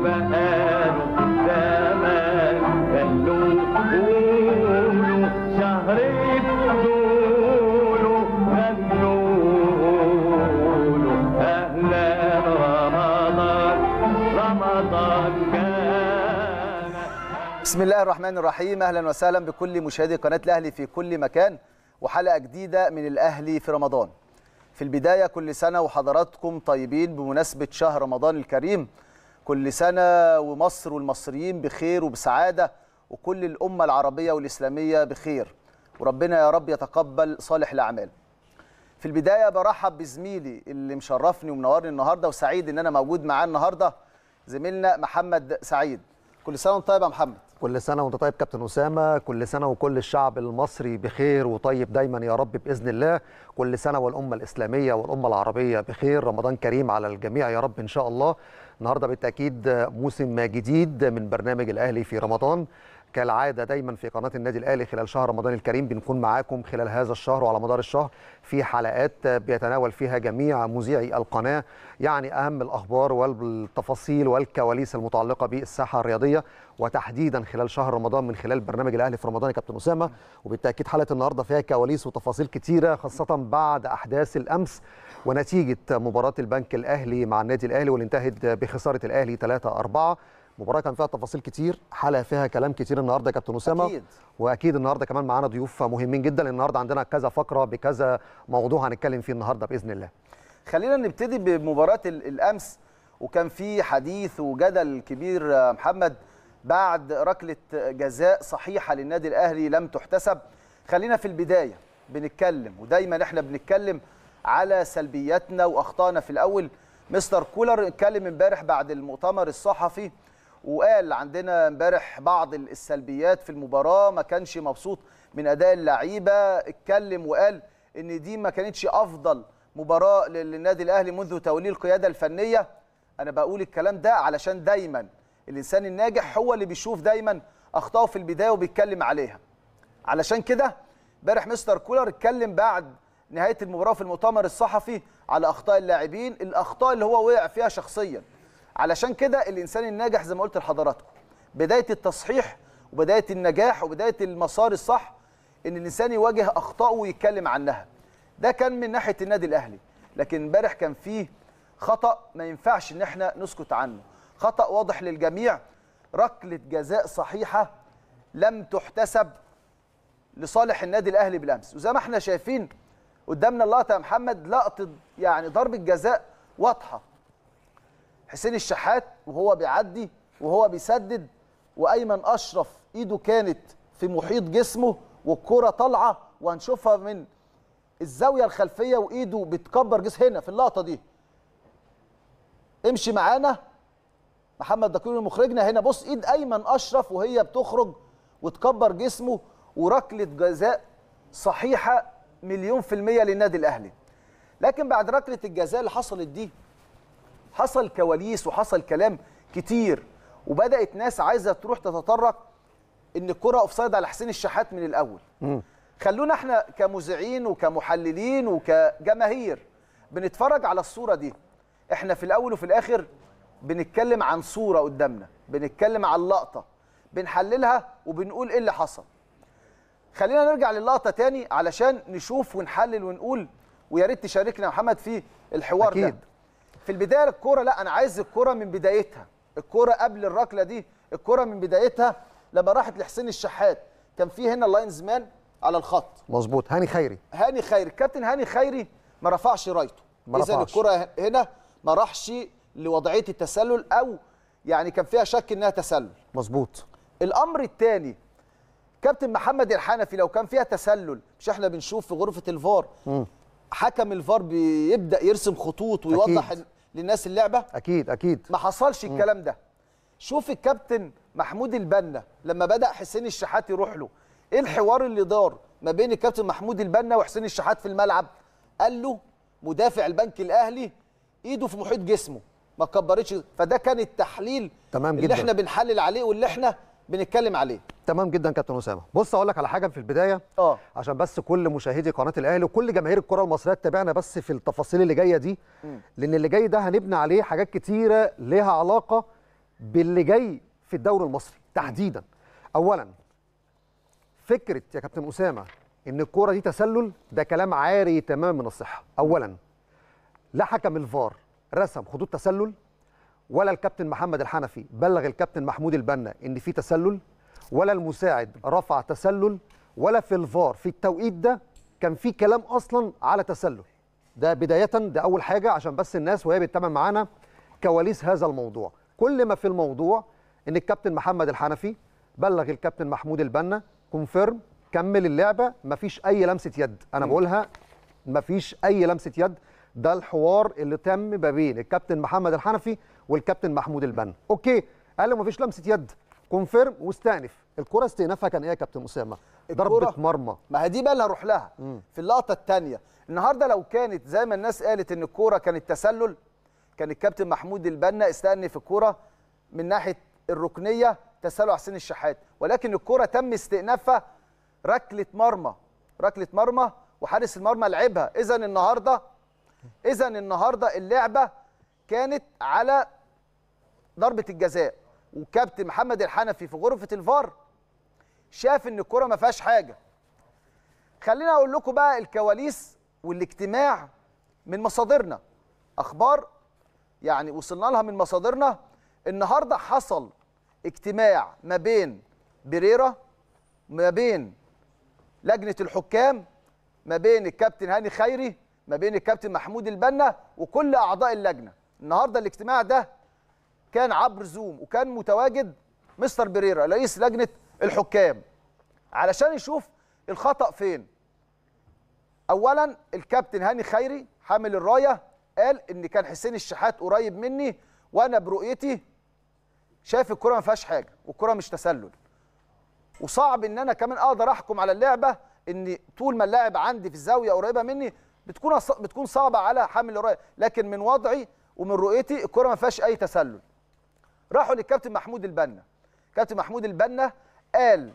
بقاله زمان غنوا قولوا شهر فضوله غنوا له أهلا رمضان رمضان كان بسم الله الرحمن الرحيم اهلا وسهلا بكل مشاهدي قناه الاهلي في كل مكان وحلقه جديده من الاهلي في رمضان في البدايه كل سنه وحضراتكم طيبين بمناسبه شهر رمضان الكريم كل سنه ومصر والمصريين بخير وبسعاده وكل الامه العربيه والاسلاميه بخير وربنا يا رب يتقبل صالح الاعمال في البدايه برحب بزميلي اللي مشرفني ومنورني النهارده وسعيد ان انا موجود معاه النهارده زميلنا محمد سعيد كل سنه وانت طيب يا محمد كل سنة وانت طيب كابتن أسامة كل سنة وكل الشعب المصري بخير وطيب دايما يا رب بإذن الله كل سنة والأمة الإسلامية والأمة العربية بخير رمضان كريم على الجميع يا رب إن شاء الله النهاردة بالتأكيد موسم جديد من برنامج الأهلي في رمضان كالعادة دايما في قناة النادي الأهلي خلال شهر رمضان الكريم بنكون معاكم خلال هذا الشهر وعلى مدار الشهر في حلقات بيتناول فيها جميع مذيعي القناة يعني أهم الأخبار والتفاصيل والكواليس المتعلقة بالساحة الرياضية وتحديدا خلال شهر رمضان من خلال برنامج الأهلي في رمضان يا كابتن أسامة وبالتأكيد حلقة النهاردة فيها كواليس وتفاصيل كتيرة خاصة بعد أحداث الأمس ونتيجة مباراة البنك الأهلي مع النادي الأهلي واللي انتهت بخسارة الأهلي 3-4 مباراة كان فيها تفاصيل كتير حلقة فيها كلام كتير النهارده يا كابتن أسامة أكيد. واكيد النهارده كمان معانا ضيوف مهمين جدا النهارده عندنا كذا فقره بكذا موضوع هنتكلم فيه النهارده باذن الله خلينا نبتدي بمباراة ال- الأمس وكان في حديث وجدل كبير يا محمد بعد ركلة جزاء صحيحة للنادي الأهلي لم تحتسب خلينا في البداية بنتكلم ودايما احنا بنتكلم على سلبياتنا وأخطائنا في الأول مستر كولر اتكلم امبارح بعد المؤتمر الصحفي وقال عندنا امبارح بعض السلبيات في المباراة ما كانش مبسوط من أداء اللعيبة اتكلم وقال ان دي ما كانتش افضل مباراه للنادي الاهلي منذ توليه القياده الفنيه انا بقول الكلام ده علشان دايما الانسان الناجح هو اللي بيشوف دايما اخطائه في البدايه وبيتكلم عليها علشان كده امبارح مستر كولر اتكلم بعد نهايه المباراه في المؤتمر الصحفي على اخطاء اللاعبين الاخطاء اللي هو وقع فيها شخصيا علشان كده الانسان الناجح زي ما قلت لحضراتكم بدايه التصحيح وبدايه النجاح وبدايه المسار الصح ان الانسان يواجه اخطائه ويتكلم عنها ده كان من ناحيه النادي الاهلي لكن امبارح كان فيه خطا ما ينفعش ان احنا نسكت عنه خطا واضح للجميع ركله جزاء صحيحه لم تحتسب لصالح النادي الاهلي بالامس وزي ما احنا شايفين قدامنا اللقطه يا محمد لقطه يعني ضربه جزاء واضحه حسين الشحات وهو بيعدي وهو بيسدد وايمن اشرف ايده كانت في محيط جسمه والكره طالعه وهنشوفها من الزاويه الخلفيه وايده بتكبر جسم هنا في اللقطه دي امشي معانا محمد دكرور مخرجنا هنا بص ايد ايمن اشرف وهي بتخرج وتكبر جسمه وركله جزاء صحيحه مليون في الميه للنادي الاهلي لكن بعد ركله الجزاء اللي حصلت دي حصل كواليس وحصل كلام كتير وبدات ناس عايزه تروح تتطرق ان الكره اوفسايد على حسين الشحات من الاول خلونا احنا كمذيعين وكمحللين وكجماهير بنتفرج على الصوره دي احنا في الاول وفي الاخر بنتكلم عن صوره قدامنا بنتكلم عن لقطه بنحللها وبنقول ايه اللي حصل خلينا نرجع للقطه تاني علشان نشوف ونحلل ونقول ويا ريت تشاركنا يا محمد في الحوار ده أكيد. في البدايه الكوره لا انا عايز الكوره من بدايتها الكوره قبل الركله دي الكوره من بدايتها لما راحت لحسين الشحات كان في هنا اللاينز مان على الخط مظبوط هاني خيري هاني خيري الكابتن هاني خيري ما رفعش رايته ما اذا رفعش. الكره هنا ما راحش لوضعيه التسلل او يعني كان فيها شك انها تسلل مظبوط الامر الثاني كابتن محمد الحنفي لو كان فيها تسلل مش احنا بنشوف في غرفه الفار حكم الفار بيبدا يرسم خطوط ويوضح أكيد. للناس اللعبه اكيد اكيد ما حصلش الكلام ده شوف الكابتن محمود البنا لما بدا حسين الشحات يروح له ايه الحوار اللي دار ما بين الكابتن محمود البنا وحسين الشحات في الملعب قال له مدافع البنك الاهلي ايده في محيط جسمه ما كبرتش فده كان التحليل تمام اللي جدا. احنا بنحلل عليه واللي احنا بنتكلم عليه تمام جدا كابتن اسامه بص اقول لك على حاجه في البدايه اه عشان بس كل مشاهدي قناه الاهلي وكل جماهير الكره المصريه تتابعنا بس في التفاصيل اللي جايه دي لان اللي جاي ده هنبني عليه حاجات كتيره ليها علاقه باللي جاي في الدوري المصري تحديدا اولا فكره يا كابتن اسامه ان الكوره دي تسلل ده كلام عاري تماما من الصحه اولا لا حكم الفار رسم خطوط تسلل ولا الكابتن محمد الحنفي بلغ الكابتن محمود البنا ان في تسلل ولا المساعد رفع تسلل ولا في الفار في التوقيت ده كان في كلام اصلا على تسلل ده بدايه ده اول حاجه عشان بس الناس وهي بتتابع معانا كواليس هذا الموضوع كل ما في الموضوع ان الكابتن محمد الحنفي بلغ الكابتن محمود البنا كونفيرم كمل اللعبه مفيش اي لمسه يد انا بقولها مفيش اي لمسه يد ده الحوار اللي تم ما بين الكابتن محمد الحنفي والكابتن محمود البنا اوكي قال له مفيش لمسه يد كونفيرم واستأنف الكره استئنافها كان ايه يا كابتن اسامه ضربه الكرة- مرمى ما هي دي بقى اللي هروح لها في اللقطه الثانيه النهارده لو كانت زي ما الناس قالت ان الكوره كانت تسلل كان الكابتن محمود البنا استأنف الكوره من ناحيه الركنيه تسلل حسين الشحات ولكن الكوره تم استئنافها ركله مرمى ركله مرمى وحارس المرمى لعبها اذا النهارده اذا النهارده اللعبه كانت على ضربه الجزاء وكابتن محمد الحنفي في غرفه الفار شاف ان الكره ما فيهاش حاجه خلينا اقول لكم بقى الكواليس والاجتماع من مصادرنا اخبار يعني وصلنا لها من مصادرنا النهارده حصل اجتماع ما بين بريرا ما بين لجنه الحكام ما بين الكابتن هاني خيري ما بين الكابتن محمود البنا وكل اعضاء اللجنه النهارده الاجتماع ده كان عبر زوم وكان متواجد مستر بريرا رئيس لجنه الحكام علشان يشوف الخطا فين اولا الكابتن هاني خيري حامل الرايه قال ان كان حسين الشحات قريب مني وانا برؤيتي شايف الكره ما فيهاش حاجه والكره مش تسلل وصعب ان انا كمان اقدر احكم على اللعبه ان طول ما اللاعب عندي في الزاويه قريبه مني بتكون أص- بتكون صعبه على حامل الرايه لكن من وضعي ومن رؤيتي الكره ما فيهاش اي تسلل راحوا للكابتن محمود البنا كابتن محمود البنا قال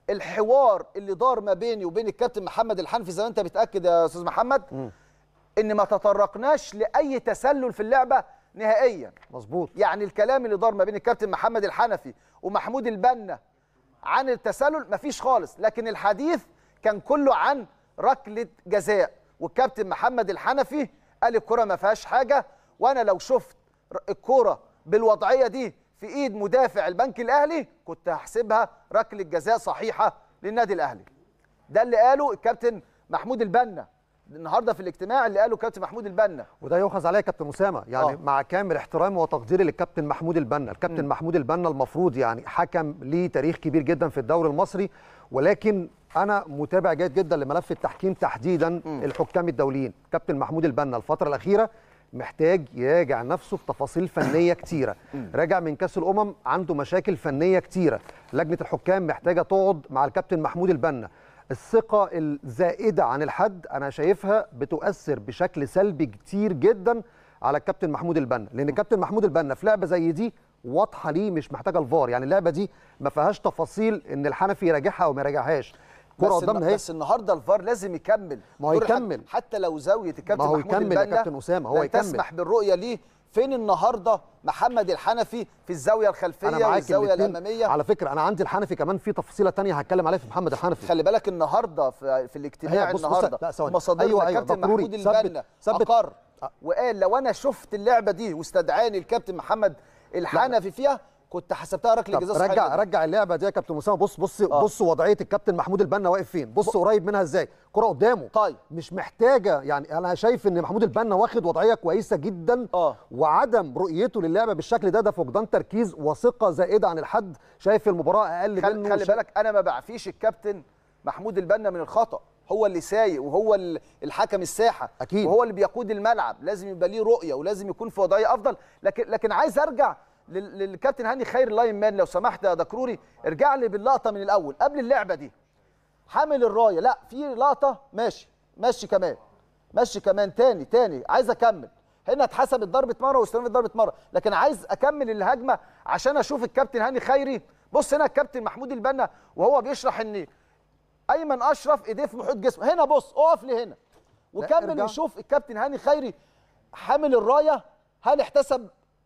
الحوار اللي دار ما بيني وبين الكابتن محمد الحنفي زي ما انت بتاكد يا استاذ محمد ان ما تطرقناش لاي تسلل في اللعبه نهائيا مظبوط يعني الكلام اللي دار ما بين الكابتن محمد الحنفي ومحمود البنا عن التسلل مفيش خالص لكن الحديث كان كله عن ركله جزاء والكابتن محمد الحنفي قال الكره ما فيهاش حاجه وانا لو شفت ر- الكره بالوضعيه دي في ايد مدافع البنك الاهلي كنت هحسبها ركله جزاء صحيحه للنادي الاهلي ده اللي قاله الكابتن محمود البنا النهارده في الاجتماع اللي قاله الكابتن محمود البنا وده يؤخذ عليه يا كابتن اسامه يعني آه. مع كامل احترامي وتقديري للكابتن محمود البنا الكابتن محمود البنا المفروض يعني حكم ليه تاريخ كبير جدا في الدوري المصري ولكن انا متابع جيد جدا لملف التحكيم تحديدا الحكام الدوليين كابتن محمود البنا الفتره الاخيره محتاج يراجع نفسه في تفاصيل فنيه كتيره راجع من كاس الامم عنده مشاكل فنيه كتيره لجنه الحكام محتاجه تقعد مع الكابتن محمود البنا الثقة الزائدة عن الحد أنا شايفها بتؤثر بشكل سلبي كتير جدا على الكابتن محمود البنا لأن الكابتن محمود البنا في لعبة زي دي واضحة ليه مش محتاجة الفار يعني اللعبة دي ما فيهاش تفاصيل إن الحنفي يراجعها أو ما يراجعهاش كرة بس قدامنا الن- اهي بس النهارده الفار لازم يكمل ما هو دور الحك- يكمل. حتى لو زاويه الكابتن ما هو محمود يكمل يا البنا كابتن أسامة، هو لن يكمل. تسمح بالرؤيه ليه فين النهارده محمد الحنفي في الزاويه الخلفيه أنا معاك والزاويه الاتنين. الاماميه على فكرة أنا عندي الحنفي كمان في تفصيلة تانية هتكلم عليها في محمد الحنفي خلي بالك النهارده في, في الاجتماع هي بص- بص- النهارده لا، ثواني. مصادرنا أيوة، أيوة، الكابتن ضروري. محمود ثبت- البنا ثبت. اقر أه. وقال لو انا شفت اللعبه دي واستدعاني الكابتن محمد الحنفي فيها كنت حسبتها ركله طب جزاء صحيحة رجع جداً. رجع اللعبه دي يا كابتن اسامه بص بص بص وضعيه الكابتن محمود البنا واقف فين بص قريب منها ازاي كره قدامه طيب. مش محتاجه يعني انا شايف ان محمود البنا واخد وضعيه كويسه جدا آه. وعدم رؤيته للعبه بالشكل ده ده فقدان تركيز وثقه زائده عن الحد شايف المباراه اقل خل... منه خلي شا- بالك انا ما بعفيش الكابتن محمود البنا من الخطا هو اللي سايق وهو ال- الحكم الساحه أكيد. وهو اللي بيقود الملعب لازم يبقى ليه رؤيه ولازم يكون في وضعيه افضل لكن لكن عايز ارجع لل- للكابتن هاني خير اللاين مان لو سمحت يا دكروري ارجع لي باللقطه من الاول قبل اللعبه دي حامل الرايه لا في لقطه ماشي ماشي كمان ماشي كمان تاني تاني عايز اكمل هنا اتحسبت ضربه مره واستلمت ضربه مره لكن عايز اكمل الهجمه عشان اشوف الكابتن هاني خيري بص هنا الكابتن محمود البنا وهو بيشرح ان ايمن اشرف ايديه في محيط جسمه هنا بص اقف لي هنا وكمل ارجع. نشوف الكابتن هاني خيري حامل الرايه هل احتسب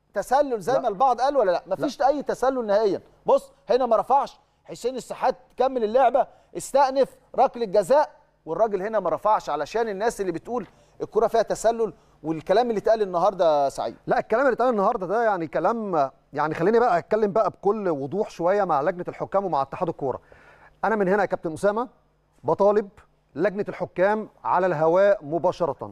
تسلل زي لا. ما البعض قال ولا لا مفيش اي تسلل نهائيا بص هنا ما رفعش حسين السحات كمل اللعبه استأنف ركله جزاء والراجل هنا ما رفعش علشان الناس اللي بتقول الكره فيها تسلل والكلام اللي اتقال النهارده يا سعيد لا الكلام اللي اتقال النهارده ده يعني كلام يعني خليني بقى اتكلم بقى بكل وضوح شويه مع لجنه الحكام ومع اتحاد الكوره. انا من هنا يا كابتن اسامه بطالب لجنه الحكام على الهواء مباشره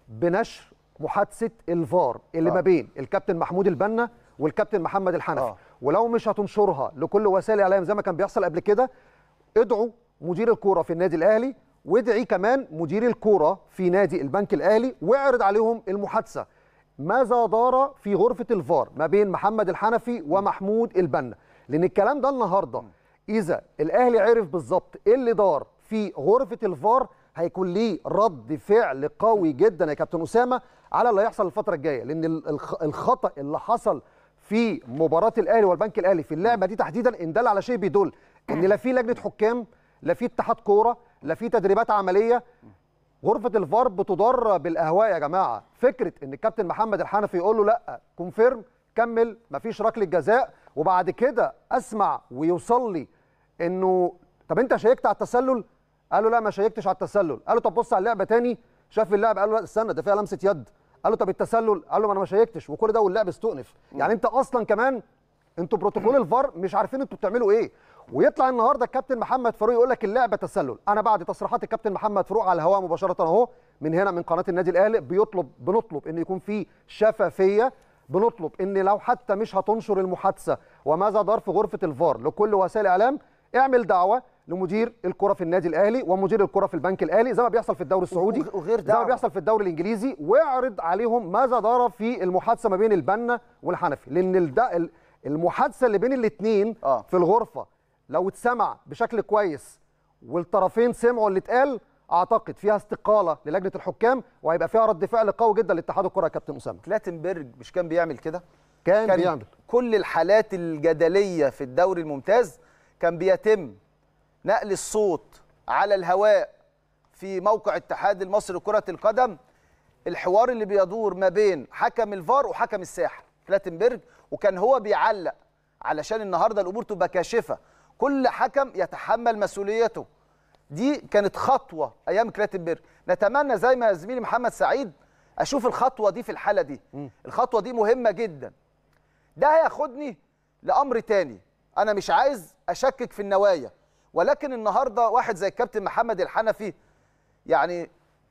بنشر محادثه الفار اللي آه. ما بين الكابتن محمود البنا والكابتن محمد الحنفي آه. ولو مش هتنشرها لكل وسائل الاعلام زي ما كان بيحصل قبل كده ادعوا مدير الكوره في النادي الاهلي وادعي كمان مدير الكوره في نادي البنك الاهلي واعرض عليهم المحادثه ماذا دار في غرفه الفار ما بين محمد الحنفي ومحمود البنا لان الكلام ده النهارده اذا الاهلي عرف بالظبط ايه اللي دار في غرفه الفار هيكون ليه رد فعل قوي جدا يا كابتن اسامه على اللي هيحصل الفتره الجايه لان ال- الخ- الخطا اللي حصل في مباراه الاهلي والبنك الاهلي في اللعبه دي تحديدا ان دل على شيء بيدل ان لا في لجنه حكام لا في اتحاد كوره لا في تدريبات عمليه غرفه الفار بتدار بالاهواء يا جماعه فكره ان الكابتن محمد الحنفي يقول له لا كونفيرم كمل مفيش ركله جزاء وبعد كده اسمع ويوصل لي انه طب انت شيكت على التسلل قال له لا ما شيكتش على التسلل قال له طب بص على اللعبه تاني شاف اللعبه قال له لا استنى ده فيها لمسه يد قال له طب التسلل قال له ما انا ما شيكتش وكل ده واللعب استؤنف يعني انت اصلا كمان انتوا بروتوكول الفار مش عارفين انتوا بتعملوا ايه ويطلع النهارده الكابتن محمد فاروق يقول لك اللعبه تسلل انا بعد تصريحات الكابتن محمد فاروق على الهواء مباشره اهو من هنا من قناه النادي الاهلي بيطلب بنطلب ان يكون في شفافيه بنطلب ان لو حتى مش هتنشر المحادثه وماذا دار في غرفه الفار لكل وسائل الاعلام اعمل دعوه لمدير الكره في النادي الاهلي ومدير الكره في البنك الاهلي زي ما بيحصل في الدوري السعودي وغير زي ما دعوة. بيحصل في الدوري الانجليزي واعرض عليهم ماذا دار في المحادثه ما بين البنا والحنفي لان الد- ال- المحادثه اللي بين الاثنين آه. في الغرفه لو اتسمع بشكل كويس والطرفين سمعوا اللي اتقال اعتقد فيها استقاله للجنه الحكام وهيبقى فيها رد فعل قوي جدا لاتحاد الكره يا كابتن اسامه كلاتنبرج مش كان بيعمل كده كان, كان بيعمل كل الحالات الجدليه في الدوري الممتاز كان بيتم نقل الصوت على الهواء في موقع اتحاد المصري لكره القدم الحوار اللي بيدور ما بين حكم الفار وحكم الساحه كلاتنبرج وكان هو بيعلق علشان النهارده الامور تبقى كاشفه كل حكم يتحمل مسؤوليته دي كانت خطوه ايام كلاتنبرج نتمنى زي ما زميلي محمد سعيد اشوف الخطوه دي في الحاله دي الخطوه دي مهمه جدا ده هياخدني لامر تاني انا مش عايز اشكك في النوايا ولكن النهارده واحد زي الكابتن محمد الحنفي يعني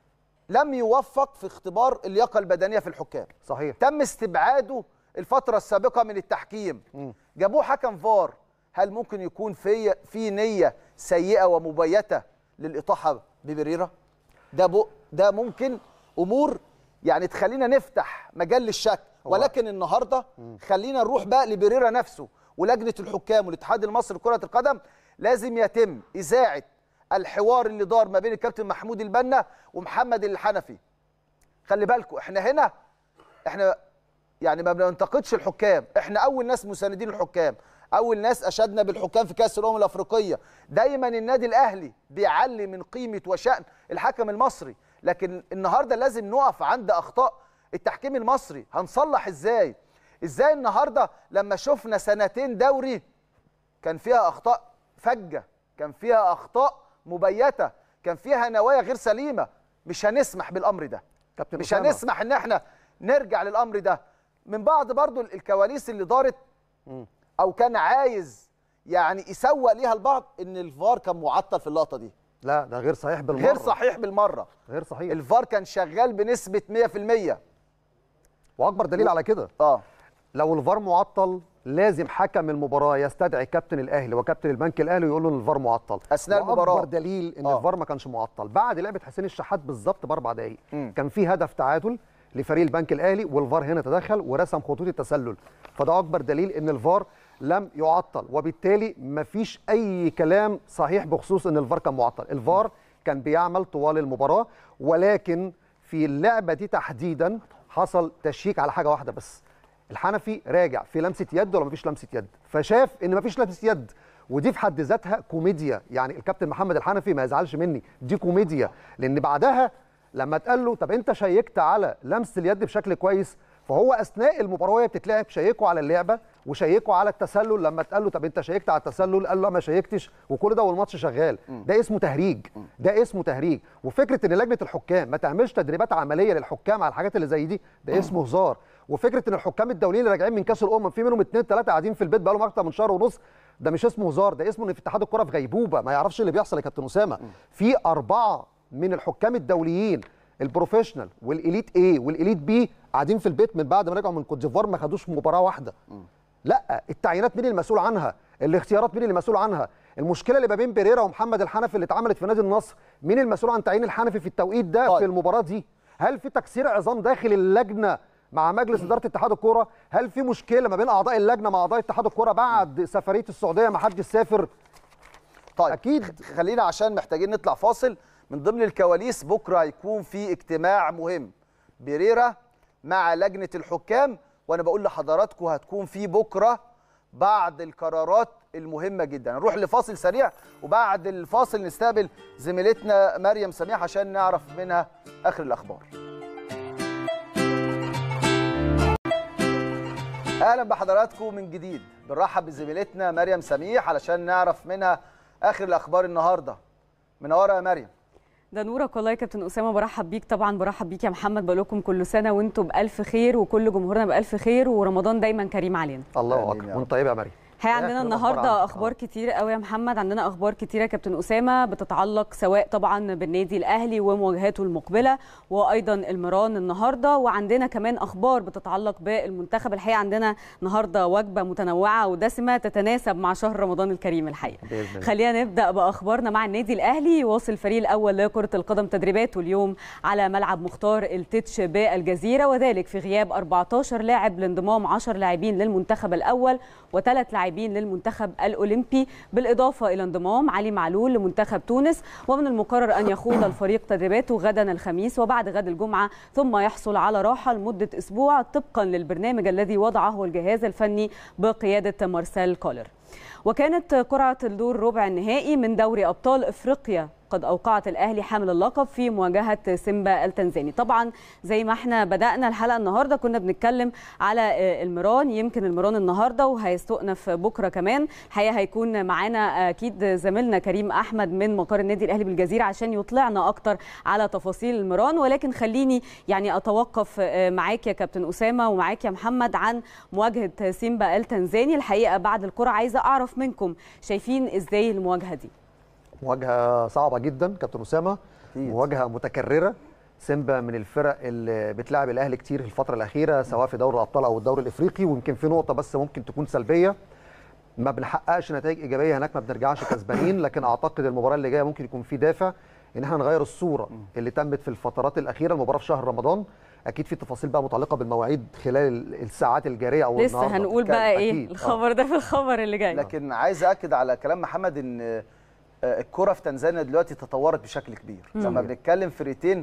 لم يوفق في اختبار اللياقه البدنيه في الحكام صحيح تم استبعاده الفتره السابقه من التحكيم جابوه حكم فار هل ممكن يكون في في نيه سيئه ومبيته للاطاحه ببريرا ده بو ده ممكن امور يعني تخلينا نفتح مجال للشك ولكن النهارده خلينا نروح بقى لبريرا نفسه ولجنه الحكام والاتحاد المصري لكره القدم لازم يتم اذاعه الحوار اللي دار ما بين الكابتن محمود البنا ومحمد الحنفي خلي بالكم احنا هنا احنا يعني ما بننتقدش الحكام احنا اول ناس مساندين الحكام اول ناس اشدنا بالحكام في كاس الامم الافريقيه دايما النادي الاهلي بيعلي من قيمه وشان الحكم المصري لكن النهارده لازم نقف عند اخطاء التحكيم المصري هنصلح ازاي ازاي النهارده لما شفنا سنتين دوري كان فيها اخطاء فجه كان فيها اخطاء مبيته كان فيها نوايا غير سليمه مش هنسمح بالامر ده كابتن مش أسامة. هنسمح ان احنا نرجع للامر ده من بعض برضو الكواليس اللي دارت او كان عايز يعني يسوق ليها البعض ان الفار كان معطل في اللقطه دي لا ده غير صحيح بالمره غير صحيح بالمره غير صحيح الفار كان شغال بنسبه 100% واكبر دليل على كده اه لو الفار معطل لازم حكم المباراه يستدعي كابتن الاهلي وكابتن البنك الاهلي ويقول له ان الفار معطل أثناء واكبر المباراة. دليل ان آه. الفار ما كانش معطل بعد لعبه حسين الشحات بالظبط باربع دقائق مم. كان في هدف تعادل لفريق البنك الاهلي والفار هنا تدخل ورسم خطوط التسلل فده اكبر دليل ان الفار لم يعطل وبالتالي مفيش اي كلام صحيح بخصوص ان الفار كان معطل الفار كان بيعمل طوال المباراه ولكن في اللعبه دي تحديدا حصل تشيك على حاجه واحده بس الحنفي راجع في لمسه يد ولا مفيش لمسه يد فشاف ان مفيش لمسه يد ودي في حد ذاتها كوميديا يعني الكابتن محمد الحنفي ما يزعلش مني دي كوميديا لان بعدها لما اتقال له طب انت شيكت على لمس اليد بشكل كويس فهو اثناء المباراه وهي بتتلعب شيكوا على اللعبه وشيكوا على التسلل لما اتقال له طب انت شيكت على التسلل قال له لا ما شيكتش وكل ده والماتش شغال ده اسمه تهريج ده اسمه تهريج وفكره ان لجنه الحكام ما تعملش تدريبات عمليه للحكام على الحاجات اللي زي دي ده اسمه هزار وفكره ان الحكام الدوليين اللي راجعين من كاس الامم في منهم اثنين ثلاثه قاعدين في البيت بقالهم اكتر من شهر ونص ده مش اسمه هزار ده اسمه ان في اتحاد الكره في غيبوبه ما يعرفش اللي بيحصل يا كابتن اسامه في اربعه من الحكام الدوليين البروفيشنال والاليت اي والاليت بي قاعدين في البيت من بعد ما رجعوا من كوت ديفوار ما خدوش مباراه واحده لا التعيينات مين المسؤول عنها الاختيارات مين اللي مسؤول عنها المشكله اللي ما بين بيريرا ومحمد الحنفي اللي اتعملت في نادي النصر مين المسؤول عن تعيين الحنفي في التوقيت ده طيب. في المباراه دي هل في تكسير عظام داخل اللجنه مع مجلس اداره اتحاد الكوره هل في مشكله ما بين اعضاء اللجنه مع اعضاء اتحاد الكوره بعد سفريه السعوديه ما حدش سافر طيب أكيد. خلينا عشان محتاجين نطلع فاصل من ضمن الكواليس بكره هيكون في اجتماع مهم بيريرا مع لجنه الحكام وانا بقول لحضراتكم هتكون في بكره بعض القرارات المهمه جدا نروح لفاصل سريع وبعد الفاصل نستقبل زميلتنا مريم سميح عشان نعرف منها اخر الاخبار اهلا بحضراتكم من جديد بنرحب بزميلتنا مريم سميح علشان نعرف منها اخر الاخبار النهارده منوره يا مريم ده نورك والله يا كابتن اسامه برحب بيك طبعا برحب بيك يا محمد بقول لكم كل سنه وانتم بالف خير وكل جمهورنا بالف خير ورمضان دايما كريم علينا الله آمين يا اكبر رب. وانت طيب يا مريم هي عندنا آخر الأخبار النهارده عندك. اخبار آه. كتير قوي يا محمد عندنا اخبار كتيره يا كابتن اسامه بتتعلق سواء طبعا بالنادي الاهلي ومواجهاته المقبله وايضا المران النهارده وعندنا كمان اخبار بتتعلق بالمنتخب الحقيقه عندنا النهارده وجبه متنوعه ودسمه تتناسب مع شهر رمضان الكريم الحقيقه بإذن الله. خلينا نبدا باخبارنا مع النادي الاهلي يواصل الفريق الاول لكره القدم تدريباته اليوم على ملعب مختار التتش بالجزيره وذلك في غياب 14 لاعب لانضمام 10 لاعبين للمنتخب الاول وثلاث لاعبين للمنتخب الاولمبي بالاضافه الى انضمام علي معلول لمنتخب تونس ومن المقرر ان يخوض الفريق تدريباته غدا الخميس وبعد غد الجمعه ثم يحصل على راحه لمده اسبوع طبقا للبرنامج الذي وضعه الجهاز الفني بقياده مارسيل كولر وكانت قرعة الدور ربع النهائي من دوري أبطال إفريقيا قد أوقعت الأهلي حامل اللقب في مواجهة سيمبا التنزاني طبعا زي ما احنا بدأنا الحلقة النهاردة كنا بنتكلم على آه، المران يمكن المران النهاردة وهيستؤنف بكرة كمان الحقيقة هيكون معانا أكيد زميلنا كريم أحمد من مقر النادي الأهلي بالجزيرة عشان يطلعنا أكتر على تفاصيل المران ولكن خليني يعني أتوقف آه، معاك يا كابتن أسامة ومعاك يا محمد عن مواجهة سيمبا التنزاني الحقيقة بعد القرعة عايزة أعرف منكم شايفين إزاي المواجهة دي مواجهه صعبه جدا كابتن اسامه أكيد. مواجهه متكرره سيمبا من الفرق اللي بتلعب الاهلي كتير الفتره الاخيره سواء في دوري الابطال او الدوري الافريقي ويمكن في نقطه بس ممكن تكون سلبيه ما بنحققش نتائج ايجابيه هناك ما بنرجعش كسبانين لكن اعتقد المباراه اللي جايه ممكن يكون في دافع ان احنا نغير الصوره اللي تمت في الفترات الاخيره المباراه في شهر رمضان اكيد في تفاصيل بقى متعلقه بالمواعيد خلال الساعات الجاريه او لسه النهاردة هنقول بتتكلم. بقى إيه أكيد. آه. الخبر ده في الخبر اللي جاي لكن عايز اكد على كلام محمد ان آه، الكره في تنزانيا دلوقتي تطورت بشكل كبير لما بنتكلم فرقتين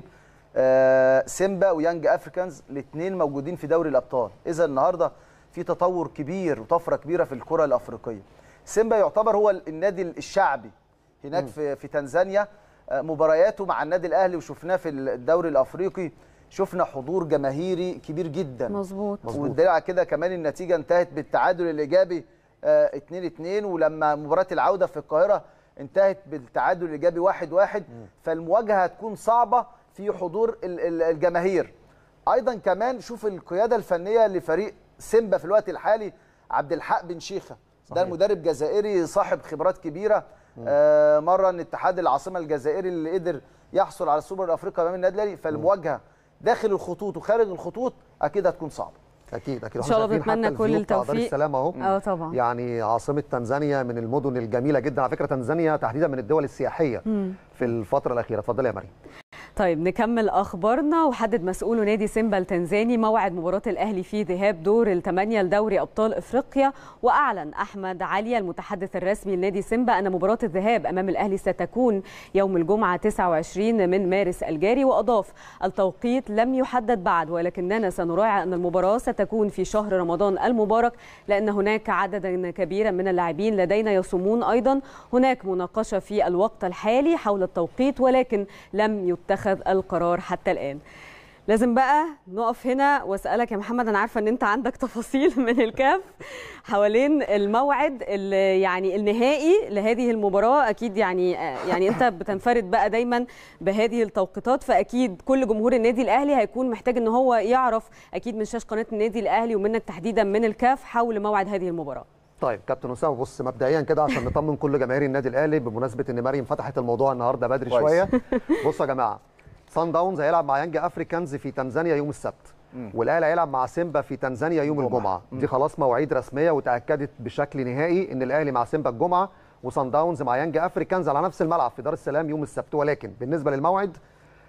آه، سيمبا ويانج افريكانز الاثنين موجودين في دوري الابطال اذا النهارده في تطور كبير وطفره كبيره في الكره الافريقيه سيمبا يعتبر هو النادي الشعبي هناك في في تنزانيا آه، مبارياته مع النادي الاهلي وشفناه في الدوري الافريقي شفنا حضور جماهيري كبير جدا مظبوط والدليل على كده كمان النتيجه انتهت بالتعادل الايجابي 2 2 ولما مباراه العوده في القاهره انتهت بالتعادل الايجابي 1 1 فالمواجهه هتكون صعبه في حضور ال- ال- الجماهير ايضا كمان شوف القياده الفنيه لفريق سيمبا في الوقت الحالي عبد الحق بن شيخه ده صحيح. المدرب جزائري صاحب خبرات كبيره آه مره ان اتحاد العاصمه الجزائري اللي قدر يحصل على السوبر الافريقي امام النادي الاهلي فالمواجهه داخل الخطوط وخارج الخطوط اكيد هتكون صعبه اكيد اكيد إن شاء الله إحنا شايفين بنتمنى حتى كل الفيو بتاع دار التوفيق. السلام اهو اه طبعا يعني عاصمه تنزانيا من المدن الجميله جدا على فكره تنزانيا تحديدا من الدول السياحيه في الفتره الاخيره اتفضلي يا مريم طيب نكمل اخبارنا وحدد مسؤول نادي سيمبا التنزاني موعد مباراه الاهلي في ذهاب دور الثمانيه لدوري ابطال افريقيا واعلن احمد علي المتحدث الرسمي لنادي سيمبا ان مباراه الذهاب امام الاهلي ستكون يوم الجمعه 29 من مارس الجاري واضاف التوقيت لم يحدد بعد ولكننا سنراعي ان المباراه ستكون في شهر رمضان المبارك لان هناك عددا كبيرا من اللاعبين لدينا يصومون ايضا هناك مناقشه في الوقت الحالي حول التوقيت ولكن لم يتخذ القرار حتى الان لازم بقى نقف هنا واسالك يا محمد انا عارفه ان انت عندك تفاصيل من الكاف حوالين الموعد ال- يعني النهائي لهذه المباراه اكيد يعني يعني انت بتنفرد بقى دايما بهذه التوقيتات فاكيد كل جمهور النادي الاهلي هيكون محتاج ان هو يعرف اكيد من شاشه قناه النادي الاهلي ومنك تحديدا من الكاف حول موعد هذه المباراه طيب كابتن اسامه بص مبدئيا كده عشان نطمن كل جماهير النادي الاهلي بمناسبه ان مريم فتحت الموضوع النهارده بدري كويس. شويه بصوا يا جماعه سان داونز هيلعب مع يانج افريكانز في تنزانيا يوم السبت والاهلي هيلعب مع سيمبا في تنزانيا يوم الجمعه دي خلاص مواعيد رسميه وتاكدت بشكل نهائي ان الاهلي مع سيمبا الجمعه وسان داونز مع يانج افريكانز على نفس الملعب في دار السلام يوم السبت ولكن بالنسبه للموعد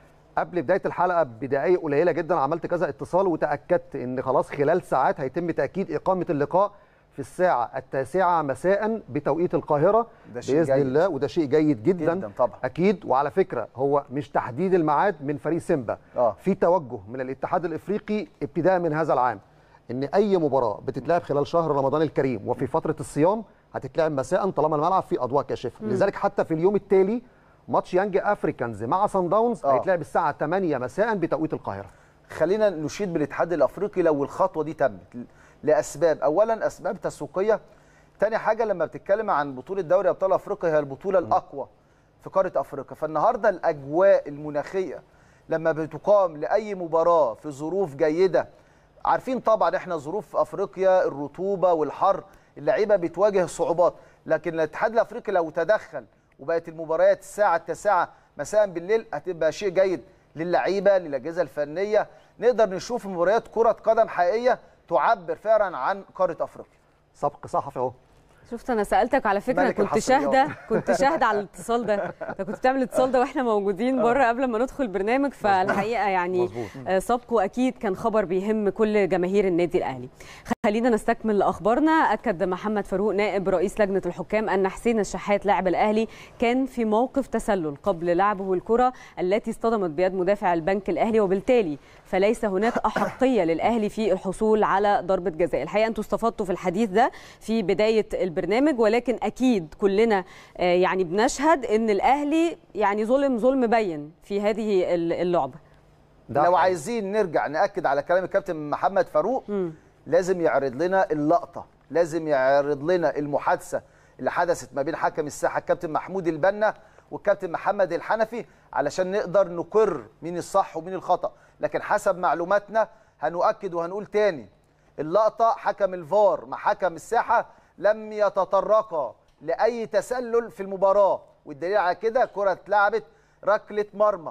قبل بدايه الحلقه بدقائق قليله جدا عملت كذا اتصال وتاكدت ان خلاص خلال ساعات هيتم تاكيد اقامه اللقاء في الساعه التاسعه مساء بتوقيت القاهره ده شيء باذن جيد. الله وده شيء جيد جدا, جداً طبعاً. اكيد وعلى فكره هو مش تحديد الميعاد من فريق سيمبا آه. في توجه من الاتحاد الافريقي ابتداء من هذا العام ان اي مباراه بتتلعب خلال شهر رمضان الكريم وفي فتره الصيام هتتلعب مساء طالما الملعب فيه اضواء كاشفه لذلك حتى في اليوم التالي ماتش يانج افريكانز مع سان داونز آه. هيتلعب الساعه 8 مساء بتوقيت القاهره خلينا نشيد بالاتحاد الافريقي لو الخطوه دي تمت لاسباب اولا اسباب تسويقيه تاني حاجه لما بتتكلم عن بطوله دوري ابطال افريقيا هي البطوله الاقوى في قاره افريقيا فالنهارده الاجواء المناخيه لما بتقام لاي مباراه في ظروف جيده عارفين طبعا احنا ظروف افريقيا الرطوبه والحر اللعيبه بتواجه صعوبات لكن الاتحاد الافريقي لو تدخل وبقت المباريات الساعه التاسعه مساء بالليل هتبقى شيء جيد للعيبه للاجهزه الفنيه نقدر نشوف مباريات كره قدم حقيقيه تعبر فعلا عن قاره افريقيا سبق صحفي اهو شفت انا سالتك على فكره ملك كنت الحصريات. شاهده كنت شاهده على الاتصال ده انت كنت بتعمل الاتصال ده واحنا موجودين بره قبل ما ندخل البرنامج فالحقيقه يعني مظبوط. آه، سبقه اكيد كان خبر بيهم كل جماهير النادي الاهلي خلينا نستكمل اخبارنا اكد محمد فاروق نائب رئيس لجنه الحكام ان حسين الشحات لاعب الاهلي كان في موقف تسلل قبل لعبه الكره التي اصطدمت بيد مدافع البنك الاهلي وبالتالي فليس هناك احقيه للاهلي في الحصول على ضربه جزاء الحقيقه انتوا استفدتوا في الحديث ده في بدايه البرنامج ولكن اكيد كلنا آه، يعني بنشهد ان الاهلي يعني ظلم ظلم بين في هذه اللعبه ده لو حقيقي. عايزين نرجع ناكد على كلام الكابتن محمد فاروق لازم يعرض لنا اللقطه لازم يعرض لنا المحادثه اللي حدثت ما بين حكم الساحه الكابتن محمود البنا والكابتن محمد الحنفي علشان نقدر نقر مين الصح ومين الخطا لكن حسب معلوماتنا هنؤكد وهنقول تاني اللقطه حكم الفار مع حكم الساحه لم يتطرقا لاي تسلل في المباراه والدليل على كده كره اتلعبت ركله مرمى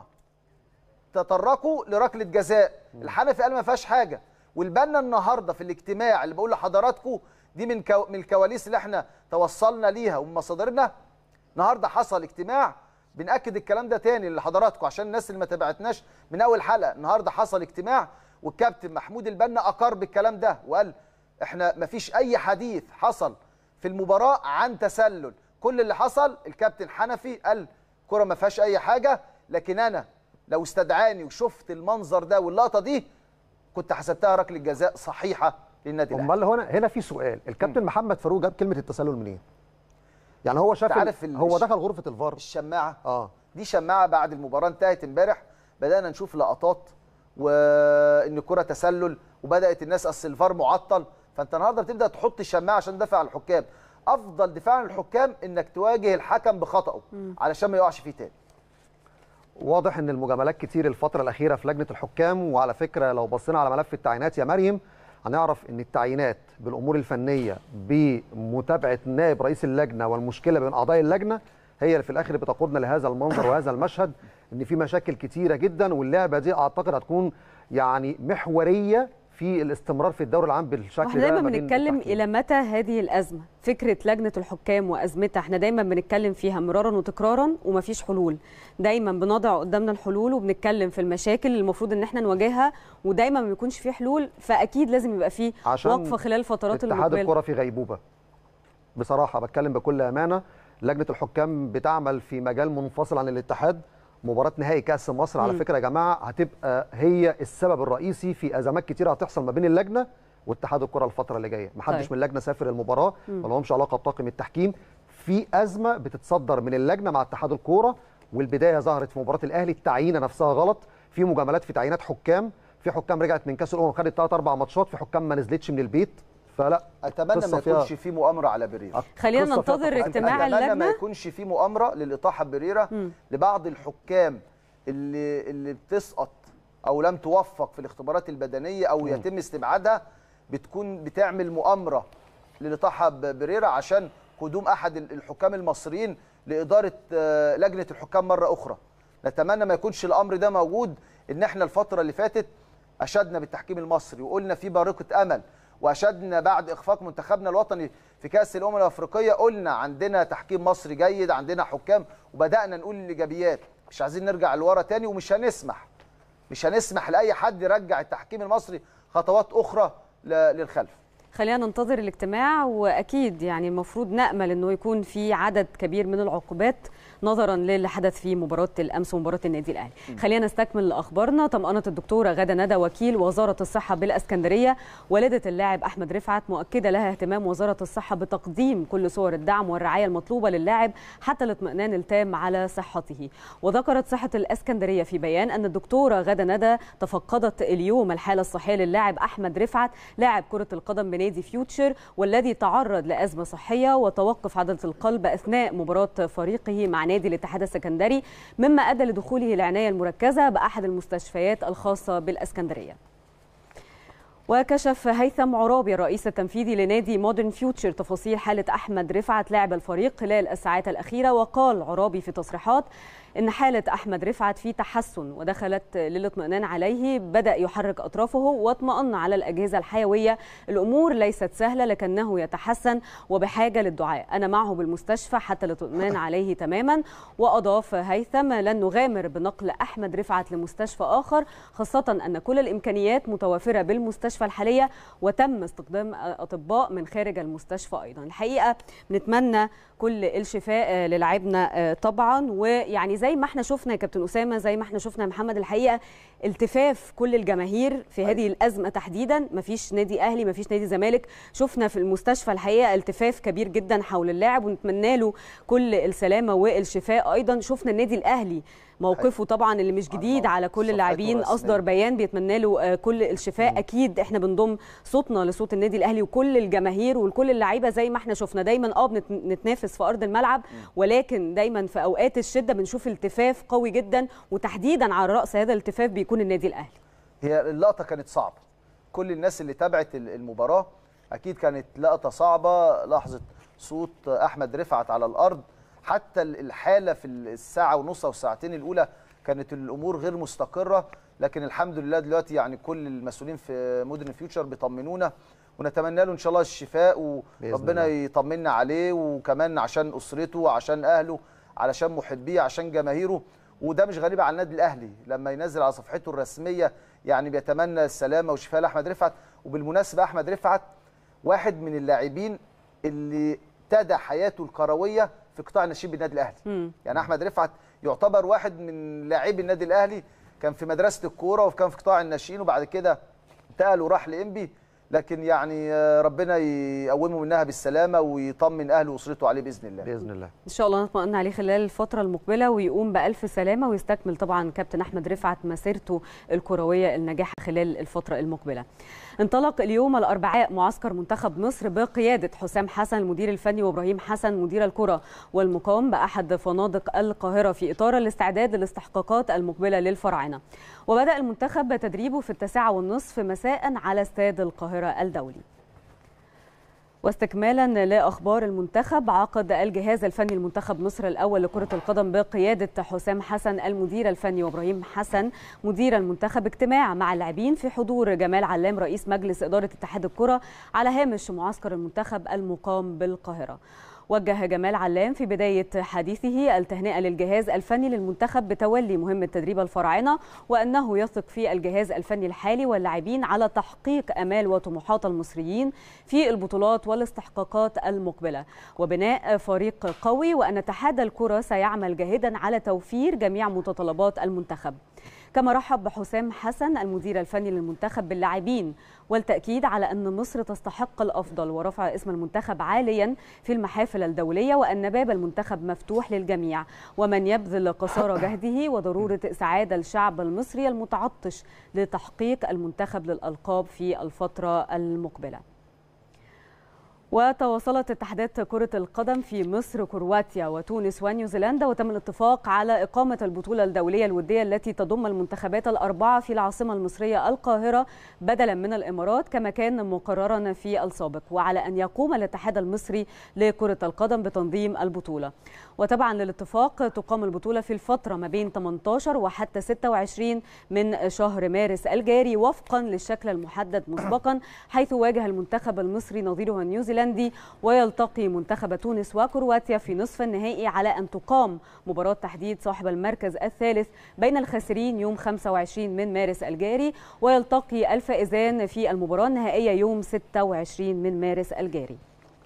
تطرقوا لركله جزاء الحنفي قال ما فيهاش حاجه والبنا النهارده في الاجتماع اللي بقول لحضراتكم دي من كو من الكواليس اللي احنا توصلنا ليها ومن مصادرنا النهارده حصل اجتماع بناكد الكلام ده تاني لحضراتكم عشان الناس اللي ما تابعتناش من اول حلقه النهارده حصل اجتماع والكابتن محمود البنا اقر بالكلام ده وقال احنا ما فيش اي حديث حصل في المباراه عن تسلل كل اللي حصل الكابتن حنفي قال كره ما فيهاش اي حاجه لكن انا لو استدعاني وشفت المنظر ده واللقطه دي كنت حسبتها ركله جزاء صحيحه للنادي الاهلي امال هنا هنا في سؤال الكابتن محمد فاروق جاب كلمه التسلل منين يعني هو شاف أنت عارف ال- ال- هو دخل غرفه الفار الشماعه اه دي شماعه بعد المباراه انتهت امبارح بدانا نشوف لقطات وان الكره تسلل وبدات الناس اصل الفار معطل فانت النهارده بتبدا تحط الشماعه عشان تدافع عن الحكام افضل دفاع عن الحكام انك تواجه الحكم بخطاه علشان ما يقعش فيه تاني واضح ان المجاملات كتير الفتره الاخيره في لجنه الحكام وعلى فكره لو بصينا على ملف التعيينات يا مريم هنعرف ان التعيينات بالامور الفنيه بمتابعه نائب رئيس اللجنه والمشكله بين اعضاء اللجنه هي اللي في الاخر بتقودنا لهذا المنظر وهذا المشهد ان في مشاكل كتيره جدا واللعبه دي اعتقد هتكون يعني محوريه في الاستمرار في الدوري العام بالشكل واحنا ده دايما ما بين بنتكلم التحكيم. الى متى هذه الازمه فكره لجنه الحكام وازمتها احنا دايما بنتكلم فيها مرارا وتكرارا ومفيش حلول دايما بنضع قدامنا الحلول وبنتكلم في المشاكل اللي المفروض ان احنا نواجهها ودايما ما بيكونش في حلول فاكيد لازم يبقى في عشان وقفه خلال الفترات اتحاد المقبله الكره في غيبوبه بصراحه بتكلم بكل امانه لجنه الحكام بتعمل في مجال منفصل عن الاتحاد مباراه نهائي كاس مصر على مم. فكره يا جماعه هتبقى هي السبب الرئيسي في ازمات كتيره هتحصل ما بين اللجنه واتحاد الكره الفتره اللي جايه محدش طيب. من اللجنه سافر المباراه ولا لهمش علاقه بطاقم التحكيم في ازمه بتتصدر من اللجنه مع اتحاد الكوره والبدايه ظهرت في مباراه الاهلي التعيينه نفسها غلط في مجاملات في تعيينات حكام في حكام رجعت من كاس الامم خدت ثلاث اربع ماتشات في حكام ما نزلتش من البيت فلا اتمنى قصة ما فيها- يكونش في مؤامره على بريرا خلينا قصة فيها ننتظر تفاصيل. اجتماع اتمنى ما اللجنه يكونش في مؤامره للاطاحه بريرا لبعض الحكام اللي اللي بتسقط او لم توفق في الاختبارات البدنيه او يتم استبعادها بتكون بتعمل مؤامره للاطاحه ب- بريرا عشان قدوم احد ال- الحكام المصريين لاداره آه، لجنه الحكام مره اخرى نتمنى ما يكونش الامر ده موجود ان احنا الفتره اللي فاتت اشدنا بالتحكيم المصري وقلنا في بارقه امل واشدنا بعد اخفاق منتخبنا الوطني في كاس الامم الافريقيه قلنا عندنا تحكيم مصري جيد عندنا حكام وبدانا نقول الايجابيات مش عايزين نرجع لورا تاني ومش هنسمح مش هنسمح لاي حد يرجع التحكيم المصري خطوات اخرى ل- للخلف خلينا ننتظر الاجتماع واكيد يعني المفروض نامل انه يكون في عدد كبير من العقوبات نظرا للي حدث في مباراه الامس ومباراه النادي الاهلي. خلينا نستكمل اخبارنا طمأنت الدكتوره غاده ندى وكيل وزاره الصحه بالاسكندريه والده اللاعب احمد رفعت مؤكده لها اهتمام وزاره الصحه بتقديم كل صور الدعم والرعايه المطلوبه للاعب حتى الاطمئنان التام على صحته. وذكرت صحه الاسكندريه في بيان ان الدكتوره غاده ندى تفقدت اليوم الحاله الصحيه للاعب احمد رفعت لاعب كره القدم بنادي فيوتشر والذي تعرض لازمه صحيه وتوقف عضله القلب اثناء مباراه فريقه مع نادي الاتحاد السكندري مما ادى لدخوله العنايه المركزه باحد المستشفيات الخاصه بالاسكندريه. وكشف هيثم عرابي الرئيس التنفيذي لنادي مودرن فيوتشر تفاصيل حالة أحمد رفعت لاعب الفريق خلال الساعات الأخيرة وقال عرابي في تصريحات إن حالة أحمد رفعت في تحسن ودخلت للاطمئنان عليه بدأ يحرك أطرافه واطمأن على الأجهزة الحيوية الأمور ليست سهلة لكنه يتحسن وبحاجة للدعاء أنا معه بالمستشفى حتى الاطمئنان عليه تماما وأضاف هيثم لن نغامر بنقل أحمد رفعت لمستشفى آخر خاصة أن كل الإمكانيات متوافرة بالمستشفى الحالية وتم استخدام أطباء من خارج المستشفى أيضا الحقيقة بنتمنى كل الشفاء للاعبنا طبعا ويعني زي ما احنا شفنا يا كابتن اسامه زي ما احنا شفنا يا محمد الحقيقه التفاف كل الجماهير في هذه الازمه تحديدا مفيش نادي اهلي مفيش نادي زمالك شفنا في المستشفى الحقيقه التفاف كبير جدا حول اللاعب ونتمنى له كل السلامه والشفاء ايضا شفنا النادي الاهلي موقفه طبعا اللي مش جديد على كل صفحته اللاعبين الرسمية. اصدر بيان بيتمنى له آه، كل الشفاء اكيد احنا بنضم صوتنا لصوت النادي الاهلي وكل الجماهير وكل اللعيبه زي ما احنا شفنا دايما اه بنت- نتنافس في ارض الملعب ولكن دايما في اوقات الشده بنشوف التفاف قوي جدا وتحديدا على راس هذا الالتفاف بيكون النادي الاهلي هي اللقطه كانت صعبه كل الناس اللي تابعت ال- المباراه اكيد كانت لقطه صعبه لحظه صوت احمد رفعت على الارض حتى ال- الحاله في الساعه ونص او الساعتين الاولى كانت الامور غير مستقره لكن الحمد لله دلوقتي يعني كل المسؤولين في مودرن فيوتشر بيطمنونا ونتمنى له ان شاء الله الشفاء بإذن وربنا الله. يطمنا عليه وكمان عشان اسرته وعشان اهله علشان محبيه عشان جماهيره وده مش غريب على النادي الاهلي لما ينزل على صفحته الرسميه يعني بيتمنى السلامه والشفاء لاحمد رفعت وبالمناسبه احمد رفعت واحد من اللاعبين اللي ابتدى حياته الكرويه في قطاع الناشئين بالنادي الاهلي يعني احمد رفعت يعتبر واحد من لاعبي النادي الاهلي كان في مدرسه الكوره وكان في قطاع الناشئين وبعد كده انتقل وراح لانبي لكن يعني آه، ربنا يقومه منها بالسلامه ويطمن اهله واسرته عليه باذن الله باذن الله ان شاء الله نطمئن عليه خلال الفتره المقبله ويقوم بالف سلامه ويستكمل طبعا كابتن احمد رفعت مسيرته الكرويه الناجحه خلال الفتره المقبله انطلق اليوم الاربعاء معسكر منتخب مصر بقياده حسام حسن المدير الفني وابراهيم حسن مدير الكره والمقام باحد فنادق القاهره في اطار الاستعداد للاستحقاقات المقبله للفراعنه وبدا المنتخب تدريبه في التاسعه والنصف مساء على استاد القاهره الدولي واستكمالا لاخبار المنتخب عقد الجهاز الفني المنتخب مصر الاول لكره القدم بقياده حسام حسن المدير الفني وابراهيم حسن مدير المنتخب اجتماع مع اللاعبين في حضور جمال علام رئيس مجلس اداره اتحاد الكره على هامش معسكر المنتخب المقام بالقاهره وجه جمال علام في بداية حديثه التهنئة للجهاز الفني للمنتخب بتولي مهمة تدريب الفراعنة وأنه يثق في الجهاز الفني الحالي واللاعبين على تحقيق أمال وطموحات المصريين في البطولات والاستحقاقات المقبلة وبناء فريق قوي وأن اتحاد الكرة سيعمل جاهدا على توفير جميع متطلبات المنتخب كما رحب بحسام حسن المدير الفني للمنتخب باللاعبين والتأكيد على أن مصر تستحق الأفضل ورفع اسم المنتخب عاليا في المحافل الدولية وأن باب المنتخب مفتوح للجميع ومن يبذل قصارى جهده وضرورة إسعاد الشعب المصري المتعطش لتحقيق المنتخب للألقاب في الفترة المقبلة وتواصلت اتحادات كرة القدم في مصر كرواتيا وتونس ونيوزيلندا وتم الاتفاق على إقامة البطولة الدولية الودية التي تضم المنتخبات الأربعة في العاصمة المصرية القاهرة بدلا من الإمارات كما كان مقررا في السابق وعلى أن يقوم الاتحاد المصري لكرة القدم بتنظيم البطولة وتبعا للاتفاق تقام البطولة في الفترة ما بين 18 وحتى 26 من شهر مارس الجاري وفقا للشكل المحدد مسبقا حيث واجه المنتخب المصري نظيره النيوزيلندي ويلتقي منتخب تونس وكرواتيا في نصف النهائي على أن تقام مباراة تحديد صاحب المركز الثالث بين الخاسرين يوم 25 من مارس الجاري ويلتقي الفائزان في المباراة النهائية يوم 26 من مارس الجاري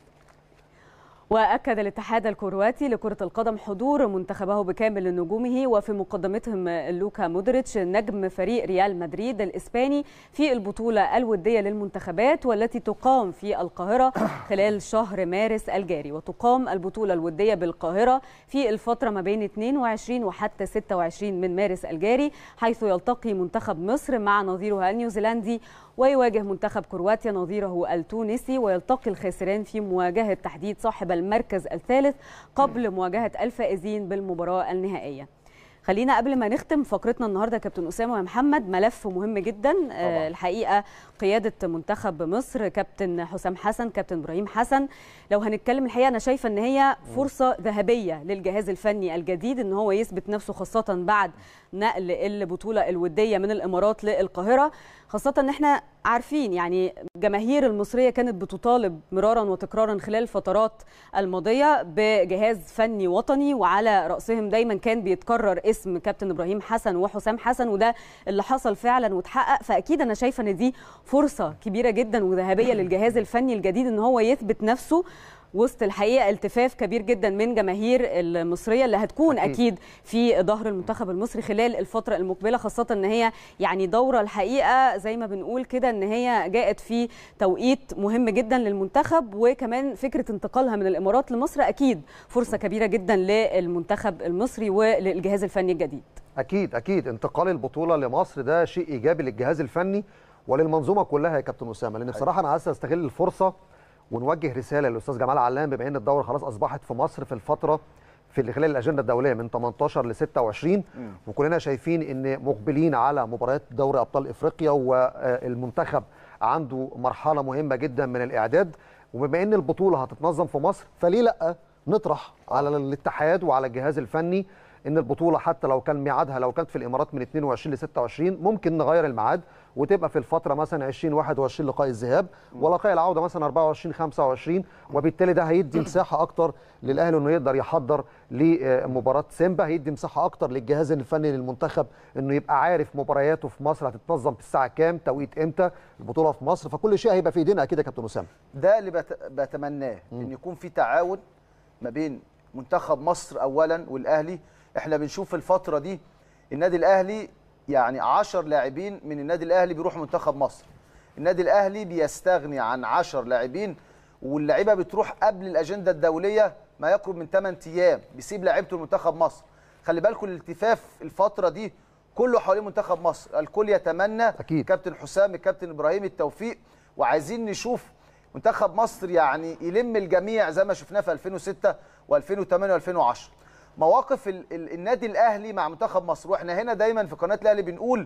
واكد الاتحاد الكرواتي لكره القدم حضور منتخبه بكامل نجومه وفي مقدمتهم لوكا مودريتش نجم فريق ريال مدريد الاسباني في البطوله الوديه للمنتخبات والتي تقام في القاهره خلال شهر مارس الجاري وتقام البطوله الوديه بالقاهره في الفتره ما بين 22 وحتى 26 من مارس الجاري حيث يلتقي منتخب مصر مع نظيره النيوزيلندي ويواجه منتخب كرواتيا نظيره التونسي ويلتقي الخاسران في مواجهه تحديد صاحب المركز الثالث قبل مواجهه الفائزين بالمباراه النهائيه خلينا قبل ما نختم فقرتنا النهارده كابتن اسامه ومحمد ملف مهم جدا آه الحقيقه قياده منتخب مصر كابتن حسام حسن كابتن ابراهيم حسن لو هنتكلم الحقيقه انا شايفه ان هي فرصه ذهبيه للجهاز الفني الجديد ان هو يثبت نفسه خاصه بعد نقل البطوله الوديه من الامارات للقاهره خاصه ان احنا عارفين يعني جماهير المصريه كانت بتطالب مرارا وتكرارا خلال الفترات الماضيه بجهاز فني وطني وعلى راسهم دايما كان بيتكرر اسم كابتن ابراهيم حسن وحسام حسن وده اللي حصل فعلا واتحقق فاكيد انا شايفه ان دي فرصه كبيره جدا وذهبيه للجهاز الفني الجديد ان هو يثبت نفسه وسط الحقيقه التفاف كبير جدا من جماهير المصريه اللي هتكون اكيد, أكيد في ظهر المنتخب المصري خلال الفتره المقبله خاصه ان هي يعني دوره الحقيقه زي ما بنقول كده ان هي جاءت في توقيت مهم جدا للمنتخب وكمان فكره انتقالها من الامارات لمصر اكيد فرصه كبيره جدا للمنتخب المصري وللجهاز الفني الجديد اكيد اكيد انتقال البطوله لمصر ده شيء ايجابي للجهاز الفني وللمنظومه كلها يا كابتن اسامه لان بصراحه انا عايز استغل الفرصه ونوجه رساله للاستاذ جمال علام بما ان الدوره خلاص اصبحت في مصر في الفتره في خلال الاجنده الدوليه من 18 ل 26 م. وكلنا شايفين ان مقبلين على مباريات دوري ابطال افريقيا والمنتخب عنده مرحله مهمه جدا من الاعداد وبما ان البطوله هتتنظم في مصر فليه لا نطرح على الاتحاد وعلى الجهاز الفني ان البطوله حتى لو كان ميعادها لو كانت في الامارات من 22 ل 26 ممكن نغير الميعاد وتبقى في الفتره مثلا 20 21 لقاء الذهاب ولقاء العوده مثلا 24 25 وبالتالي ده هيدي مساحه اكتر للاهلي انه يقدر يحضر لمباراه سيمبا هيدي مساحه اكتر للجهاز الفني للمنتخب انه يبقى عارف مبارياته في مصر هتتنظم في الساعه كام توقيت امتى البطوله في مصر فكل شيء هيبقى في ايدينا اكيد يا كابتن اسامه ده اللي بت... بتمناه ان يكون في تعاون ما بين منتخب مصر اولا والاهلي احنا بنشوف الفتره دي النادي الاهلي يعني 10 لاعبين من النادي الاهلي بيروحوا منتخب مصر النادي الاهلي بيستغني عن 10 لاعبين واللعيبه بتروح قبل الاجنده الدوليه ما يقرب من 8 ايام بيسيب لعيبته لمنتخب مصر خلي بالكم الالتفاف الفتره دي كله حوالين منتخب مصر الكل يتمنى أكيد. كابتن حسام الكابتن ابراهيم التوفيق وعايزين نشوف منتخب مصر يعني يلم الجميع زي ما شفناه في 2006 و2008 و2010 مواقف ال ال النادي الاهلي مع منتخب مصر واحنا هنا دايما في قناه الاهلي بنقول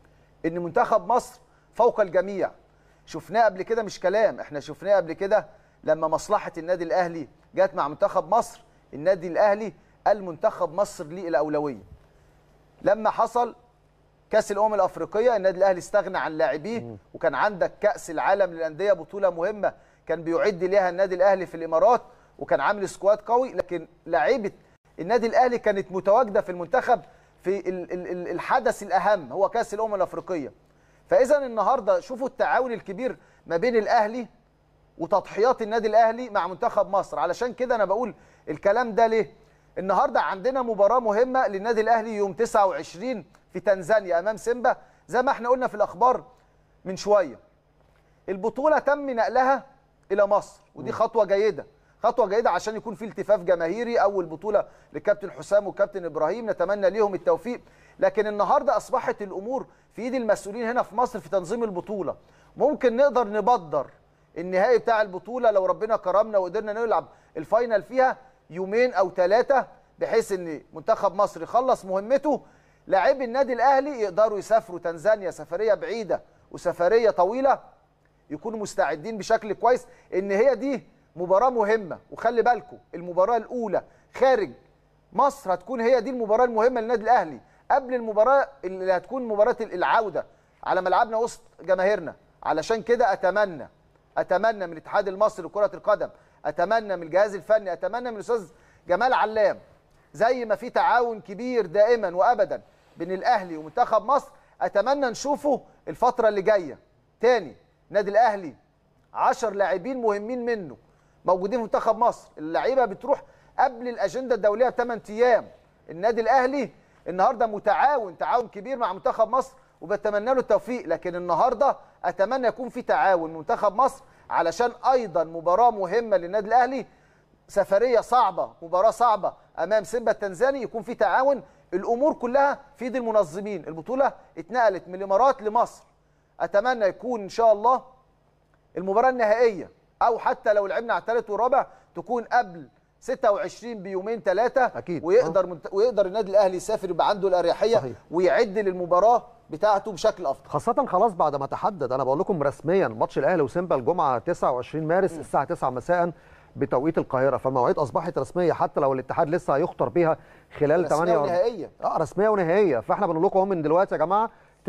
ان منتخب مصر فوق الجميع شفناه قبل كده مش كلام احنا شفناه قبل كده لما مصلحه النادي الاهلي جت مع منتخب مصر النادي الاهلي قال منتخب مصر ليه الاولويه لما حصل كاس الامم الافريقيه النادي الاهلي استغنى عن لاعبيه وكان عندك كاس العالم للانديه بطوله مهمه كان بيعد ليها النادي الاهلي في الامارات وكان عامل سكواد قوي لكن لعيبه النادي الاهلي كانت متواجده في المنتخب في الحدث الاهم هو كاس الامم الافريقيه فاذا النهارده شوفوا التعاون الكبير ما بين الاهلي وتضحيات النادي الاهلي مع منتخب مصر علشان كده انا بقول الكلام ده ليه النهارده عندنا مباراه مهمه للنادي الاهلي يوم 29 في تنزانيا امام سيمبا زي ما احنا قلنا في الاخبار من شويه البطوله تم نقلها الى مصر ودي خطوه جيده خطوه جيده عشان يكون في التفاف جماهيري اول بطوله للكابتن حسام والكابتن ابراهيم نتمنى ليهم التوفيق لكن النهارده اصبحت الامور في ايد المسؤولين هنا في مصر في تنظيم البطوله ممكن نقدر نبدر النهائي بتاع البطوله لو ربنا كرمنا وقدرنا نلعب الفاينل فيها يومين او ثلاثه بحيث ان منتخب مصر يخلص مهمته لاعبي النادي الاهلي يقدروا يسافروا تنزانيا سفريه بعيده وسفريه طويله يكونوا مستعدين بشكل كويس ان هي دي مباراه مهمه وخلي بالكم المباراه الاولى خارج مصر هتكون هي دي المباراه المهمه للنادي الاهلي قبل المباراه اللي هتكون مباراه العوده على ملعبنا وسط جماهيرنا علشان كده اتمنى اتمنى من الاتحاد المصري لكره القدم اتمنى من الجهاز الفني اتمنى من الاستاذ جمال علام زي ما في تعاون كبير دائما وابدا بين الاهلي ومنتخب مصر اتمنى نشوفه الفتره اللي جايه تاني النادي الاهلي 10 لاعبين مهمين منه موجودين في منتخب مصر اللعيبه بتروح قبل الاجنده الدوليه بثمان ايام النادي الاهلي النهارده متعاون تعاون كبير مع منتخب مصر وبتمنى له التوفيق لكن النهارده اتمنى يكون في تعاون من منتخب مصر علشان ايضا مباراه مهمه للنادي الاهلي سفريه صعبه مباراه صعبه امام سيمبا التنزاني يكون في تعاون الامور كلها في ايد المنظمين البطوله اتنقلت من الامارات لمصر اتمنى يكون ان شاء الله المباراه النهائيه او حتى لو لعبنا على الثالث والرابع تكون قبل 26 بيومين ثلاثه أكيد. ويقدر منت... ويقدر النادي الاهلي يسافر يبقى عنده الاريحيه صحيح. ويعد للمباراه بتاعته بشكل افضل خاصة خلاص بعد ما تحدد انا بقول لكم رسميا ماتش الاهلي وسيمبا الجمعة 29 مارس الساعة 9 مساء بتوقيت القاهرة فالمواعيد اصبحت رسمية حتى لو الاتحاد لسه هيخطر بيها خلال رسمية 8 ونهائية. اه رسمية ونهائية فاحنا بنقول لكم اهو من دلوقتي يا جماعة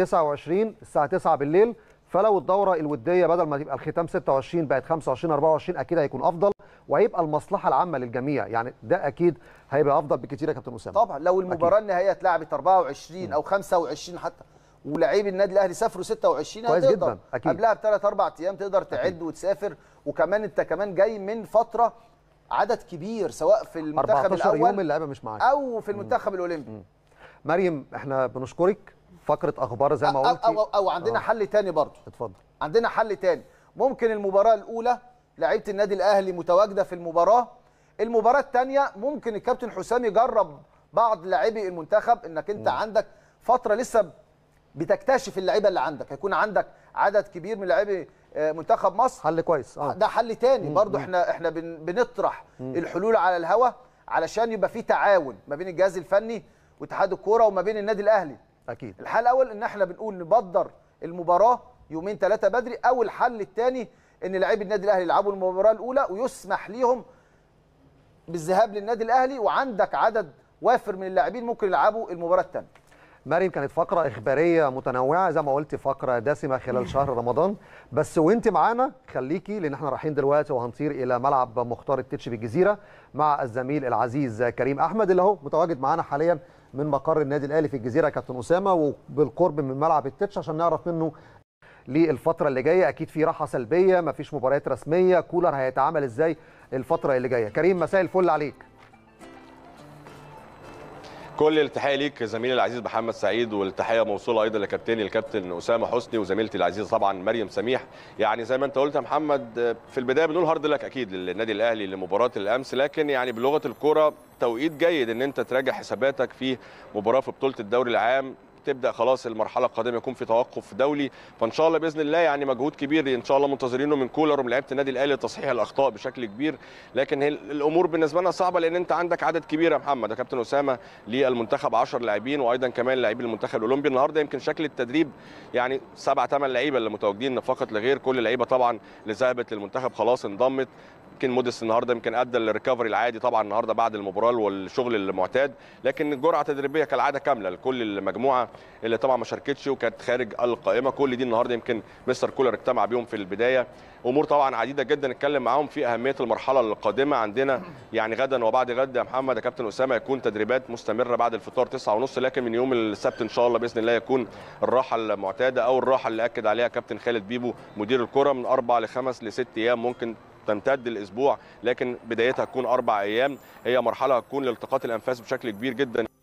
29 الساعة 9 بالليل فلو الدورة الودية بدل ما تبقى الختام 26 بقت 25 24 اكيد هيكون افضل وهيبقى المصلحة العامة للجميع يعني ده اكيد هيبقى افضل بكتير يا كابتن اسامة طبعا لو المباراه النهائيه اتلعبت 24 او 25 حتى ولاعيبي النادي الاهلي سافروا 26 كويس هتقدر جدا، أكيد. قبلها بثلاث اربع ايام تقدر تعد وتسافر وكمان انت كمان جاي من فتره عدد كبير سواء في المنتخب 14 يوم الاول اللعيبة مش معاك او في المنتخب الاولمبي مريم احنا بنشكرك فقره اخبار زي ما أو, قلتي أو, أو عندنا آه. حل تاني برضه اتفضل عندنا حل تاني ممكن المباراة الأولى لعيبة النادي الأهلي متواجدة في المباراة المباراة الثانية ممكن الكابتن حسام يجرب بعض لاعبي المنتخب انك انت عندك فترة لسه بتكتشف اللعيبة اللي عندك هيكون عندك عدد كبير من لاعبي آه، منتخب مصر حل كويس اه ده حل تاني برضو احنا احنا بن بنطرح الحلول على الهوا علشان يبقى في تعاون ما بين الجهاز الفني واتحاد الكوره وما بين النادي الاهلي اكيد الحل الاول ان احنا بنقول نبدر المباراه يومين ثلاثه بدري او الحل الثاني ان لاعبي النادي الاهلي يلعبوا المباراه الاولى ويسمح ليهم بالذهاب للنادي الاهلي وعندك عدد وافر من اللاعبين ممكن يلعبوا المباراه الثانيه مريم كانت فقره اخباريه متنوعه زي ما قلت فقره دسمه خلال شهر رمضان بس وانت معانا خليكي لان احنا رايحين دلوقتي وهنطير الى ملعب مختار التتش بالجزيره مع الزميل العزيز كريم احمد اللي هو متواجد معانا حاليا من مقر النادي الاهلي في الجزيره يا كابتن اسامه وبالقرب من ملعب التتش عشان نعرف منه للفتره اللي جايه اكيد في راحه سلبيه مفيش مباريات رسميه كولر هيتعامل ازاي الفتره اللي جايه كريم مساء الفل عليك كل التحيه ليك زميلي العزيز محمد سعيد والتحيه موصوله ايضا لكابتني الكابتن اسامه حسني وزميلتي العزيزه طبعا مريم سميح يعني زي ما انت قلت يا محمد في البدايه بنقول هارد لك اكيد للنادي الاهلي لمباراه الامس لكن يعني بلغه الكوره توقيت جيد ان انت تراجع حساباتك في مباراه في بطوله الدوري العام تبدا خلاص المرحله القادمه يكون في توقف دولي فان شاء الله باذن الله يعني مجهود كبير ان شاء الله منتظرينه من كولر ومن لعيبه النادي الاهلي لتصحيح الاخطاء بشكل كبير لكن هي الامور بالنسبه لنا صعبه لان انت عندك عدد كبير يا محمد يا كابتن اسامه للمنتخب 10 لاعبين وايضا كمان لاعبي المنتخب الاولمبي النهارده يمكن شكل التدريب يعني سبع ثمان لعيبه اللي متواجدين فقط لغير كل اللعيبه طبعا اللي ذهبت للمنتخب خلاص انضمت يمكن موديس النهارده يمكن ادى الريكفري العادي طبعا النهارده بعد المباراه والشغل المعتاد لكن الجرعه تدريبيه كالعاده كامله لكل المجموعه اللي طبعا ما شاركتش وكانت خارج القائمه كل دي النهارده يمكن مستر كولر اجتمع بيهم في البدايه امور طبعا عديده جدا نتكلم معاهم في اهميه المرحله القادمه عندنا يعني غدا وبعد غد يا محمد يا كابتن اسامه يكون تدريبات مستمره بعد الفطار 9:30 لكن من يوم السبت ان شاء الله باذن الله يكون الراحه المعتاده او الراحه اللي اكد عليها كابتن خالد بيبو مدير الكره من اربع لخمس لست ايام ممكن تمتد الاسبوع لكن بدايتها تكون اربع ايام هي مرحله هتكون لالتقاط الانفاس بشكل كبير جدا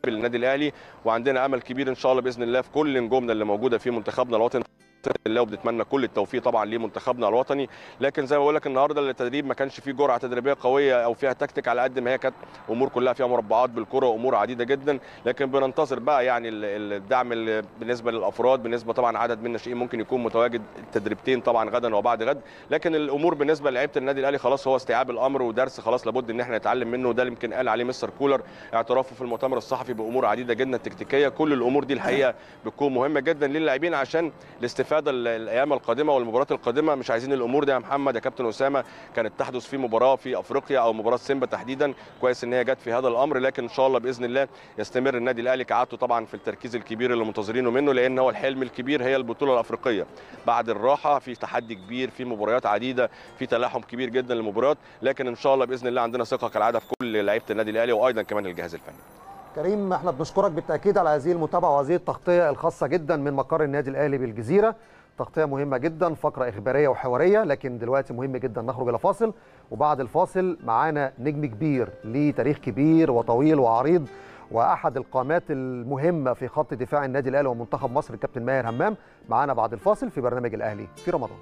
للنادي الاهلي وعندنا امل كبير ان شاء الله باذن الله في كل نجومنا اللي موجوده في منتخبنا الوطني بإذن الله وبنتمنى كل التوفيق طبعا لمنتخبنا الوطني لكن زي ما بقول لك النهارده التدريب ما كانش فيه جرعه تدريبيه قويه او فيها تكتيك على قد ما هي كانت امور كلها فيها مربعات بالكره وامور عديده جدا لكن بننتظر بقى يعني ال- ال- الدعم اللي بالنسبه للافراد بالنسبه طبعا عدد من الناشئين ممكن يكون متواجد تدريبتين طبعا غدا وبعد غد لكن الامور بالنسبه لعيبه النادي الاهلي خلاص هو استيعاب الامر ودرس خلاص لابد ان احنا نتعلم منه وده اللي يمكن قال عليه مستر كولر اعترافه في المؤتمر الصحفي بامور عديده جدا تكتيكيه كل الامور دي الحقيقه بتكون مهمه جدا للاعبين عشان الاستفاده ال- الايام القادمه والمباريات القادمه مش عايزين الامور دي يا محمد يا كابتن اسامه كانت تحدث في مباراه في افريقيا او مباراه سيمبا تحديدا كويس ان هي جت في هذا الامر لكن ان شاء الله باذن الله يستمر النادي الاهلي كعادته طبعا في التركيز الكبير اللي منتظرينه منه لان هو الحلم الكبير هي البطوله الافريقيه بعد الراحه في تحدي كبير في مباريات عديده في تلاحم كبير جدا للمباريات لكن ان شاء الله باذن الله عندنا ثقه كالعاده في كل لعيبه النادي الاهلي وايضا كمان الجهاز الفني كريم احنا بنشكرك بالتاكيد على هذه المتابعه وهذه التغطيه الخاصه جدا من مقر النادي الاهلي بالجزيره تغطيه مهمه جدا فقره اخباريه وحواريه لكن دلوقتي مهم جدا نخرج الى فاصل وبعد الفاصل معانا نجم كبير ليه تاريخ كبير وطويل وعريض واحد القامات المهمه في خط دفاع النادي الاهلي ومنتخب مصر الكابتن ماهر همام معانا بعد الفاصل في برنامج الاهلي في رمضان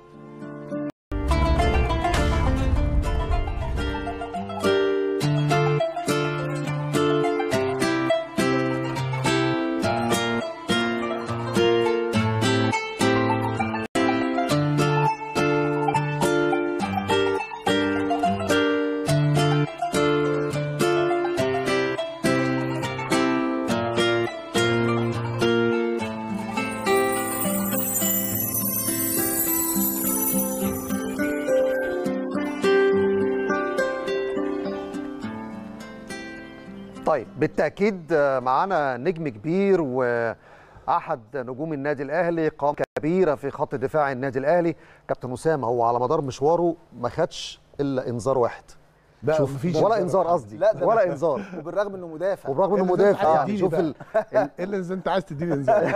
طيب بالتاكيد آه، معانا نجم كبير واحد نجوم النادي الاهلي قام كبيره في خط دفاع النادي الاهلي كابتن اسامه هو على مدار مشواره ما خدش الا انذار واحد لا شوف مفيش ولا إنذار. انذار قصدي لا ده ولا أنا- انذار وبالرغم انه مدافع وبرغم انه إلا إذا أنت مدافع عايز يعني تديني شوف بقى. ال... الا اذا انت عايز تديني انذار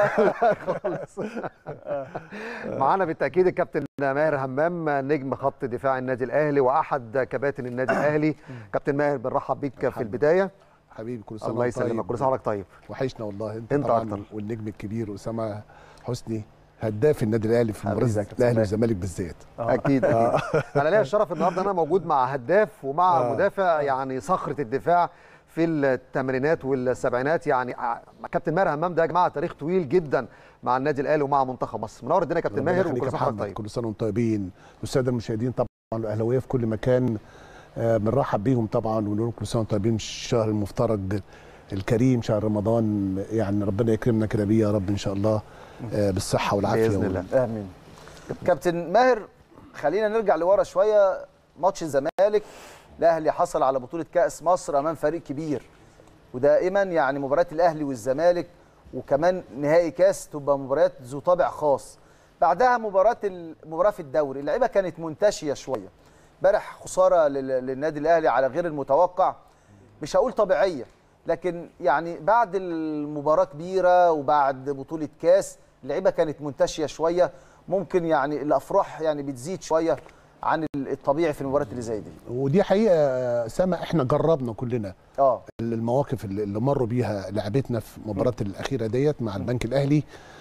معانا بالتاكيد الكابتن ماهر همام نجم خط دفاع النادي الاهلي واحد كباتن النادي الاهلي كابتن ماهر بنرحب بيك في البدايه حبيبي كل سنه الله وأنت يسلمك طيب. كل سنه وحضرتك طيب وحشنا والله انت, أنت طبعا أكتر. والنجم الكبير اسامه حسني هداف النادي الاهلي في حبيبي مباراه يا كابتن الاهلي ماهر. والزمالك بالذات اكيد اكيد انا ليا الشرف النهارده انا موجود مع هداف ومع آه. مدافع يعني صخره الدفاع في الثمانينات والسبعينات يعني ع- كابتن ماهر همام ده يا جماعه تاريخ طويل جدا مع النادي الاهلي ومع منتخب مصر منور الدنيا يا كابتن ربنا ماهر يخليك وكل يا سنه وحضرتك محمد طيب كل سنه وانتم طيبين والساده المشاهدين طبعا الاهلاويه في كل مكان آه، بنرحب بيهم طبعا ونقول لهم كل سنه وانتم طيبين الشهر المفترج الكريم شهر رمضان يعني ربنا يكرمنا كده بيه يا رب ان شاء الله آه، بالصحه والعافيه بإذن وال- الله. امين كابتن ماهر خلينا نرجع لورا شويه ماتش الزمالك الاهلي حصل على بطوله كاس مصر امام فريق كبير ودائما يعني مباريات الاهلي والزمالك وكمان نهائي كاس تبقى مباريات ذو طابع خاص بعدها مباراه المباراه في الدوري اللعيبه كانت منتشيه شويه امبارح خساره لل- للنادي الاهلي على غير المتوقع مش هقول طبيعيه لكن يعني بعد المباراه كبيره وبعد بطوله كاس اللعيبه كانت منتشيه شويه ممكن يعني الافراح يعني بتزيد شويه عن الطبيعي في المباريات اللي زي دي ودي حقيقه سما احنا جربنا كلنا اه المواقف اللي اللي مروا بيها لعبتنا في المباراه الاخيره ديت مع البنك الاهلي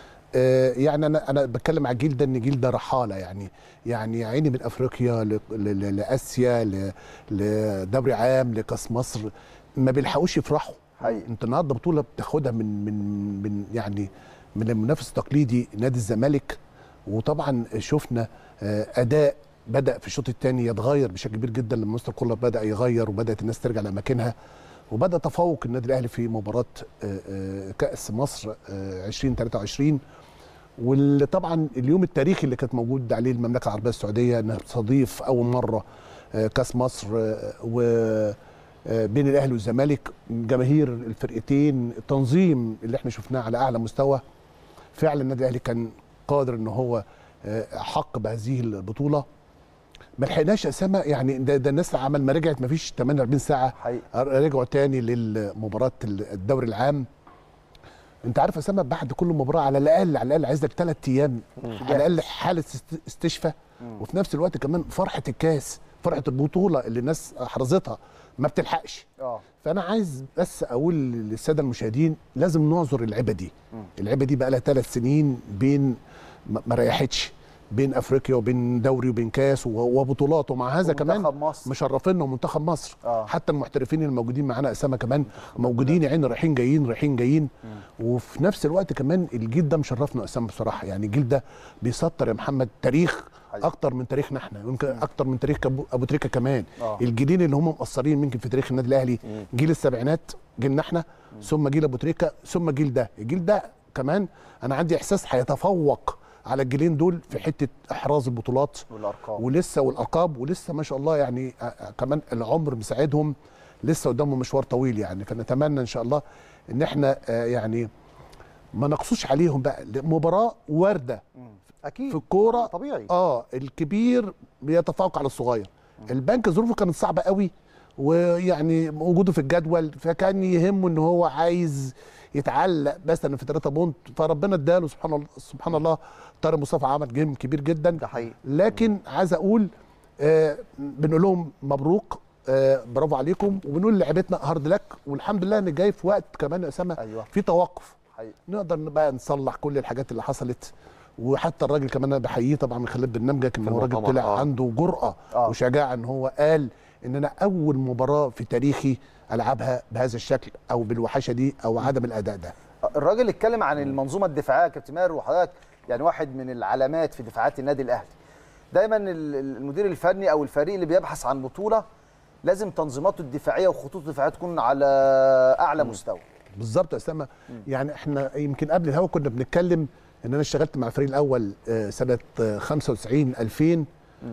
آه، يعني انا انا بتكلم على الجيل ده ان الجيل ده رحاله يعني يعني عيني من افريقيا ل- ل- ل- لاسيا ل- لدوري عام لكاس مصر ما بيلحقوش يفرحوا حقيقي. انت النهارده بطوله بتاخدها من من من يعني من المنافس التقليدي نادي الزمالك وطبعا شفنا آه، اداء بدا في الشوط الثاني يتغير بشكل كبير جدا لما مستر كولر بدا يغير وبدات الناس ترجع لاماكنها وبدا تفوق النادي الاهلي في مباراه آه، آه، كاس مصر آه، 2023 واللي طبعا اليوم التاريخي اللي كانت موجود عليه المملكه العربيه السعوديه انها تستضيف اول مره آه، كاس مصر آه، و آه، بين الاهلي والزمالك جماهير الفرقتين التنظيم اللي احنا شفناه على اعلى مستوى فعلا النادي الاهلي كان قادر ان هو آه، حق بهذه البطوله ما لحقناش اسامه يعني ده, ده الناس عمل ما رجعت ما فيش 48 ساعه حقيقي رجعوا تاني للمباراه الدوري العام انت عارف يا اسامه بعد كل مباراه على الاقل على الاقل عايز لك ثلاث ايام على الاقل حاله است- استشفاء وفي نفس الوقت كمان فرحه الكاس فرحه البطوله اللي الناس حرزتها ما بتلحقش اه فانا عايز بس اقول للساده المشاهدين لازم نعذر اللعبه دي اللعبه دي بقى لها ثلاث سنين بين ما ما ريحتش بين افريقيا وبين دوري وبين كاس و- وبطولات ومع هذا كمان ومنتخب مصر. مشرفينا ومنتخب مصر آه. حتى المحترفين الموجودين معانا اسامه كمان موجودين يا عيني رايحين جايين رايحين جايين وفي نفس الوقت كمان الجيل ده مشرفنا اسامه بصراحه يعني الجيل ده بيسطر يا محمد تاريخ حقيقي. اكتر من تاريخنا احنا يمكن اكتر من تاريخ أبو- ابو تريكه كمان آه. الجيلين اللي هم مقصرين يمكن في تاريخ النادي الاهلي جيل السبعينات جيلنا احنا ثم جيل ابو تريكه ثم الجيل ده الجيل ده كمان انا عندي احساس هيتفوق على الجيلين دول في حته احراز البطولات والارقام ولسه والالقاب ولسه ما شاء الله يعني آه، آه، كمان العمر مساعدهم لسه قدامهم مشوار طويل يعني فنتمنى ان شاء الله ان احنا آه، يعني ما نقصوش عليهم بقى مباراه وارده اكيد في الكوره طبيعي اه الكبير بيتفوق على الصغير البنك ظروفه كانت صعبه قوي ويعني وجوده في الجدول فكان يهمه ان هو عايز يتعلق مثلا في 3 بونت فربنا اداله سبحان الله سبحان الله طارق مصطفى عمل جيم كبير جدا ده حقيقي لكن عايز اقول آه بنقول لهم مبروك آه برافو عليكم وبنقول لعيبتنا هارد لك والحمد لله ان جاي في وقت كمان يا اسامه أيوة. في توقف حقيقي. نقدر بقى نصلح كل الحاجات اللي حصلت وحتى الراجل كمان انا بحييه طبعا من خلال برنامجك ان في هو راجل المؤتمر، طلع آه. عنده جرأه آه. وشجاعه ان هو قال ان انا اول مباراه في تاريخي العبها بهذا الشكل او بالوحشه دي او عدم الاداء ده الراجل اتكلم عن المنظومه الدفاعيه يا كابتن ماهر وحضرتك يعني واحد من العلامات في دفاعات النادي الاهلي دايما ال- ال- المدير الفني او الفريق اللي بيبحث عن بطوله لازم تنظيماته الدفاعيه وخطوطه الدفاعيه تكون على اعلى مستوى بالظبط يا اسامه يعني احنا يمكن قبل الهوا كنا بنتكلم ان انا اشتغلت مع الفريق الاول آه، سنه آه، 95 2000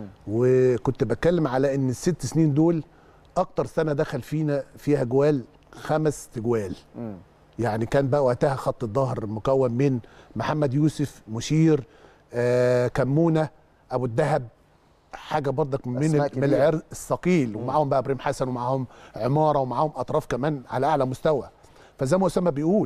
وكنت بتكلم على ان الست سنين دول اكتر سنه دخل فينا فيها جوال خمس تجوال يعني كان بقى وقتها خط الظهر مكون من محمد يوسف مشير آه كمونه ابو الدهب حاجه برضك من أسماء ال- من كبيرة. العرق الثقيل ومعاهم بقى ابراهيم حسن ومعاهم عماره ومعاهم اطراف كمان على اعلى مستوى فزي ما اسامه بيقول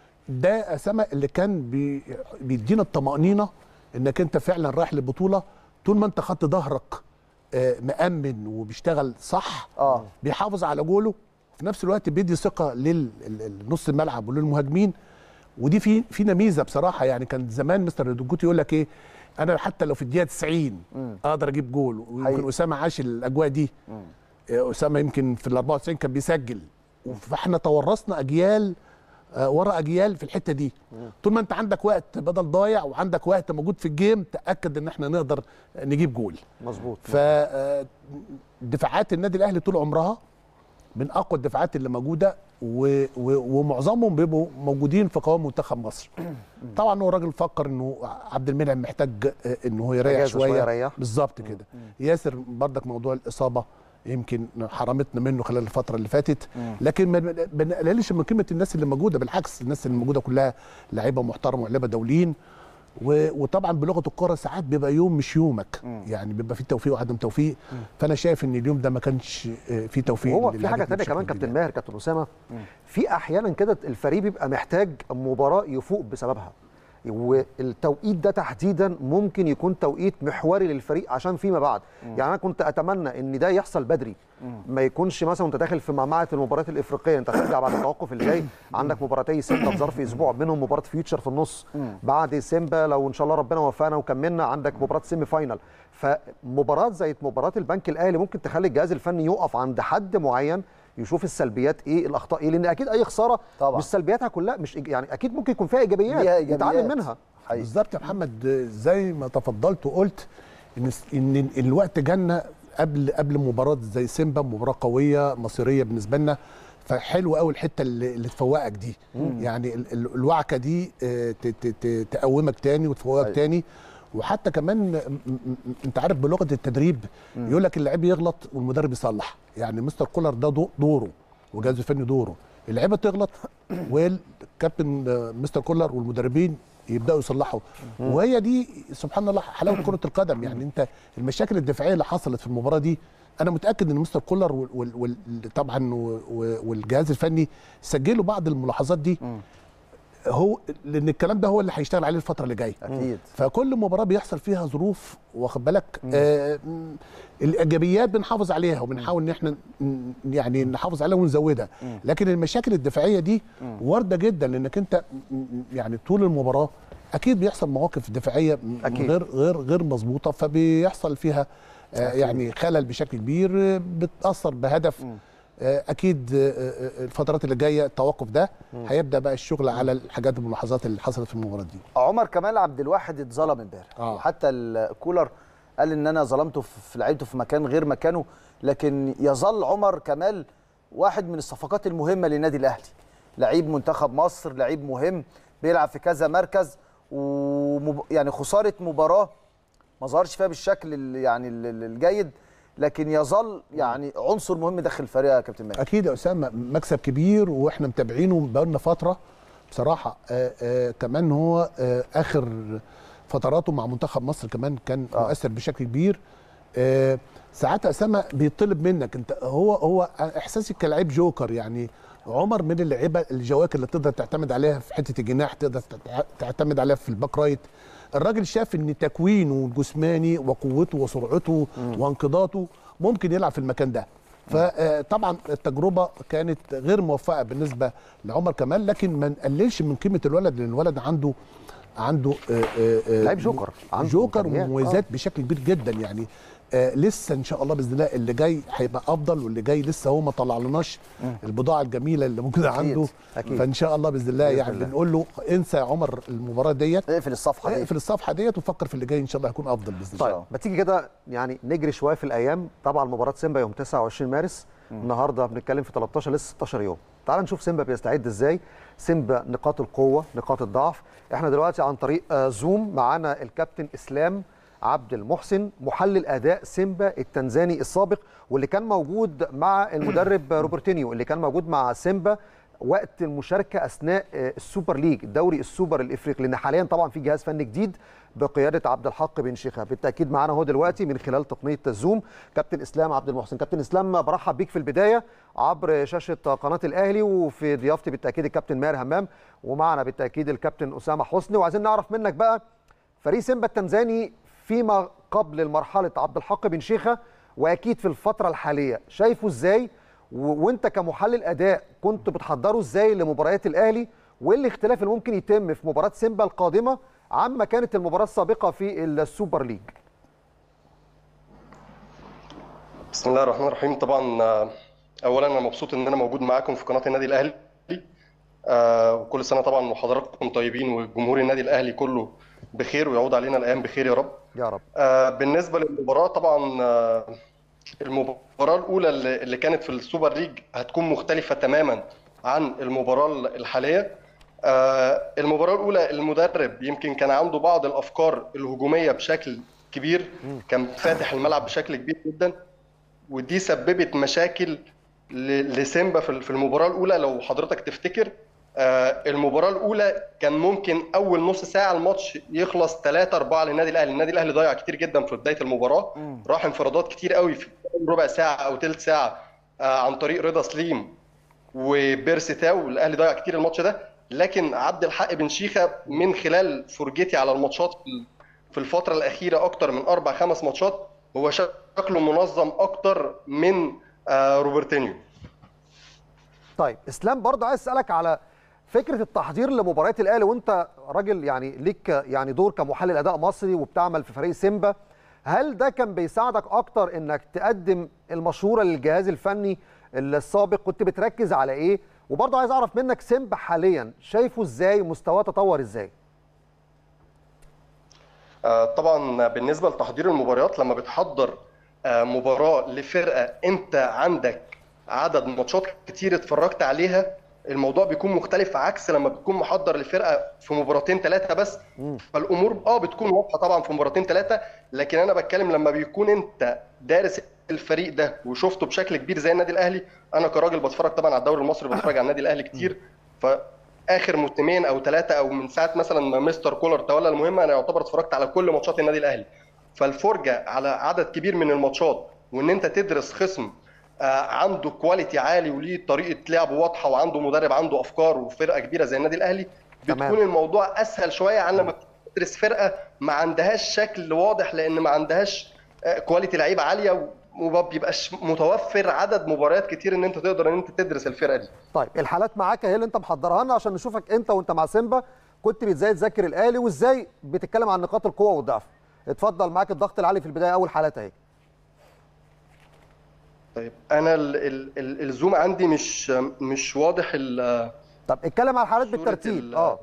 ده اسامه اللي كان بي بيدينا الطمانينه انك انت فعلا رايح للبطوله طول ما انت خط ظهرك آه، مأمن وبيشتغل صح اه بيحافظ على جوله في نفس الوقت بيدي ثقه للنص الملعب وللمهاجمين ودي في فينا ميزه بصراحه يعني كان زمان مستر دوجوتي يقول لك ايه انا حتى لو في الدقيقه 90 اقدر اجيب جول ويمكن حقيقي. اسامه عاش الاجواء دي آه، اسامه يمكن في ال 94 كان بيسجل فاحنا تورثنا اجيال آه، ورا اجيال في الحته دي طول ما انت عندك وقت بدل ضايع وعندك وقت موجود في الجيم تاكد ان احنا نقدر نجيب جول مظبوط فدفاعات النادي الاهلي طول عمرها من اقوى الدفاعات اللي موجوده و... و... ومعظمهم بيبقوا موجودين في قوام منتخب مصر طبعا هو الراجل فكر انه عبد المنعم محتاج آه، انه هو يريح أجازة شوية شويه يريح. بالظبط كده ياسر بردك موضوع الاصابه يمكن حرمتنا منه خلال الفتره اللي فاتت لكن ما ما بنقللش من قيمه الناس اللي موجوده بالعكس الناس اللي موجوده كلها لعيبه محترمه ولاعيبه دوليين و- وطبعا بلغه الكره ساعات بيبقى يوم مش يومك يعني بيبقى فيه توفيق وعدم توفيق فانا شايف ان اليوم ده ما كانش آه، فيه توفيق وهو في للاعبين حاجه تانية بشكل كمان كبير كابتن يعني. ماهر كابتن اسامه في احيانا كده الفريق بيبقى محتاج مباراه يفوق بسببها والتوقيت ده تحديدا ممكن يكون توقيت محوري للفريق عشان فيما بعد يعني انا كنت اتمنى ان ده يحصل بدري ما يكونش مثلا انت داخل في معمعه المباريات الافريقيه انت هترجع بعد التوقف اللي جاي عندك مباراتي سيمبا في ظرف اسبوع منهم مباراه فيوتشر في النص بعد سيمبا لو ان شاء الله ربنا وفقنا وكملنا عندك مباراه سيمي فاينال فمباراه زي مباراه البنك الاهلي ممكن تخلي الجهاز الفني يقف عند حد معين يشوف السلبيات ايه الاخطاء ايه لان اكيد اي خساره طبعا. مش سلبياتها كلها مش إيج- يعني اكيد ممكن يكون فيها ايجابيات ليها إيجابيات. يتعلم منها حقيقي. بالظبط يا محمد آه، زي ما تفضلت وقلت ان ان الوقت جالنا قبل قبل مباراه زي سيمبا مباراه قويه مصيريه بالنسبه لنا فحلو قوي الحته اللي, اللي تفوقك دي يعني ال- ال- الوعكه دي آه، ت- ت- ت- تقومك تاني وتفوقك أيوة. تاني وحتى كمان م- م- م- انت عارف بلغه التدريب يقول لك اللعيب يغلط والمدرب يصلح يعني مستر كولر ده دو- دوره والجهاز الفني دوره اللعيبه تغلط والكابتن آه، مستر كولر والمدربين يبداوا يصلحوا وهي دي سبحان الله حلاوه كره القدم يعني انت المشاكل الدفاعيه اللي حصلت في المباراه دي انا متاكد ان مستر كولر وال- وال- وال- طبعا و- و- والجهاز الفني سجلوا بعض الملاحظات دي هو لان الكلام ده هو اللي هيشتغل عليه الفتره اللي جايه اكيد فكل مباراه بيحصل فيها ظروف واخد بالك آه م- الايجابيات بنحافظ عليها وبنحاول ان احنا ن- يعني نحافظ عليها ونزودها لكن المشاكل الدفاعيه دي وارده جدا لانك انت م- م- يعني طول المباراه اكيد بيحصل مواقف دفاعيه م- أكيد. غير غير غير مظبوطه فبيحصل فيها آه يعني خلل بشكل كبير آه، بتاثر بهدف آه، اكيد آه، آه، الفترات اللي جايه التوقف ده هيبدا بقى الشغل على الحاجات الملاحظات اللي حصلت في المباراه دي عمر كمال عبد الواحد اتظلم امبارح آه. وحتى الكولر قال ان انا ظلمته في لعيبته في مكان غير مكانه لكن يظل عمر كمال واحد من الصفقات المهمه للنادي الاهلي لعيب منتخب مصر لعيب مهم بيلعب في كذا مركز ومب... يعني خساره مباراه ما ظهرش فيها بالشكل ال- يعني ال- ال- الجيد لكن يظل يعني عنصر مهم داخل الفريق يا كابتن ماهر اكيد يا اسامه مكسب كبير واحنا متابعينه بقالنا فتره بصراحه آه آه كمان هو آه اخر فتراته مع منتخب مصر كمان كان آه. آه. مؤثر بشكل كبير آه ساعات يا اسامه بيطلب منك انت هو هو احساسي كلاعب جوكر يعني عمر من اللعيبه الجواكر اللي تقدر تعتمد عليها في حته الجناح تقدر تع- تعتمد عليها في الباك رايت الراجل شاف ان تكوينه الجسماني وقوته وسرعته وانقضاضه ممكن يلعب في المكان ده فطبعا التجربه كانت غير موفقه بالنسبه لعمر كمال لكن ما نقللش من قيمه الولد لان الولد عنده عنده آه، آه، آه، لعيب جوكر، عنده جوكر إمكانيات. ومميزات بشكل كبير جدا يعني آه لسه ان شاء الله باذن الله اللي جاي هيبقى افضل واللي جاي لسه هو ما طلعلناش البضاعه الجميله اللي موجوده عنده أكيد. فان شاء الله باذن الله بإذن يعني الله. بنقول له انسى يا عمر المباراه ديت اقفل الصفحه دي اقفل الصفحه ديت وفكر في اللي جاي ان شاء الله هيكون افضل باذن الله طيب ما تيجي كده يعني نجري شويه في الايام طبعا مباراه سيمبا يوم 29 مارس النهارده بنتكلم في 13 لسه 16 يوم تعال نشوف سيمبا بيستعد ازاي سيمبا نقاط القوه نقاط الضعف احنا دلوقتي عن طريق آه، زوم معانا الكابتن اسلام عبد المحسن محلل اداء سيمبا التنزاني السابق واللي كان موجود مع المدرب روبرتينيو اللي كان موجود مع سيمبا وقت المشاركه اثناء آه، السوبر ليج الدوري السوبر الافريقي لان حاليا طبعا في جهاز فني جديد بقياده عبد الحق بن شيخه بالتاكيد معانا هو دلوقتي من خلال تقنيه الزوم كابتن اسلام عبد المحسن كابتن اسلام برحب بيك في البدايه عبر شاشه قناه الاهلي وفي ضيافتي بالتاكيد الكابتن ماهر همام ومعنا بالتاكيد الكابتن اسامه حسني وعايزين نعرف منك بقى فريق سيمبا التنزاني فيما قبل مرحله عبد الحق بن شيخه واكيد في الفتره الحاليه شايفه ازاي و- وانت كمحلل اداء كنت بتحضره ازاي لمباريات الاهلي وايه الاختلاف اللي ممكن يتم في مباراه سيمبا القادمه عما كانت المباراه السابقه في السوبر ليج بسم الله الرحمن الرحيم طبعا آه، اولا انا مبسوط ان انا موجود معاكم في قناه النادي الاهلي آه، وكل سنه طبعا وحضراتكم طيبين وجمهور النادي الاهلي كله بخير ويعود علينا الايام بخير يا رب يا رب آه، بالنسبه للمباراه طبعا آه، المباراه الاولى اللي اللي كانت في السوبر ليج هتكون مختلفه تماما عن المباراه الحاليه آه، المباراه الاولى المدرب يمكن كان عنده بعض الافكار الهجوميه بشكل كبير كان فاتح الملعب بشكل كبير جدا ودي سببت مشاكل ل- لسيمبا في في المباراه الاولى لو حضرتك تفتكر آه، المباراه الاولى كان ممكن اول نص ساعه الماتش يخلص 3 4 للنادي الاهلي النادي الاهلي ضيع كتير جدا في بدايه المباراه راح انفرادات كتير قوي في ربع ساعه او ثلث ساعه آه، عن طريق رضا سليم وبيرسي تاو الاهلي ضيع كتير الماتش ده لكن عبد الحق بن شيخه من خلال فرجتي على الماتشات في- في الفتره الاخيره اكتر من اربع خمس ماتشات هو شكله منظم اكتر من آه، روبرتينيو طيب اسلام برضه عايز اسالك على فكره التحضير لمباريات الاهلي وانت راجل يعني ليك يعني دور كمحلل اداء مصري وبتعمل في فريق سيمبا هل ده كان بيساعدك اكتر انك تقدم المشوره للجهاز الفني السابق كنت بتركز على ايه وبرضه عايز اعرف منك سيمبا حاليا شايفه ازاي مستواه تطور ازاي آه، طبعا بالنسبه لتحضير المباريات لما بتحضر آه، مباراه لفرقه انت عندك عدد ماتشات كتير اتفرجت عليها الموضوع بيكون مختلف عكس لما بتكون محضر لفرقه في مباراتين ثلاثه بس فالامور اه بتكون واضحه طبعا في مباراتين ثلاثه لكن انا بتكلم لما بيكون انت دارس الفريق ده وشفته بشكل كبير زي النادي الاهلي انا كراجل بتفرج طبعا على الدوري المصري بتفرج على النادي الاهلي كتير فاخر موسمين او ثلاثه او من ساعه مثلا ما مستر كولر تولى المهمه انا يعتبر اتفرجت على كل ماتشات النادي الاهلي فالفرجه على عدد كبير من الماتشات وان انت تدرس خصم آه، عنده كواليتي عالي وليه طريقه لعب واضحه وعنده مدرب عنده افكار وفرقه كبيره زي النادي الاهلي تمام. بتكون الموضوع اسهل شويه عن لما تدرس فرقه ما عندهاش شكل واضح لان ما عندهاش آه، كواليتي لعيبه عاليه وما بيبقاش متوفر عدد مباريات كتير ان انت تقدر ان انت تدرس الفرقه دي طيب الحالات معاك اهي اللي انت محضرها لنا عشان نشوفك انت وانت مع سيمبا كنت ازاي تذاكر الاهلي وازاي بتتكلم عن نقاط القوه والضعف اتفضل معاك الضغط العالي في البدايه اول حالات اهي طيب انا ال ال ال الزوم عندي مش مش واضح ال- طب اتكلم على الحالات صورة بالترتيب ال- اه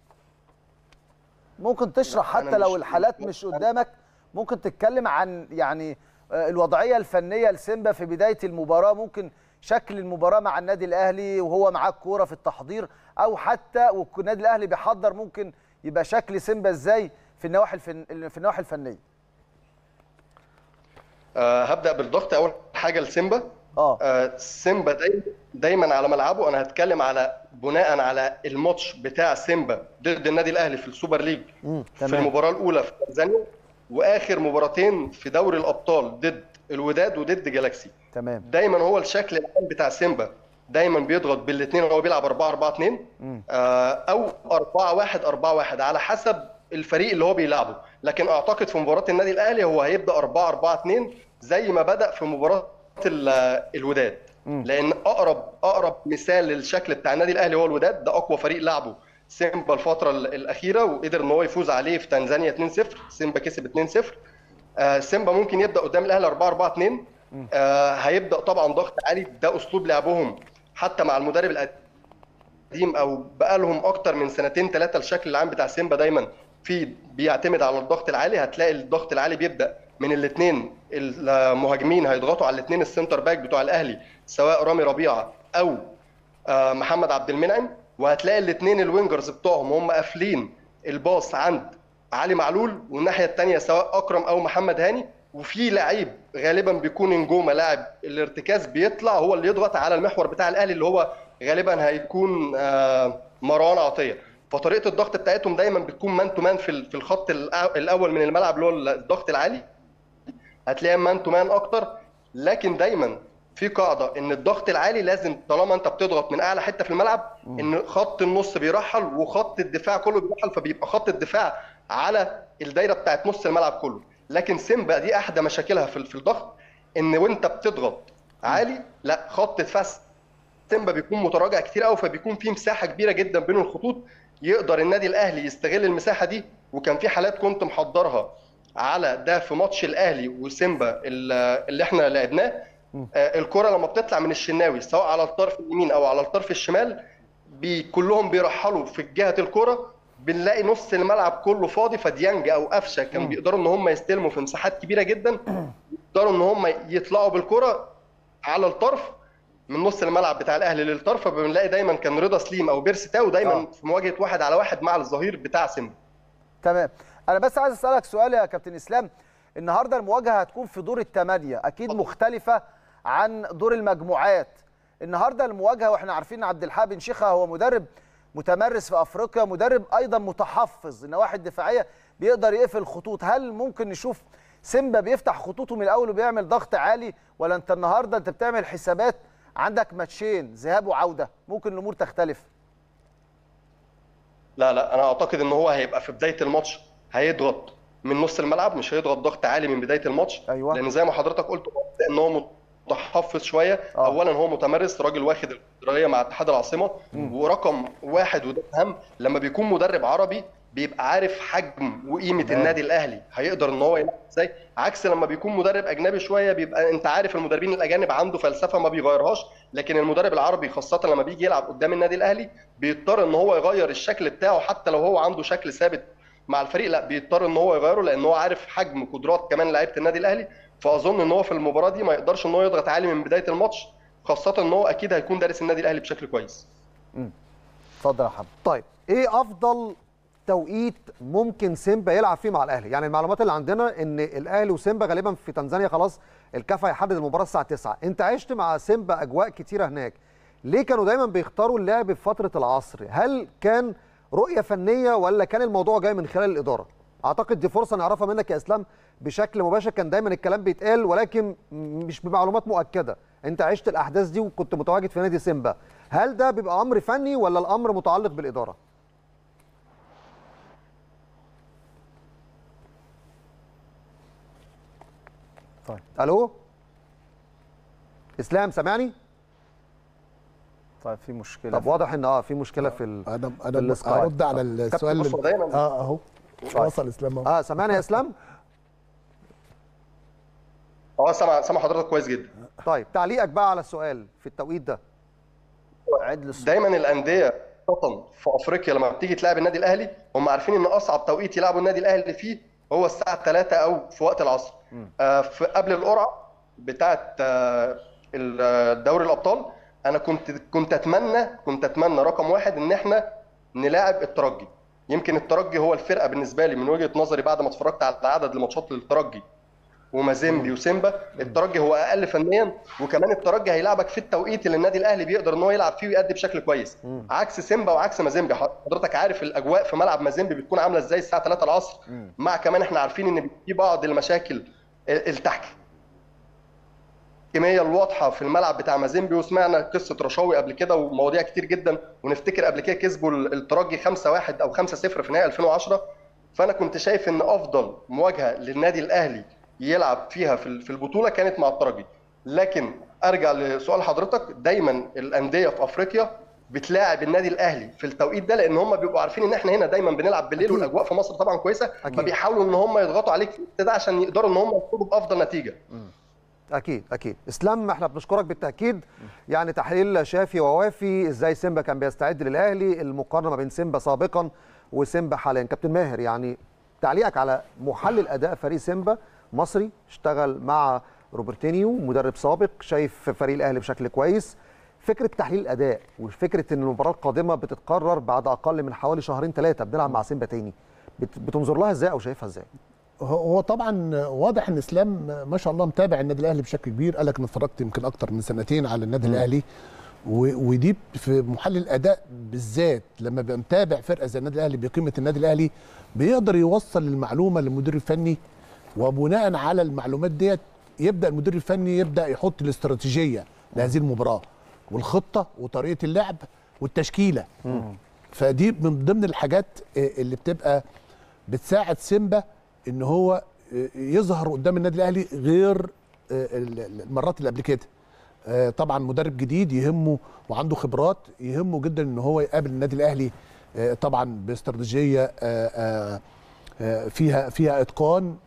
ممكن تشرح لا، أنا حتى لو مش- الحالات مش قدامك ممكن تتكلم عن يعني آه، الوضعيه الفنيه لسيمبا في بدايه المباراه ممكن شكل المباراه مع النادي الاهلي وهو معاه الكوره في التحضير او حتى والنادي الاهلي بيحضر ممكن يبقى شكل سيمبا ازاي في النواحي الفن... في النواحي الفنيه آه، هبدا بالضغط اول حاجه لسيمبا اه آه، سيمبا دايما دايما على ملعبه انا هتكلم على بناء على الماتش بتاع سيمبا ضد النادي الاهلي في السوبر ليج في تمام. المباراه الاولى في تنزانيا واخر مباراتين في دوري الابطال ضد الوداد وضد جالاكسي تمام دايما هو الشكل العام بتاع سيمبا دايما بيضغط بالاثنين هو بيلعب 4 4 2 آه، او 4 1 4 1 على حسب الفريق اللي هو بيلعبه لكن اعتقد في مباراه النادي الاهلي هو هيبدا 4 4 2 زي ما بدا في مباراه ال- الوداد لان اقرب اقرب مثال للشكل بتاع النادي الاهلي هو الوداد ده اقوى فريق لعبه سيمبا الفتره ال- الاخيره وقدر ان هو يفوز عليه في تنزانيا 2-0 سيمبا كسب 2-0 آه، سيمبا ممكن يبدا قدام الاهلي 4 4 2 آه، هيبدا طبعا ضغط عالي ده اسلوب لعبهم حتى مع المدرب القديم او بقالهم اكتر من سنتين ثلاثه الشكل العام بتاع سيمبا دايما في بيعتمد على الضغط العالي هتلاقي الضغط العالي بيبدا من الاثنين المهاجمين هيضغطوا على الاثنين السنتر باك بتوع الاهلي سواء رامي ربيعه او آه، محمد عبد المنعم وهتلاقي الاثنين الوينجرز بتوعهم هم قافلين الباص عند علي معلول والناحيه الثانيه سواء اكرم او محمد هاني وفي لعيب غالبا بيكون نجومه لاعب الارتكاز بيطلع هو اللي يضغط على المحور بتاع الاهلي اللي هو غالبا هيكون آه، مروان عطيه فطريقه الضغط بتاعتهم دايما بتكون مان تو مان في ال- في الخط الأ- الاول من الملعب اللي هو الضغط العالي هتلاقيها مان تو مان اكتر لكن دايما في قاعده ان الضغط العالي لازم طالما انت بتضغط من اعلى حته في الملعب ان خط النص بيرحل وخط الدفاع كله بيرحل فبيبقى خط الدفاع على الدايره بتاعت نص الملعب كله لكن سيمبا دي احدى مشاكلها في في الضغط ان وانت بتضغط عالي لا خط دفاع سيمبا بيكون متراجع كتير قوي فبيكون في مساحه كبيره جدا بين الخطوط يقدر النادي الاهلي يستغل المساحه دي وكان في حالات كنت محضرها على ده في ماتش الاهلي وسيمبا اللي اللي احنا لعبناه آه، الكره لما بتطلع من الشناوي سواء على الطرف اليمين او على الطرف الشمال بي كلهم بيرحلوا في جهه الكره بنلاقي نص الملعب كله فاضي فديانج او قفشه كان بيقدروا ان هم يستلموا في مساحات كبيره جدا يقدروا ان هم يطلعوا بالكره على الطرف من نص الملعب بتاع الاهلي للطرف فبنلاقي دايما كان رضا سليم او بيرسي تاو دايما آه. في مواجهه واحد على واحد مع الظهير بتاع سيمبا تمام انا بس عايز اسالك سؤال يا كابتن اسلام النهارده المواجهه هتكون في دور الثمانيه اكيد مختلفه عن دور المجموعات النهارده المواجهه واحنا عارفين ان عبد الحاب بن شيخه هو مدرب متمرس في افريقيا مدرب ايضا متحفظ النواحي الدفاعيه بيقدر يقفل خطوط هل ممكن نشوف سيمبا بيفتح خطوطه من الاول وبيعمل ضغط عالي ولا انت النهارده انت بتعمل حسابات عندك ماتشين ذهاب وعوده ممكن الامور تختلف لا لا انا اعتقد ان هو هيبقى في بدايه الماتش هيضغط من نص الملعب مش هيضغط ضغط عالي من بدايه الماتش أيوة. لان زي ما حضرتك قلت ان هو متحفظ شويه آه. اولا هو متمرس راجل واخد القدريه مع اتحاد العاصمه ورقم واحد وده اهم لما بيكون مدرب عربي بيبقى عارف حجم وقيمه تمام. النادي الاهلي هيقدر ان هو يلعب ازاي عكس لما بيكون مدرب اجنبي شويه بيبقى انت عارف المدربين الاجانب عنده فلسفه ما بيغيرهاش لكن المدرب العربي خاصه لما بيجي يلعب قدام النادي الاهلي بيضطر ان هو يغير الشكل بتاعه حتى لو هو عنده شكل ثابت مع الفريق لا بيضطر ان هو يغيره لان هو عارف حجم قدرات كمان لعيبه النادي الاهلي فاظن ان هو في المباراه دي ما يقدرش ان هو يضغط عالي من بدايه الماتش خاصه ان هو اكيد هيكون دارس النادي الاهلي بشكل كويس اتفضل يا حمد طيب ايه افضل توقيت ممكن سيمبا يلعب فيه مع الاهلي يعني المعلومات اللي عندنا ان الاهلي وسيمبا غالبا في تنزانيا خلاص الكاف هيحدد المباراه الساعه 9 انت عشت مع سيمبا اجواء كتيره هناك ليه كانوا دايما بيختاروا اللعب في فتره العصر هل كان رؤيه فنيه ولا كان الموضوع جاي من خلال الاداره اعتقد دي فرصه نعرفها منك يا اسلام بشكل مباشر كان دايما الكلام بيتقال ولكن مش بمعلومات مؤكده انت عشت الاحداث دي وكنت متواجد في نادي سيمبا هل ده بيبقى امر فني ولا الامر متعلق بالاداره طيب. الو اسلام سامعني طيب في مشكله طب واضح ان اه في مشكله في ال... انا في انا السكايب. ارد على السؤال بص، هو دايماً- اه اهو وصل اسلام اهو اه سامعني يا اسلام اه سامع سامع حضرتك كويس جدا طيب تعليقك بقى على السؤال في التوقيت ده عد للصوت. دايما الانديه خاصة في افريقيا لما بتيجي تلعب النادي الاهلي هم عارفين ان اصعب توقيت يلعبوا النادي الاهلي فيه هو الساعه 3 او في وقت العصر آه في قبل القرعه بتاعه آه ال- دوري الابطال انا كنت كنت اتمنى كنت اتمنى رقم واحد ان احنا نلاعب الترجي يمكن الترجي هو الفرقه بالنسبه لي من وجهه نظري بعد ما اتفرجت على عدد الماتشات للترجي ومازيمبي وسيمبا الترجي هو اقل فنيا وكمان الترجي هيلعبك في التوقيت اللي النادي الاهلي بيقدر ان هو يلعب فيه ويأدي بشكل كويس عكس سيمبا وعكس مازيمبي حضرتك عارف الاجواء في ملعب مازيمبي بتكون عامله ازاي الساعه 3 العصر مع كمان احنا عارفين ان في بعض المشاكل التحكيميه الواضحه في الملعب بتاع مازيمبي وسمعنا قصه رشاوي قبل كده ومواضيع كتير جدا ونفتكر قبل كده كسبوا الترجي 5-1 او 5-0 في نهائي 2010 فانا كنت شايف ان افضل مواجهه للنادي الاهلي يلعب فيها في في البطوله كانت مع الترجي لكن ارجع لسؤال حضرتك دايما الانديه في افريقيا بتلاعب النادي الاهلي في التوقيت ده لان هم بيبقوا عارفين ان احنا هنا دايما بنلعب بالليل أكيد. والاجواء في مصر طبعا كويسه أكيد. فبيحاولوا ان هم يضغطوا عليك في الوقت ده عشان يقدروا ان هم يوصلوا بافضل نتيجه اكيد اكيد اسلام احنا بنشكرك بالتاكيد يعني تحليل شافي ووافي ازاي سيمبا كان بيستعد للاهلي المقارنه ما بين سيمبا سابقا وسيمبا حاليا كابتن ماهر يعني تعليقك على محلل اداء فريق سيمبا مصري اشتغل مع روبرتينيو مدرب سابق شايف فريق الاهلي بشكل كويس فكره تحليل الاداء وفكره ان المباراه القادمه بتتكرر بعد اقل من حوالي شهرين ثلاثه بنلعب مع سيمبا تاني بت- بتنظر لها ازاي او شايفها ازاي هو هو طبعا واضح ان اسلام ما شاء الله متابع النادي الاهلي بشكل كبير قال لك انا اتفرجت يمكن اكتر من سنتين على النادي الاهلي و- ودي في محلل الاداء بالذات لما بيبقى متابع فرقه زي النادي الاهلي بقيمه النادي الاهلي بيقدر يوصل المعلومه للمدير الفني وبناء على المعلومات ديت يبدا المدير الفني يبدا يحط الاستراتيجيه لهذه المباراه والخطه وطريقه اللعب والتشكيله فدي من ضمن الحاجات اللي بتبقى بتساعد سيمبا ان هو يظهر قدام النادي الاهلي غير المرات اللي قبل كده آه، طبعا مدرب جديد يهمه وعنده خبرات يهمه جدا ان هو يقابل النادي الاهلي آه، طبعا باستراتيجيه آه، آه، آه، فيها فيها اتقان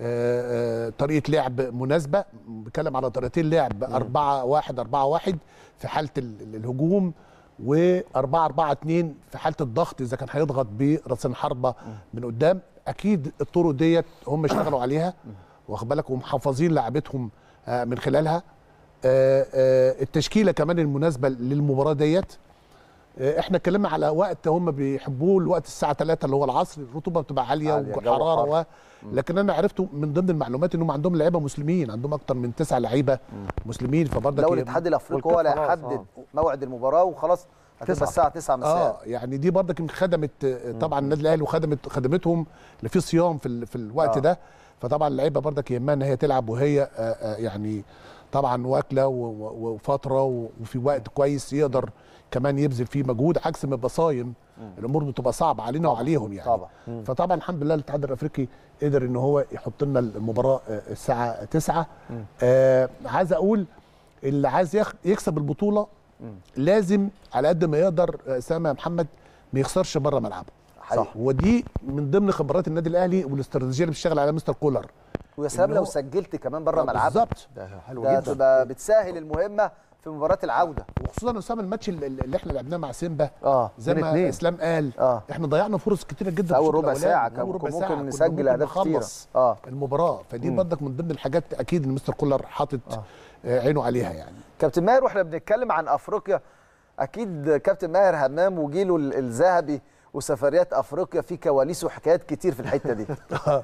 آه، آه، طريقه لعب مناسبه بتكلم على طريقتين لعب 4 1 4 1 في حاله ال- ال- الهجوم و 4 4 2 في حاله الضغط اذا كان هيضغط براس الحربه من قدام اكيد الطرق ديت هم اشتغلوا عليها واخد بالك ومحافظين لعبتهم آه، من خلالها آه، آه، التشكيله كمان المناسبه للمباراه ديت آه، احنا اتكلمنا على وقت هم بيحبوه الوقت الساعه 3 اللي هو العصر الرطوبه بتبقى عاليه, عالية، الجو وحراره حر. و... لكن انا عرفته من ضمن المعلومات انهم عندهم لعيبه مسلمين عندهم اكتر من تسع لعيبه مسلمين فبرضك لو هي- الاتحاد الافريقي هو اللي والكاف خلاص، هيحدد موعد المباراه وخلاص هتبقى تسعة. الساعه 9 مساء اه يعني دي برضك يمكن خدمت آه، طبعا النادي الاهلي وخدمت خدمتهم اللي في صيام في ال- في الوقت آه. ده فطبعا اللعيبه برضك يهمها ان هي تلعب وهي آه، آه، يعني طبعا واكله و- و- وفتره و- وفي وقت كويس يقدر كمان يبذل فيه مجهود عكس ما يبقى صايم الامور بتبقى صعبه علينا وعليهم يعني طبعا. فطبعا الحمد لله الاتحاد الافريقي قدر ان هو يحط لنا المباراه آه، الساعه 9 آه عايز اقول اللي عايز يخ- يكسب البطوله لازم على قد ما يقدر آه، اسامه يا محمد ما يخسرش بره ملعبه حقيقي. ودي من ضمن خبرات النادي الاهلي والاستراتيجيه اللي بيشتغل عليها مستر كولر ويا سلام إن لو هو- سجلت كمان بره آه، ملعبك بالظبط ده حلو ده جدا تبقى بتسهل المهمه في مباراه العوده وخصوصا اسامه الماتش اللي اللي احنا لعبناه مع سيمبا اه زي من ما اتنين. اسلام قال اه احنا ضيعنا فرص كتيره جدا في اول الشوط ربع الأولاني. ساعه في كان أول ربع ممكن ساعة كنا نسجل ممكن اهداف كتيره نخلص اه المباراه فدي برضك من ضمن الحاجات اكيد ان مستر كولر حاطط آه، عينه عليها يعني كابتن ماهر واحنا بنتكلم عن افريقيا اكيد كابتن ماهر همام وجيله ال- الذهبي وسفريات افريقيا في كواليس وحكايات كتير في الحته دي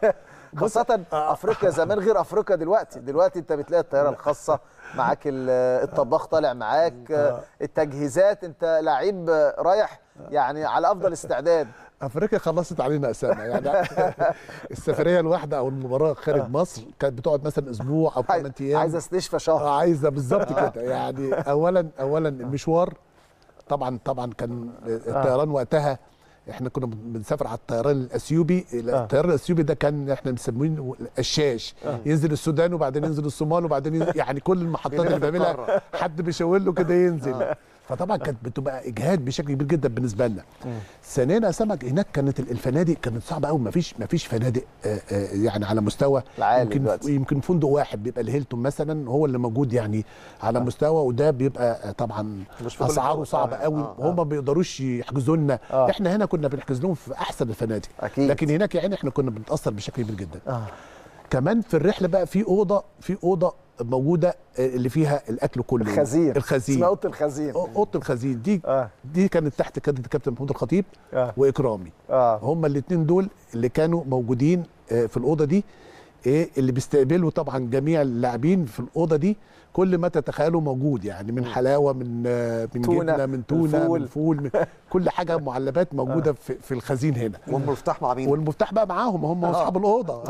خاصة افريقيا زمان غير افريقيا دلوقتي، دلوقتي انت بتلاقي الطيارة الخاصة معاك ال- الطباخ طالع معاك التجهيزات انت لعيب رايح يعني على افضل استعداد افريقيا خلصت علينا اسامه يعني السفريه الواحده او المباراه خارج مصر كانت بتقعد مثلا اسبوع او 8 ايام عايز استشفى شهر آه، عايزه بالظبط كده يعني اولا اولا المشوار طبعا طبعا كان الطيران وقتها احنا كنا بنسافر على الطيران الاثيوبي آه. الطيران الاثيوبي ده كان احنا مسمينه الشاش آه. ينزل السودان وبعدين ينزل الصومال وبعدين ينزل يعني كل المحطات اللي بيعملها حد بيشاور له كده ينزل فطبعا كانت بتبقى اجهاد بشكل كبير جدا بالنسبه لنا ثانيا يا سمك هناك كانت ال- الفنادق كانت صعبه قوي ما فيش ما فيش فنادق آه، آه، يعني على مستوى العالي يمكن دلوقتي. يمكن فندق واحد بيبقى الهيلتون مثلا هو اللي موجود يعني على مستوى وده بيبقى آه، طبعا مش في كل اسعاره الفنادق صعبه طبعاً. قوي آه، وهم ما بيقدروش يحجزوا لنا آه. احنا هنا كنا بنحجز لهم في احسن الفنادق أكيد. لكن هناك يعني احنا كنا بنتاثر بشكل كبير جدا آه. كمان في الرحله بقى في اوضه في اوضه موجوده آه، اللي فيها الاكل كله الخزين الخزين اسمها اوضه الخزين أو- اوضه الخزين دي اه دي كانت تحت كابتن الكابتن محمود الخطيب اه واكرامي اه هما الاثنين دول اللي كانوا موجودين آه، في الاوضه دي ايه اللي بيستقبلوا طبعا جميع اللاعبين في الاوضه دي كل ما تتخيلوا موجود يعني من حلاوه من آه، من تونة، جبنه من تونه الفول. من فول من كل حاجه معلبات موجوده في, في الخزين هنا والمفتاح مع مين؟ والمفتاح بقى معاهم هم آه. اصحاب الاوضه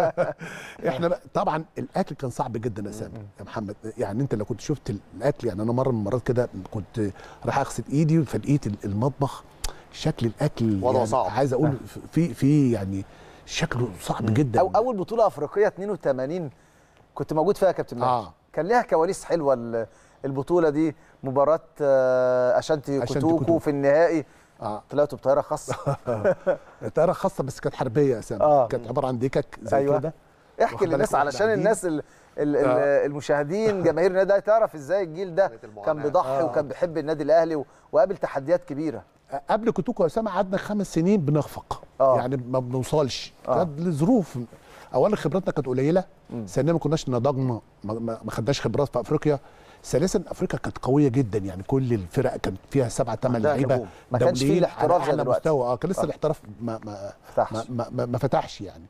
احنا بقى طبعا الاكل كان صعب جدا يا سامي يا محمد يعني انت لو كنت شفت الاكل يعني انا مره من المرات كده كنت رايح اغسل ايدي فلقيت المطبخ شكل الاكل وضعه يعني صعب. عايز اقول في في يعني شكله صعب جدا أو اول بطوله افريقيه 82 كنت موجود فيها يا كابتن ماهر آه. كان ليها كواليس حلوه ال- البطوله دي مباراه آه، اشانتي أشانتي كوتوكو كوتوكو. في النهائي اه طلعتوا بطياره خاصه طياره خاصه بس كانت حربيه يا سامي آه. كانت عباره عن ديكك زي أيوة. كده احكي واخد بالك للناس واحنا علشان قاعدين. الناس ال ال ال آه. المشاهدين جماهير النادي الاهلي تعرف ازاي الجيل ده كانت المعاناة. كان بيضحي آه. وكان بيحب النادي الاهلي و- وقابل تحديات كبيره قبل كوتوكو يا اسامه قعدنا خمس سنين بنخفق آه. يعني ما بنوصلش آه. كانت لظروف اولا خبراتنا كانت قليله ثانيا ما كناش نضجنا ما, ما ما خدناش خبرات في افريقيا ثالثا افريقيا كانت قويه جدا يعني كل الفرق كانت فيها سبعة ثمان عندها لعيبه نجوم. ما كانش فيه دوليين الاحتراف على زي أعلى دلوقتي. مستوى اه كان لسه آه. الاحتراف ما ما فتحش. ما, ما, ما, ما فتحش يعني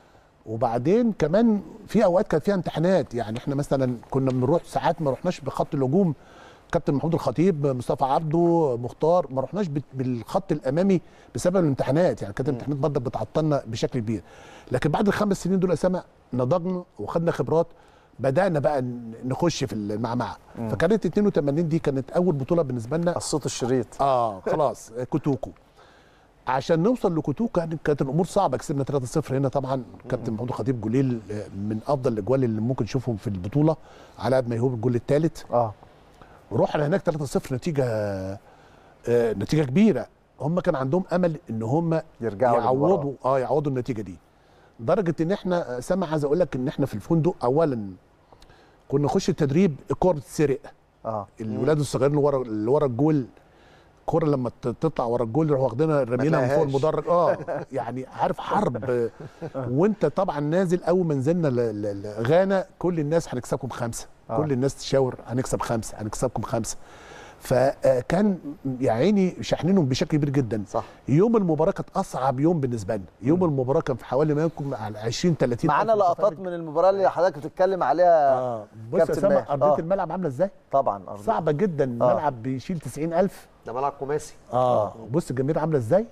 وبعدين كمان في اوقات كانت فيها امتحانات يعني احنا مثلا كنا بنروح ساعات ما رحناش بخط الهجوم كابتن محمود الخطيب مصطفى عبده مختار ما رحناش بت- بالخط الامامي بسبب الامتحانات يعني كانت الامتحانات برضك بتعطلنا بشكل كبير لكن بعد الخمس سنين دول اسامه نضجنا وخدنا خبرات بدانا بقى ن- نخش في المعمعه فكانت 82 دي كانت اول بطوله بالنسبه لنا الصوت الشريط اه خلاص كوتوكو عشان نوصل لكوتوكو كانت كانت الامور صعبه كسبنا 3-0 هنا طبعا كابتن محمود الخطيب جوليل آه، من افضل الاجوال اللي ممكن نشوفهم في البطوله على قد ما يهوب الجول الثالث اه ورحنا هناك 3-0 نتيجه آه، نتيجه كبيره هم كان عندهم امل ان هم يرجعوا يعوضوا اه يعوضوا النتيجه دي لدرجه ان احنا آه، سامع عايز اقول لك ان احنا في الفندق اولا كنا نخش التدريب الكوره بتتسرق اه الولاد الصغيرين اللي ورا اللي ورا الجول الكوره لما ت- تطلع ورا الجول يروحوا واخدينها رامينها من فوق تلاقيهاش. المدرج اه يعني عارف حرب وانت طبعا نازل اول ما نزلنا ل- ل- ل- غانا كل الناس هنكسبكم خمسه آه. كل الناس تشاور هنكسب خمسه هنكسبكم خمسه فكان يا عيني شاحنينهم بشكل كبير جدا صح. يوم المباراه كانت اصعب يوم بالنسبه لنا يوم المباراه كان في حوالي ما يكون على 20 30 معانا ألف لقطات متفرج. من المباراه اللي حضرتك بتتكلم عليها اه بص يا كابتن سامع ماهر. ارضيه آه. الملعب عامله ازاي طبعا أرضي. صعبه جدا الملعب بيشيل 90000 ده ملعب خماسي اه بص الجماهير عامله ازاي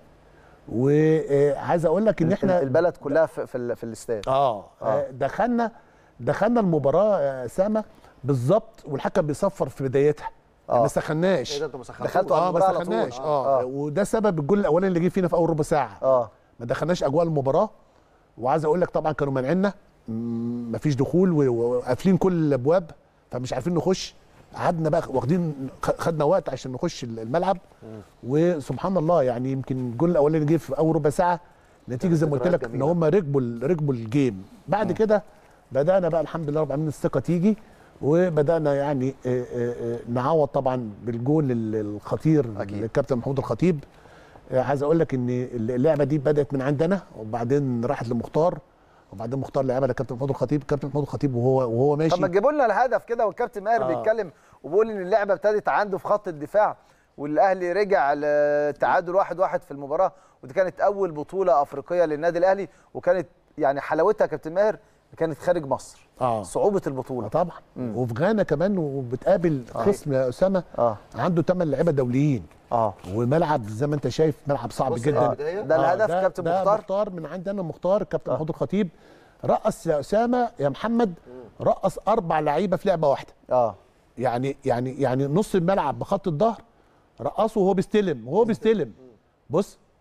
وعايز اقول لك ان احنا البلد كلها في في, ال- في الاستاد اه آه، دخلنا دخلنا المباراه يا اسامه بالظبط والحكم بيصفر في بدايتها آه. ما سخناش ايه ده انتوا ما سخنتوش دخلتوا على اه ما المباراة على طول. سخناش آه. اه وده سبب الجول الاولاني اللي جه فينا في اول ربع ساعه اه ما دخلناش اجواء المباراه وعايز اقول لك طبعا كانوا مانعيننا م- مفيش دخول و- وقافلين كل الابواب فمش عارفين نخش قعدنا بقى واخدين خ- خدنا وقت عشان نخش الملعب وسبحان الله يعني يمكن الجول الاولاني جه في اول ربع ساعه نتيجه زي ما قلت لك ان جميلة. هم ركبوا ال- ركبوا الجيم بعد كده بدانا بقى الحمد لله رب العالمين الثقه تيجي وبدانا يعني آه، آه، آه، نعوض طبعا بالجول ال- الخطير أكيد. للكابتن محمود الخطيب آه، عايز اقول لك ان اللعبه دي بدات من عندنا وبعدين راحت لمختار وبعدين مختار لعبها لكابتن محمود الخطيب كابتن محمود الخطيب وهو وهو ماشي طب ما تجيبوا لنا الهدف كده والكابتن ماهر آه. بيتكلم وبيقول ان اللعبه ابتدت عنده في خط الدفاع والاهلي رجع لتعادل واحد واحد في المباراه ودي كانت اول بطوله افريقيه للنادي الاهلي وكانت يعني حلاوتها يا كابتن ماهر كانت خارج مصر اه صعوبه آه البطوله طبعا وفي غانا كمان وبتقابل خصم يا اسامه اه عنده ثمان لعيبه دوليين اه وملعب زي ما انت شايف ملعب صعب بص جدا البداية. ده الهدف ده- كابتن ده مختار مختار من عندنا مختار كابتن محمود الخطيب رقص يا اسامه يا محمد رقص اربع لعيبه في لعبه واحده اه يعني يعني يعني نص الملعب بخط الظهر رقصه وهو بيستلم وهو بيستلم بص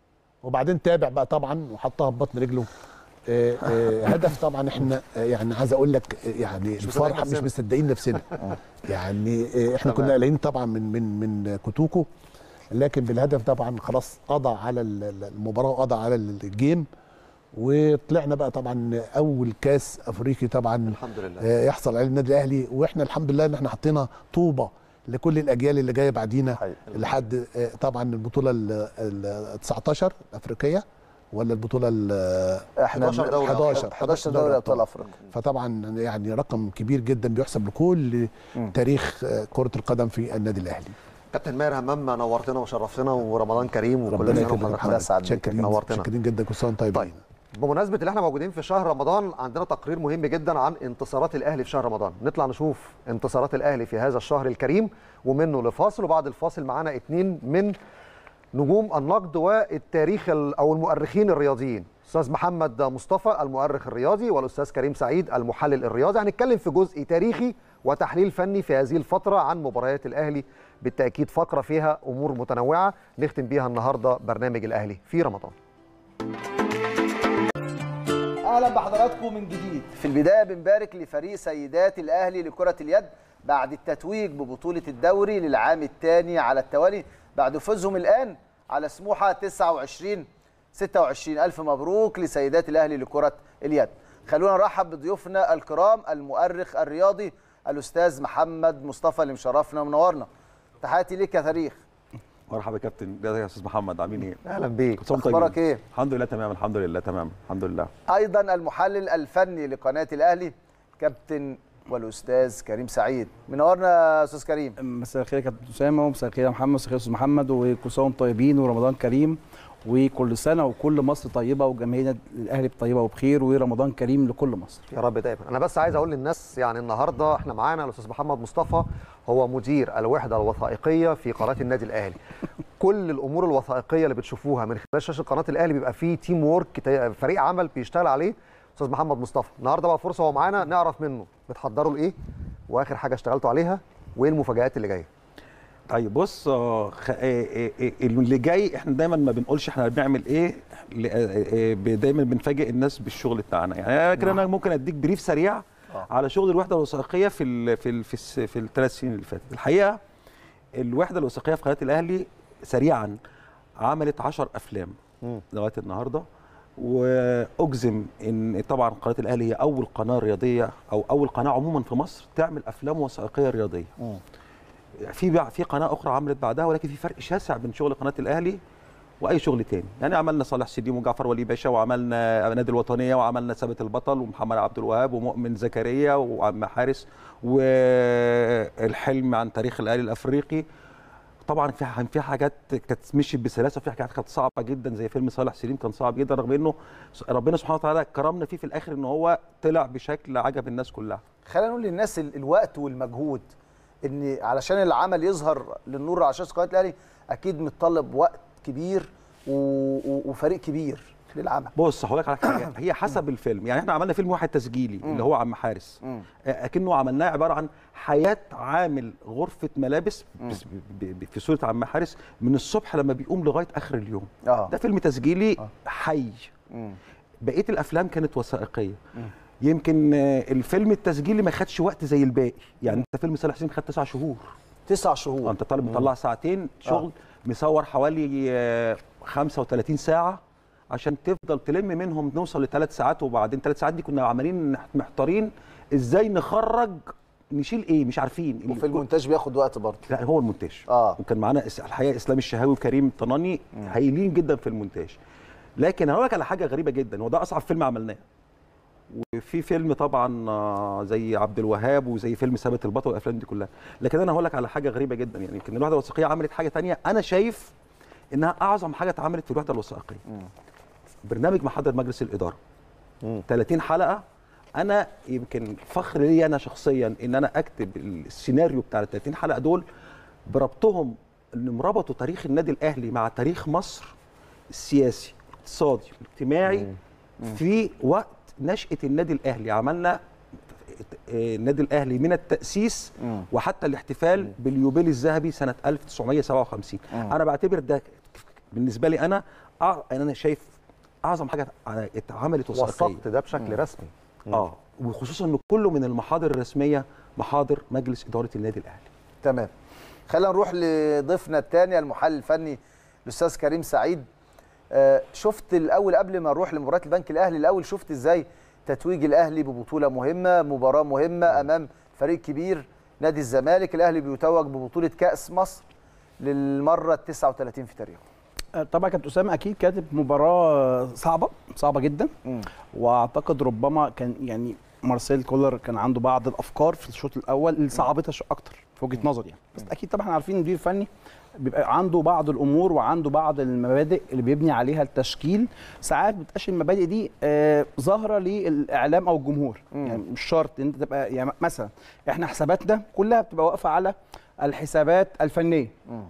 وبعدين تابع بقى طبعا وحطها ببطن رجله آه، آه، هدف طبعا احنا آه، يعني عايز اقول لك آه، يعني الفرحه مش نفسنا. مصدقين نفسنا يعني آه، احنا كنا قلقانين طبعا من من من كوتوكو لكن بالهدف طبعا خلاص قضى على ال- ال- المباراه وقضى على الجيم وطلعنا بقى طبعا اول كاس افريقي طبعا الحمد لله آه، يحصل عليه النادي الاهلي واحنا الحمد لله ان احنا حطينا طوبه لكل الاجيال اللي جايه بعدينا حقيقي. لحد آه، طبعا البطوله ال ال 19 الافريقيه ولا البطوله ال احنا 11 دوري 11 11 دوري ابطال افريقيا فطبعا يعني رقم كبير جدا بيحسب لكل تاريخ آه، كره القدم في النادي الاهلي كابتن ماهر همام نورتنا وشرفتنا ورمضان كريم وكل ربنا سنه يكرمك وحضرتك محمد سعد بيك. شاكرين نورتنا. شاكرين جدا كل سنه وانتم طيبين طيب بمناسبه اللي احنا موجودين في شهر رمضان عندنا تقرير مهم جدا عن انتصارات الاهلي في شهر رمضان نطلع نشوف انتصارات الاهلي في هذا الشهر الكريم ومنه لفاصل وبعد الفاصل معانا اتنين من نجوم النقد والتاريخ ال- او المؤرخين الرياضيين استاذ محمد مصطفى المؤرخ الرياضي والاستاذ كريم سعيد المحلل الرياضي هنتكلم في جزء تاريخي وتحليل فني في هذه الفتره عن مباريات الاهلي بالتاكيد فقره فيها امور متنوعه نختم بيها النهارده برنامج الاهلي في رمضان اهلا بحضراتكم من جديد في البدايه بنبارك لفريق سيدات الاهلي لكره اليد بعد التتويج ببطوله الدوري للعام الثاني على التوالي بعد فوزهم الان على سموحه 29 26 الف مبروك لسيدات الاهلي لكره اليد خلونا نرحب بضيوفنا الكرام المؤرخ الرياضي الاستاذ محمد مصطفى اللي مشرفنا ومنورنا تحياتي ليك يا تاريخ مرحبا يا كابتن ده يا استاذ محمد عاملين ايه؟ اهلا بيك كل سنة وأنتم اخبارك طيبين. ايه الحمد لله تمام الحمد لله تمام الحمد لله ايضا المحلل الفني لقناه الاهلي كابتن والاستاذ كريم سعيد منورنا يا استاذ كريم مساء الخير يا كابتن اسامه ومساء الخير يا محمد مساء الخير يا استاذ محمد وكل سنه وانتم طيبين ورمضان كريم وكل سنه وكل مصر طيبه وجماهير الاهلي طيبه وبخير ورمضان كريم لكل مصر يا رب دايما انا بس عايز اقول للناس يعني النهارده احنا معانا الاستاذ محمد مصطفى هو مدير الوحده الوثائقيه في قناه النادي الاهلي كل الامور الوثائقيه اللي بتشوفوها من خلال شاشه قناه الاهلي بيبقى فيه تيم وورك تا- فريق عمل بيشتغل عليه استاذ محمد مصطفى النهارده بقى فرصه هو معانا نعرف منه بتحضروا لايه واخر حاجه اشتغلتوا عليها وايه المفاجات اللي جايه طيب بص آه، خ... آه، آه، آه، اللي جاي احنا دايما ما بنقولش احنا بنعمل ايه ل- آه، آه، ب- دايما بنفاجئ الناس بالشغل بتاعنا يعني لكن انا ممكن اديك بريف سريع على شغل الوحده الوثائقيه في ال في ال في, الس- في الثلاث سنين اللي فاتت الحقيقه الوحده الوثائقيه في قناه الاهلي سريعا عملت 10 افلام لغايه النهارده واجزم ان طبعا قناه الاهلي هي اول قناه رياضيه او اول قناه عموما في مصر تعمل افلام وثائقيه رياضيه في بع- في قناه اخرى عملت بعدها ولكن في فرق شاسع بين شغل قناه الاهلي واي شغل تاني يعني عملنا صالح سليم وجعفر ولي باشا وعملنا نادي الوطنيه وعملنا ثابت البطل ومحمد عبد الوهاب ومؤمن زكريا وعم حارس والحلم عن تاريخ الاهلي الافريقي طبعا في كان في حاجات كانت مشيت بسلاسه وفي حاجات كانت صعبه جدا زي فيلم صالح سليم كان صعب جدا رغم انه ربنا سبحانه وتعالى كرمنا فيه في الاخر ان هو طلع بشكل عجب الناس كلها خلينا نقول للناس ال- الوقت والمجهود ان علشان العمل يظهر للنور على شاشه قناه الاهلي اكيد متطلب وقت كبير و... و... وفريق كبير للعمل بص هقول لك على حاجه هي حسب الفيلم يعني احنا عملنا فيلم واحد تسجيلي اللي هو عم حارس مم. آه، اكنه عملناه عباره عن حياه عامل غرفه ملابس بس- ب- ب- في صوره عم حارس من الصبح لما بيقوم لغايه اخر اليوم اه ده فيلم تسجيلي حي مم. بقيه الافلام كانت وثائقيه يمكن آه، الفيلم التسجيلي ما خدش وقت زي الباقي يعني انت فيلم صالح سليم خد تسع شهور تسع شهور انت طالب مطلع ساعتين شغل مصور حوالي آه، 35 ساعه عشان تفضل تلم منهم نوصل لثلاث ساعات وبعدين ثلاث ساعات دي كنا عمالين محتارين ازاي نخرج نشيل ايه مش عارفين وفي المونتاج بياخد وقت برضه لا هو المونتاج آه. وكان معانا إس- الحقيقه اسلام الشهاوي وكريم طناني هايلين جدا في المونتاج لكن هقول لك على حاجه غريبه جدا هو ده اصعب فيلم عملناه وفي فيلم طبعا آه، زي عبد الوهاب وزي فيلم ثابت البطل والافلام دي كلها لكن انا هقول لك على حاجه غريبه جدا يعني يمكن الوحده الوثائقيه عملت حاجه تانية انا شايف انها اعظم حاجه اتعملت في الوحده الوثائقيه برنامج محضر مجلس الاداره 30 حلقه انا يمكن فخر لي انا شخصيا ان انا اكتب السيناريو بتاع ال 30 حلقه دول بربطهم انهم ربطوا تاريخ النادي الاهلي مع تاريخ مصر السياسي الاقتصادي الاجتماعي في وقت نشاه النادي الاهلي عملنا آه، النادي الاهلي من التاسيس وحتى الاحتفال باليوبيل الذهبي سنه 1957 انا بعتبر ده بالنسبه لي انا أع... انا شايف اعظم حاجه ع- اتعملت وثائقيه وثقت ده بشكل رسمي اه وخصوصا ان كله من المحاضر الرسميه محاضر مجلس اداره النادي الاهلي تمام خلينا نروح لضيفنا الثاني المحلل الفني الاستاذ كريم سعيد آه، شفت الاول قبل ما نروح لمباراه البنك الاهلي الاول شفت ازاي تتويج الاهلي ببطوله مهمه مباراه مهمه امام فريق كبير نادي الزمالك الاهلي بيتوج ببطوله كاس مصر للمره ال 39 في تاريخه آه، طبعا كابتن اسامه اكيد كانت مباراه صعبه صعبه جدا واعتقد ربما كان يعني مارسيل كولر كان عنده بعض الافكار في الشوط الاول اللي صعبتها شو- اكتر في وجهه نظري يعني بس اكيد طبعا احنا عارفين المدير الفني بيبقى عنده بعض الامور وعنده بعض المبادئ اللي بيبني عليها التشكيل ساعات بتبقاش المبادئ دي آه، ظاهره للاعلام او الجمهور يعني مش شرط ان انت تبقى يعني مثلا احنا حساباتنا كلها بتبقى واقفه على الحسابات الفنيه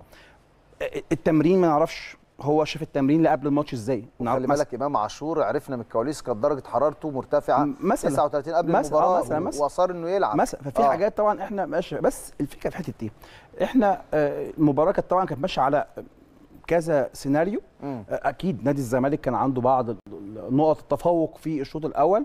التمرين ما نعرفش هو شاف التمرين اللي قبل الماتش ازاي نعرف خلي مثلا- بالك امام عاشور عرفنا من الكواليس كانت درجه حرارته مرتفعه مثلا 39 قبل مثلا- آه، المباراه مثلا- مثلا. واصر انه يلعب مثلا ففي آه. حاجات طبعا احنا ماشي بس الفكره في حته ايه احنا آه، المباراه كانت طبعا كانت ماشيه على كذا سيناريو مم. آه، اكيد نادي الزمالك كان عنده بعض ال- ال- نقط التفوق في الشوط الاول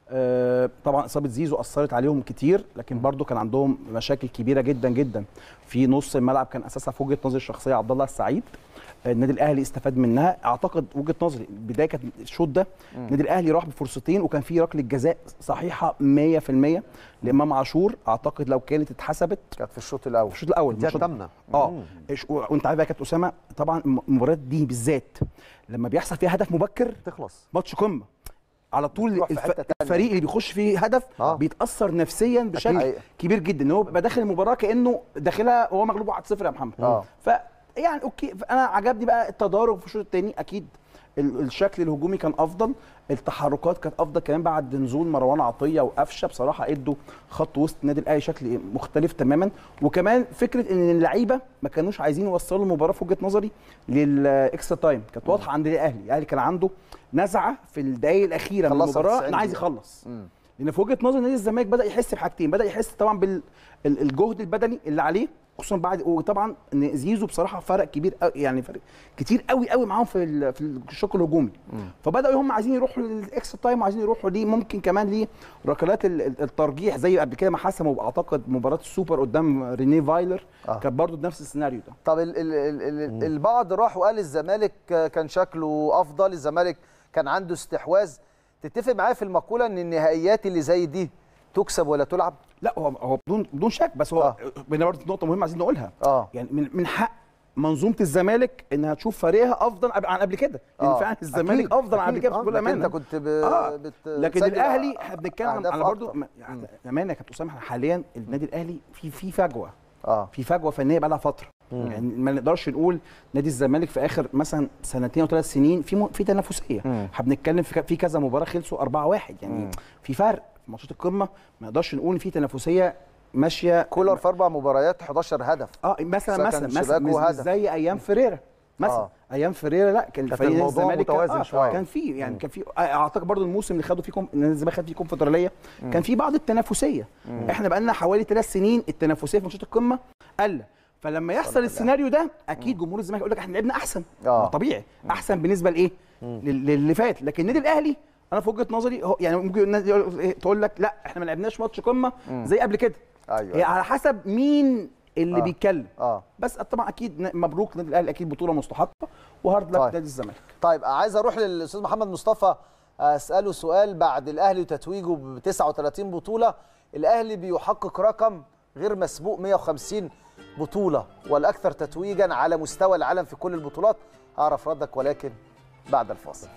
آه، طبعا اصابه زيزو اثرت عليهم كتير لكن برضو كان عندهم مشاكل كبيره جدا جدا في نص الملعب كان اساسها في وجهه نظري الشخصيه عبد الله السعيد آه، النادي الاهلي استفاد منها اعتقد وجهه نظري البدايه كانت الشوط ده النادي الاهلي راح بفرصتين وكان في ركله جزاء صحيحه 100% لامام عاشور اعتقد لو كانت اتحسبت كانت في الشوط الاول في الشوط الاول دي الشوط- الثامنه اه إيش- وانت عارف بقى يا كابتن اسامه طبعا الم- المباريات دي بالذات لما بيحصل فيها هدف مبكر تخلص ماتش قمه على طول بتروح في الف... حتة تانية. الفريق اللي بيخش فيه هدف آه. بيتاثر نفسيا بشكل أكيد. كبير جدا ان هو بيبقى داخل المباراه كانه داخلها وهو مغلوب 1-0 يا محمد آه. ف يعني اوكي انا عجبني بقى التدارك في الشوط الثاني اكيد ال- الشكل الهجومي كان افضل التحركات كانت افضل كمان بعد نزول مروان عطيه وقفشه بصراحه ادوا خط وسط النادي الاهلي شكل مختلف تماما وكمان فكره ان اللعيبه ما كانوش عايزين يوصلوا المباراه في وجهه نظري للاكسترا تايم كانت واضحه عند الاهلي الاهلي كان عنده نزعه في الدقائق الاخيره من خلصها في المباراه 90 انا عايز دقيقة. يخلص لان في وجهه نظر نادي الزمالك بدا يحس بحاجتين بدا يحس طبعا بالجهد البدني اللي عليه خصوصا بعد وطبعا ان زيزو بصراحه فرق كبير قوي يعني فرق كتير قوي قوي معاهم في ال- في الشق الهجومي فبداوا هم عايزين يروحوا للاكسترا تايم وعايزين يروحوا ليه ممكن كمان لركلات ال- ال- الترجيح زي قبل كده ما حسموا اعتقد مباراه السوبر قدام رينيه فايلر آه. كانت برضو بنفس السيناريو ده طب ال ال ال ال البعض راح وقال الزمالك كان شكله افضل الزمالك كان عنده استحواذ تتفق معايا في المقوله ان النهائيات اللي زي دي تكسب ولا تلعب لا هو هو بدون بدون شك بس هو آه. آه. برضه نقطه مهمه عايزين نقولها اه يعني من من حق منظومه الزمالك انها تشوف فريقها افضل قبل- عن قبل كده لان آه. فعلا الزمالك أكيد، افضل عن قبل أكيد. كده آه. بكل لكن امانه انت كنت ب... آه. بت... لكن بتسجل الاهلي احنا بنتكلم أهداف على برضه أكتر. يعني امانه يا كابتن اسامه احنا حاليا النادي الاهلي في في فجوه اه في فجوه فنيه بقى لها فتره يعني ما نقدرش نقول نادي الزمالك في اخر مثلا سنتين او ثلاث سنين في م... في تنافسيه مم. احنا بنتكلم في, ك... في كذا مباراه خلصوا 4-1 يعني مم. في فرق في ماتشات القمه ما نقدرش نقول ان في تنافسيه ماشيه كولر في اربع مباريات 11 هدف اه مثلا سكن مثلا مثلا شباك مش- مش وهدف. زي ايام فريرا مثلا آه. آه. ايام فريرا لا كان كان فريق نادي الموضوع الزمالك كان- متوازن آه شوية. كان في يعني كان في آه، اعتقد برضو الموسم اللي خدوا فيه كوم- نادي الزمالك خد فيه كونفدراليه كان في بعض التنافسيه احنا بقى لنا حوالي ثلاث سنين التنافسيه في ماتشات القمه قل فلما يحصل السيناريو ده اكيد جمهور الزمالك يقول لك احنا لعبنا احسن آه. ما طبيعي احسن بالنسبه لايه لل- للي فات لكن النادي الاهلي انا في وجهه نظري هو يعني ممكن الناس يقول- إيه، تقول لك لا احنا ما لعبناش ماتش قمه زي قبل كده ايوه هي على حسب مين اللي آه. بيتكلم اه بس طبعا اكيد ن- مبروك للنادي الاهلي اكيد بطوله مستحقه وهارد لك طيب. نادي الزمالك طيب عايز اروح للاستاذ محمد مصطفى اساله سؤال بعد الاهلي وتتويجه ب 39 بطوله الاهلي بيحقق رقم غير مسبوق 150 بطوله والاكثر تتويجا على مستوى العالم في كل البطولات اعرف ردك ولكن بعد الفاصل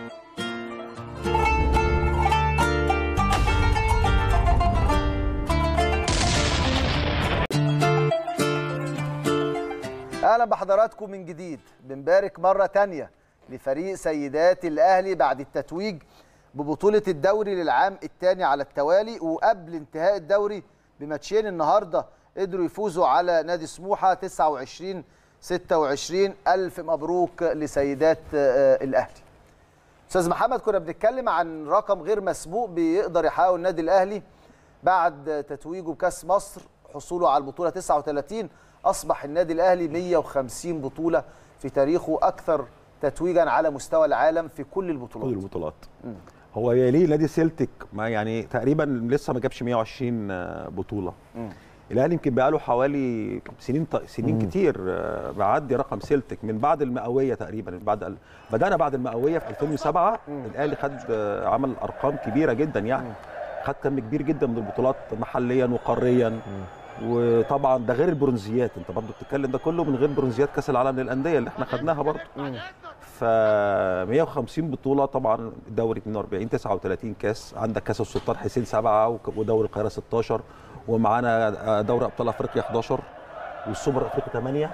اهلا بحضراتكم من جديد بنبارك مره تانية لفريق سيدات الاهلي بعد التتويج ببطوله الدوري للعام الثاني على التوالي وقبل انتهاء الدوري بماتشين النهارده قدروا يفوزوا على نادي سموحه 29 26 الف مبروك لسيدات آه، الاهلي استاذ محمد كنا بنتكلم عن رقم غير مسبوق بيقدر يحققه النادي الاهلي بعد تتويجه بكاس مصر حصوله على البطوله 39 اصبح النادي الاهلي 150 بطوله في تاريخه اكثر تتويجا على مستوى العالم في كل البطولات كل البطولات هو يليه نادي سيلتيك ما يعني تقريبا لسه ما جابش 120 بطوله الاهلي يمكن بقى له حوالي سنين سنين كتير آه، معدي رقم سيلتيك من بعد المئويه تقريبا من بعد ال- بدانا بعد المئويه في 2007 الاهلي خد آه، عمل ارقام كبيره جدا يعني خد كم كبير جدا من البطولات محليا وقاريا وطبعا ده غير البرونزيات انت برضه بتتكلم ده كله من غير برونزيات كاس العالم للانديه اللي احنا خدناها برضه ف 150 بطوله طبعا دوري 42 39 كاس عندك كاس السلطان حسين سبعه وك- ودوري القاهره 16 ومعانا دوري ابطال افريقيا 11 والسوبر الافريقي 8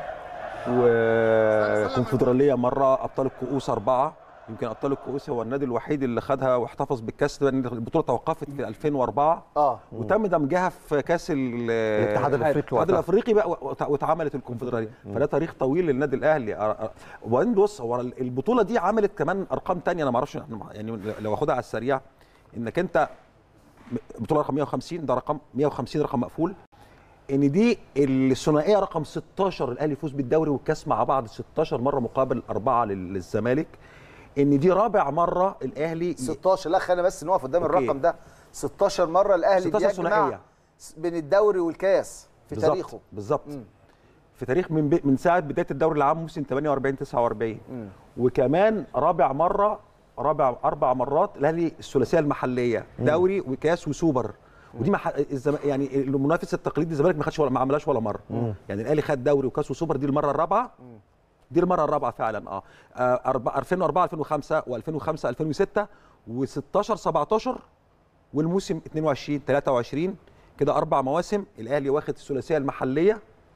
وكونفدراليه مره ابطال الكؤوس اربعه يمكن ابطال الكؤوس هو النادي الوحيد اللي خدها واحتفظ بالكاس لان البطوله توقفت في 2004 اه وتم دمجها في كاس ال- الاتحاد الافريقي الاتحاد وقتها. الافريقي بقى وت- واتعملت الكونفدراليه فده تاريخ طويل للنادي الاهلي أ- أ- وبعدين بص هو البطوله دي عملت كمان ارقام تانية انا ما اعرفش يعني لو اخدها على السريع انك انت بطوله رقم 150 ده رقم 150 رقم مقفول ان دي الثنائيه رقم 16 الاهلي يفوز بالدوري والكاس مع بعض 16 مره مقابل اربعه لل- للزمالك ان دي رابع مره الاهلي 16 لا خلينا بس نقف قدام أوكي. الرقم ده 16 مره الاهلي 16 بيجمع ثنائية. بين الدوري والكاس في بالظبط، تاريخه بالظبط في تاريخ من ب... من ساعه بدايه الدوري العام موسم 48 49 وكمان رابع مره رابع اربع مرات الاهلي الثلاثيه المحليه دوري وكاس وسوبر ودي مح... الزم... يعني المنافس التقليدي الزمالك ما خدش ولا ما عملهاش ولا مره يعني الاهلي خد دوري وكاس وسوبر دي المره الرابعه دي المره الرابعه فعلا اه, آه أربع- 2004 2005 و2005 2006 و16 17 والموسم 22 23 كده اربع مواسم الاهلي واخد الثلاثيه المحليه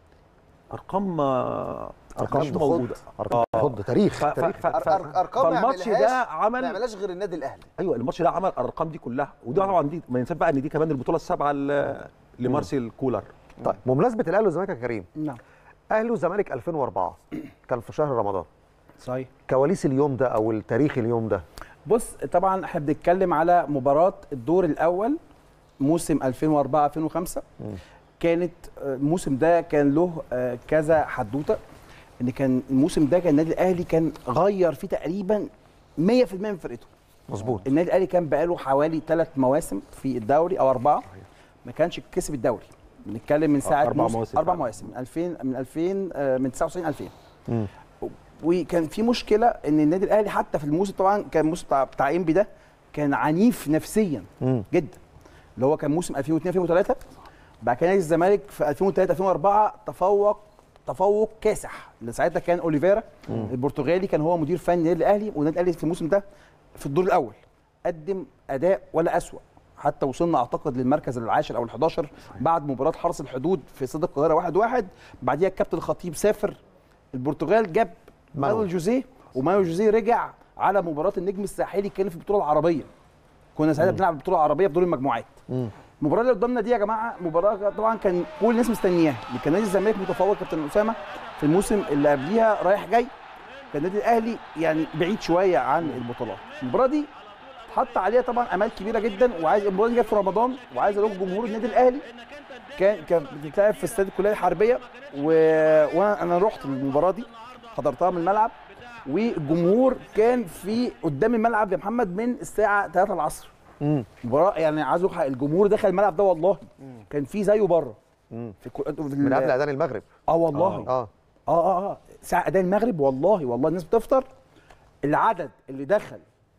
ارقام آه، أرقام مش تخض. موجوده ارقام تخض تاريخ ف- ف- تاريخ ف- أر- أر- ارقام ما فالماتش يعملهاش ده ما عمل يعملهاش غير النادي الاهلي ايوه الماتش ده عمل الارقام دي كلها وده طبعا دي ما ننساش بقى ان دي كمان البطوله السابعه ل- لمارسيل كولر طيب بمناسبه الاهلي والزمالك يا كريم نعم اهلي وزمالك 2004 كان في شهر رمضان صحيح كواليس اليوم ده او التاريخ اليوم ده بص طبعا احنا بنتكلم على مباراه الدور الاول موسم 2004 2005 كانت آه، الموسم ده كان له آه، كذا حدوته ان كان الموسم ده كان النادي الاهلي كان غير فيه تقريبا 100% من فرقته مظبوط النادي الاهلي كان بقاله حوالي ثلاث مواسم في الدوري او اربعه ما كانش كسب الدوري بنتكلم من ساعه أربع موسم- مواسم اربع فعلا. مواسم من 2000 من 2000 آه، من 99 2000 وكان في مشكله ان النادي الاهلي حتى في الموسم طبعا كان الموسم بتاع بتاع انبي ده كان عنيف نفسيا جدا اللي هو كان موسم 2002 2003 بعد كده نادي الزمالك في 2003 2004 تفوق تفوق كاسح اللي ساعتها كان اوليفيرا البرتغالي كان هو مدير فني النادي الاهلي والنادي الاهلي في الموسم ده في الدور الاول قدم اداء ولا اسوأ حتى وصلنا اعتقد للمركز العاشر او ال11 بعد مباراه حرس الحدود في استاد القاهره 1-1 واحد واحد. بعديها الكابتن الخطيب سافر البرتغال جاب مانويل. مانويل جوزيه ومانويل جوزيه رجع على مباراه النجم الساحلي كان في البطوله العربيه كنا ساعتها بنلعب البطوله العربيه في دور المجموعات المباراه اللي قدامنا دي يا جماعه مباراه طبعا كان كل الناس مستنياها كان نادي الزمالك متفوق كابتن اسامه في الموسم اللي قبليها رايح جاي كان النادي الاهلي يعني بعيد شويه عن البطولات المباراه دي اتحط عليها طبعا امال كبيره جدا وعايز المباراه دي جت في رمضان وعايز اقول لكم جمهور النادي الاهلي كان كان بتتلعب في استاد الكليه الحربيه و... وانا انا رحت المباراه دي حضرتها من الملعب والجمهور كان في قدام الملعب يا محمد من الساعه 3 العصر مباراه يعني عايز اقول لك الجمهور دخل الملعب ده والله كان في زيه بره في, كو... في من قبل اذان المغرب اه والله اه اه اه اه ساعه اذان المغرب والله والله الناس بتفطر العدد اللي دخل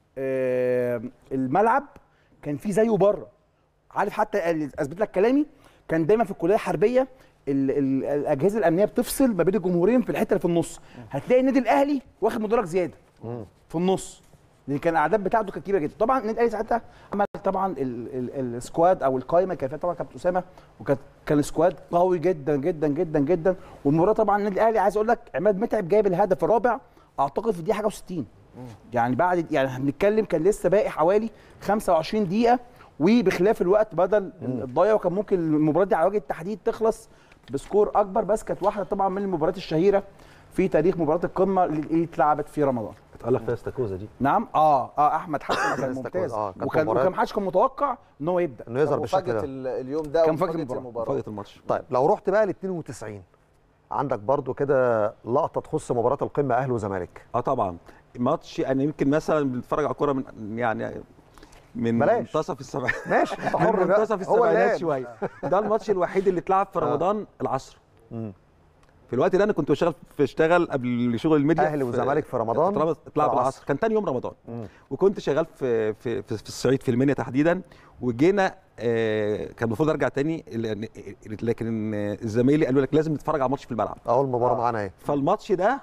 آه الملعب كان في زيه بره عارف حتى اللي اثبت لك كلامي كان دايما في الكليه الحربيه ال ال الاجهزه الامنيه بتفصل ما بين الجمهورين في الحته اللي في النص هتلاقي النادي الاهلي واخد مدرج زياده في النص لان كان الاعداد بتاعته كانت كبيره جدا طبعا النادي الاهلي ساعتها عمل طبعا ال ال السكواد او القائمه كان فيها طبعا كابتن اسامه وكان كان السكواد قوي جدا جدا جدا جدا والمباراه طبعا النادي الاهلي عايز اقول لك عماد متعب جايب الهدف الرابع اعتقد في الدقيقه حاجه و60 يعني بعد يعني هنتكلم كان لسه باقي حوالي 25 دقيقه وبخلاف الوقت بدل الضايع وكان ممكن المباراه دي على وجه التحديد تخلص بسكور اكبر بس كانت واحده طبعا من المباريات الشهيره في تاريخ مباراه القمه اللي اتلعبت في رمضان اتقال لك فيها استاكوزا دي نعم اه اه احمد حسن كان ممتاز آه، كانت وكان مباراة- وكان محدش كان متوقع ان هو يبدا انه يظهر كان بالشكل مفاجاه ده ال- اليوم ده كان ومفاجاه مفاجأة المباراة. المباراه فاضيه الماتش طيب لو رحت بقى ل 92 عندك برضو كده لقطه تخص مباراه القمه اهلي وزمالك اه طبعا ماتش انا يمكن مثلا بنتفرج على كوره من يعني من بلاش. منتصف السبعينات ماشي انت حر من بقى. منتصف هو السبعينات اللي شويه ده الماتش الوحيد اللي اتلعب في رمضان العصر مم. في الوقت ده انا كنت بشتغل بشتغل قبل شغل الميديا أهلي وزمالك في رمضان؟ اتلعب في اتلعب العصر. العصر كان تاني يوم رمضان مم. وكنت شغال في في في, في الصعيد في المنيا تحديدا وجينا آه كان المفروض ارجع تاني لأن- لكن آه، زمايلي قالوا لك لازم نتفرج على ماتش في الملعب اول مباراه معانا اهي فالماتش ده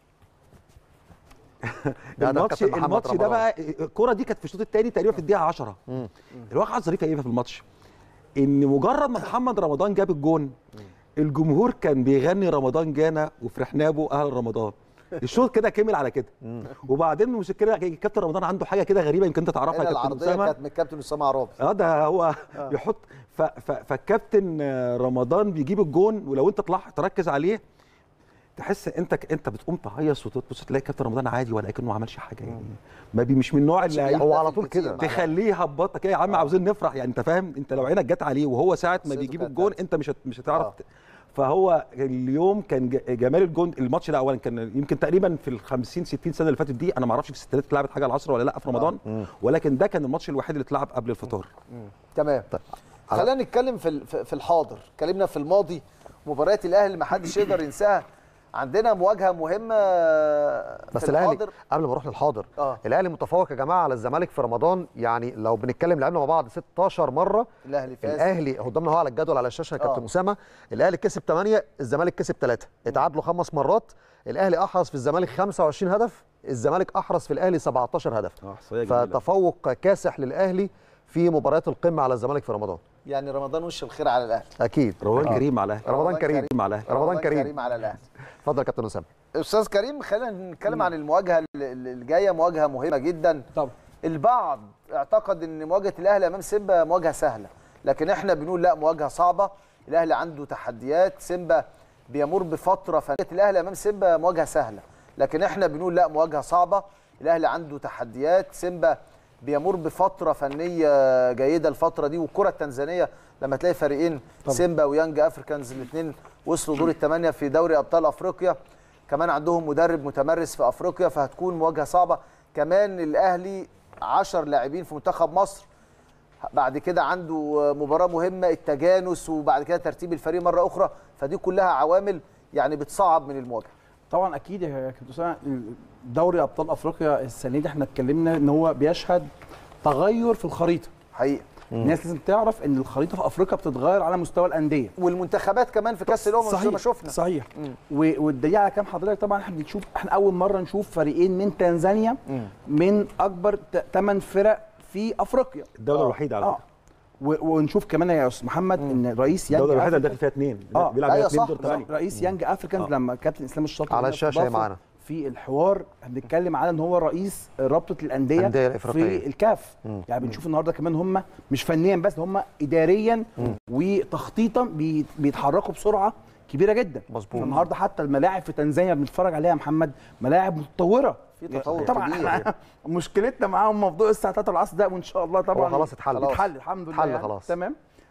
ده الماتش كابتن محمد الماتش ده رمضان. بقى الكوره دي كانت في الشوط الثاني تقريبا في الدقيقه 10 مم. الواقعه الظريفه ايه في الماتش ان مجرد ما محمد رمضان جاب الجون الجمهور كان بيغني رمضان جانا وفرحنا به اهل رمضان الشوط كده كمل على كده وبعدين المشكله كابتن رمضان عنده حاجه كده غريبه يمكن انت تعرفها هنا يا كابتن العرضيه اسامه كانت من الكابتن اسامه عرابي اه ده هو يحط ف ف فالكابتن آه، رمضان بيجيب الجون ولو انت طلعت تركز عليه تحس انت انت بتقوم تهيص وتبص تلاقي كابتن رمضان عادي ولا كانه ما عملش حاجه يعني ما بي مش من النوع اللي هي- هو على طول كده. تخليه يهبطك ايه يا عم عاوزين نفرح يعني انت فاهم انت لو عينك جت عليه وهو ساعه ما صيته بيجيب كانت الجون انت مش هت- مش هتعرف ت- فهو اليوم كان ج- جمال الجون الماتش ده اولا كان يمكن تقريبا في ال 50 60 سنه اللي فاتت دي انا ما اعرفش الستينات اتلعبت حاجه العصر ولا لا في رمضان ولكن ده كان الماتش الوحيد اللي اتلعب قبل الفطار تمام خلينا نتكلم في ال- في في الحاضر اتكلمنا في الماضي مباريات الاهلي اللي ما حدش يقدر ينساها عندنا مواجهه مهمه بس في الاهلي الحاضر قبل ما اروح للحاضر اه الاهلي متفوق يا جماعه على الزمالك في رمضان يعني لو بنتكلم لعبنا مع بعض 16 مره الاهلي فاز الاهلي قدامنا هو على الجدول على الشاشه يا كابتن آه. اسامه الاهلي كسب 8 الزمالك كسب 3 اتعادلوا خمس مرات الاهلي احرز في الزمالك 25 هدف الزمالك احرز في الاهلي 17 هدف اه احصائيه جميله فتفوق كاسح للاهلي في مباريات القمه على الزمالك في رمضان يعني رمضان وش الخير على الاهلي اكيد رمضان كريم على الاهلي رمضان كريم مع الاهلي رمضان كريم على الاهلي اتفضل يا كابتن اسامه استاذ كريم خلينا نتكلم عن المواجهه ال- ال- الجايه مواجهه مهمه جدا طبعا البعض اعتقد ان مواجهه الاهلي امام سيمبا مواجهه سهله لكن احنا بنقول لا مواجهه صعبه الاهلي عنده تحديات سيمبا بيمر بفتره فنيه الاهلي امام سيمبا مواجهه سهله لكن احنا بنقول لا مواجهه صعبه الاهلي عنده تحديات سيمبا بيمر بفتره فنيه جيده الفتره دي والكره التنزانيه لما تلاقي فريقين سيمبا ويانج افريكانز الاثنين وصلوا دور الثمانيه في دوري ابطال افريقيا كمان عندهم مدرب متمرس في افريقيا فهتكون مواجهه صعبه كمان الاهلي 10 لاعبين في منتخب مصر بعد كده عنده مباراه مهمه التجانس وبعد كده ترتيب الفريق مره اخرى فدي كلها عوامل يعني بتصعب من المواجهه طبعا اكيد يا كابتن اسامه دوري ابطال افريقيا السنه دي احنا اتكلمنا ان هو بيشهد تغير في الخريطه حقيقه الناس لازم تعرف ان الخريطه في افريقيا بتتغير على مستوى الانديه والمنتخبات كمان في كاس الامم زي ما شفنا صحيح و- والدليل على كلام حضرتك طبعا احنا بنشوف احنا اول مره نشوف فريقين من تنزانيا من اكبر ثمان فرق في افريقيا الدوله الوحيده على اه فكره و- ونشوف كمان يا استاذ محمد ان رئيس يانج الدوله الوحيده اللي أفريكان- داخل فيها اثنين آه. بيلعب أيوة فيها اثنين صح، دور ثمانيه رئيس يانج افريكان آه. لما كابتن اسلام الشاطر على هنا الشاشة هي استضافه معانا. في الحوار بنتكلم على ان هو رئيس رابطه الانديه الأندية الإفريقية. في الكاف يعني بنشوف النهارده كمان هم مش فنيا بس هم اداريا وتخطيطا بي- بيتحركوا بسرعه كبيره جدا مظبوط. النهارده حتى الملاعب في تنزانيا بنتفرج عليها يا محمد ملاعب متطوره في تطور طبعا كبير. احنا مشكلتنا معاهم موضوع الساعه 3 العصر ده وان شاء الله طبعا هو خلاص اتحل. اتحل الحمد لله اتحل يعني. خلاص. تمام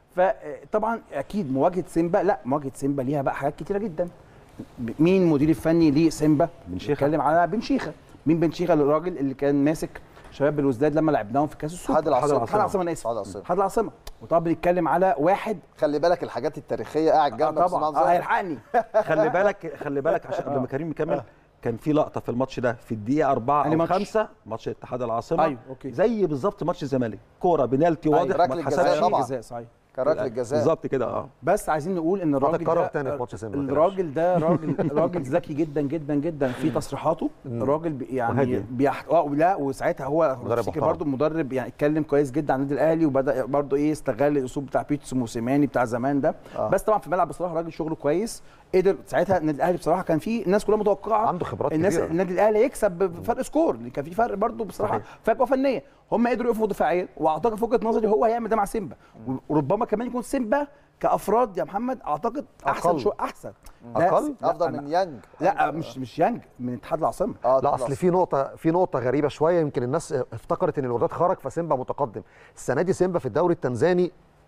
فطبعا اكيد مواجهه سيمبا لا مواجهه سيمبا ليها بقى حاجات كتيره جدا ب- مين مدير الفني لسيمبا بن شيخة. بنتكلم على بن شيخه مين بن شيخه الراجل اللي كان ماسك شباب الوزداد لما لعبناهم في كاس السوبر اتحاد العاصمة. اتحاد العاصمه انا اسف اتحاد العاصمة. اتحاد العاصمه وطبعا بنتكلم على واحد خلي بالك الحاجات التاريخيه قاعد آه جنبك طبعا سبحان اه الله. هيلحقني خلي بالك خلي بالك عشان قبل ما كريم يكمل كان في لقطه في الماتش ده في الدقيقه 4 أنهي او ماتش؟ 5 ماتش اتحاد العاصمه أيوة، أوكي. زي بالظبط ماتش الزمالك كوره بنالتي أيوة. واضح ركلة ما جزاء اتحسبش طبعا. جزاء صحيح كان ركله جزاء بالظبط كده اه بس عايزين نقول ان الراجل هتتكرر ده تاني في ماتش سيمبا، ما الراجل ده راجل راجل ذكي جدا جدا جدا في تصريحاته راجل بي- يعني وهادي. بيح... اه لا وساعتها هو مدرب افتكر محترم. برضه مدرب يعني اتكلم كويس جدا عن النادي الاهلي وبدا برضه ايه استغل الاسلوب بتاع بيتسو موسيماني بتاع زمان ده آه. بس طبعا في الملعب بصراحه راجل شغله كويس قدر ساعتها النادي الاهلي بصراحه كان في الناس كلها متوقعه عنده خبرات الناس كبيرة. النادي الاهلي يكسب بفرق سكور لأن كان في فرق برضه بصراحه صحيح. فجوه فنيه هم قدروا يقفوا دفاعيا واعتقد في وجهه نظري هو هيعمل ده مع سيمبا وربما كمان يكون سيمبا كافراد يا محمد اعتقد احسن أقل. شو احسن ده أقل؟ س- لا، افضل أنا- من يانج لا مش مش يانج من اتحاد العاصمه اه لا خلاص. اصل في نقطه في نقطه غريبه شويه يمكن الناس افتكرت ان الوداد خرج فسيمبا متقدم السنه دي سيمبا في الدوري التنزاني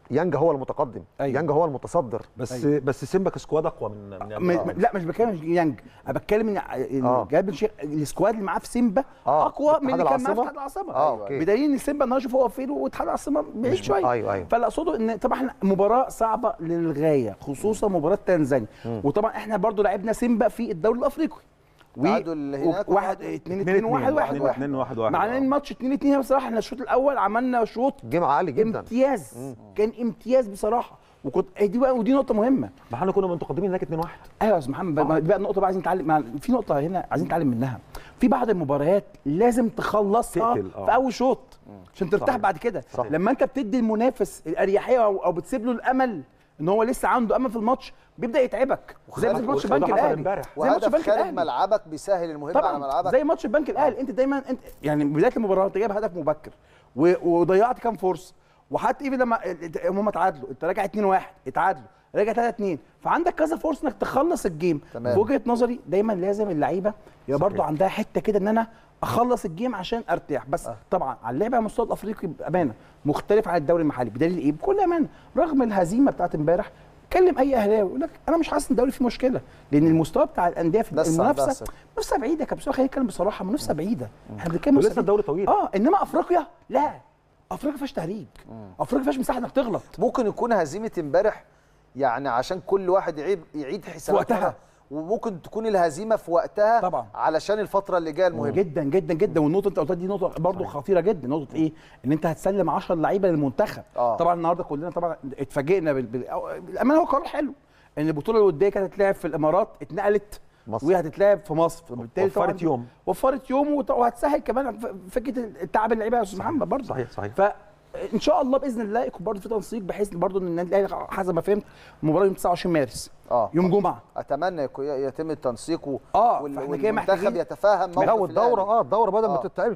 يانج هو المتقدم أيوة. يانج هو المتصدر بس أيوة. بس سيمبا كسكواد اقوى من من م... م- لا مش بتكلم يانج انا بتكلم ان آه. جاب الشيخ السكواد اللي معاه في سيمبا آه. اقوى من اتحاد اللي كان معاه في العاصمة؟ اتحاد العاصمه آه، أوكي. بدليل ان سيمبا النهارده شوف هو فين واتحاد العاصمه بعيد شويه أيوة، أيوة. فاللي اقصده ان طبعا احنا مباراه صعبه للغايه خصوصا مباراه تنزانيا وطبعا احنا برضو لعبنا سيمبا في الدوري الافريقي و- تعادل هناك و- واحد اتنين اتنين واحد واحد واحد 2 1 1 مع ان الماتش 2 2 بصراحه احنا الشوط الاول عملنا شوط جيم عالي جدا امتياز كان امتياز بصراحه وكنت إيه دي بقى ودي نقطه مهمه ما احنا كنا متقدمين هناك 2 1 ايوه يا استاذ محمد بقى, بقى النقطه بقى عايزين نتعلم مع- في نقطه هنا عايزين نتعلم منها في بعض المباريات لازم تخلصها تقتل، آه. في اول شوط عشان ترتاح صحيح. بعد كده صحيح. لما انت بتدي المنافس الاريحيه او, أو بتسيب له الامل ان هو لسه عنده امل في الماتش بيبدا يتعبك زي وخارج- ماتش وده البنك حصل الاهلي امبارح. زي ماتش وهدف البنك خارج الاهلي ملعبك بيسهل المهمه على طبعا ملعبك زي ماتش البنك الاهلي انت دايما انت يعني بدايه المباراه انت جايب هدف مبكر و- وضيعت كام فرصه وحتى ايفن لما هم اتعادلوا انت راجع 2 1 اتعادلوا راجع 3 2 فعندك كذا فرصه انك تخلص الجيم تمام. في وجهه نظري دايما لازم اللعيبه يبقى برضو عندها حته كده ان انا اخلص الجيم عشان ارتاح بس طبعا على اللعب على المستوى الافريقي بامانه مختلف عن الدوري المحلي بدليل ايه بكل امانه رغم الهزيمه بتاعت امبارح كلم اي اهلاوي يقول لك انا مش حاسس ان الدوري فيه مشكله لان المستوى بتاع الانديه في بس عندها المنافسه ثقة. منافسه بعيده يا كابتن خلينا نتكلم بصراحه منافسه بعيده احنا بنتكلم منافسة ولسه الدوري طويل اه انما افريقيا لا افريقيا ما فيهاش تهريج افريقيا ما فيهاش مساحه انك تغلط ممكن يكون هزيمه امبارح يعني عشان كل واحد يعيد يعيد حساباتها وقتها. وممكن تكون الهزيمه في وقتها طبعا. علشان الفتره اللي جايه المهمه جدا جدا جدا والنقطه انت قلتها دي نقطه برضو خطيره جدا نقطه ايه ان انت هتسلم 10 لعيبه للمنتخب آه. طبعا النهارده كلنا طبعا اتفاجئنا بال... بال... أو- بالامانه هو قرار حلو ان البطوله الوديه كانت هتتلعب في الامارات اتنقلت مصر. وهي هتتلعب في مصر فبالتالي طبعاً وفرت يوم. وفرت يوم وط- وهتسهل كمان ف- فكره التعب اللعيبه يا استاذ محمد برضه صحيح، صحيح. فان شاء الله باذن الله يكون برضه في تنسيق بحيث برضه ان النادي الاهلي حسب ما فهمت المباراه يوم 29 مارس اه يوم جمعه اتمنى يكون يتم التنسيق و... آه، وال- فإحنا كده والمنتخب محتاجين- يتفهم موقف لا والدوره الأهلي. اه الدوره بدل ما آه. تتلعب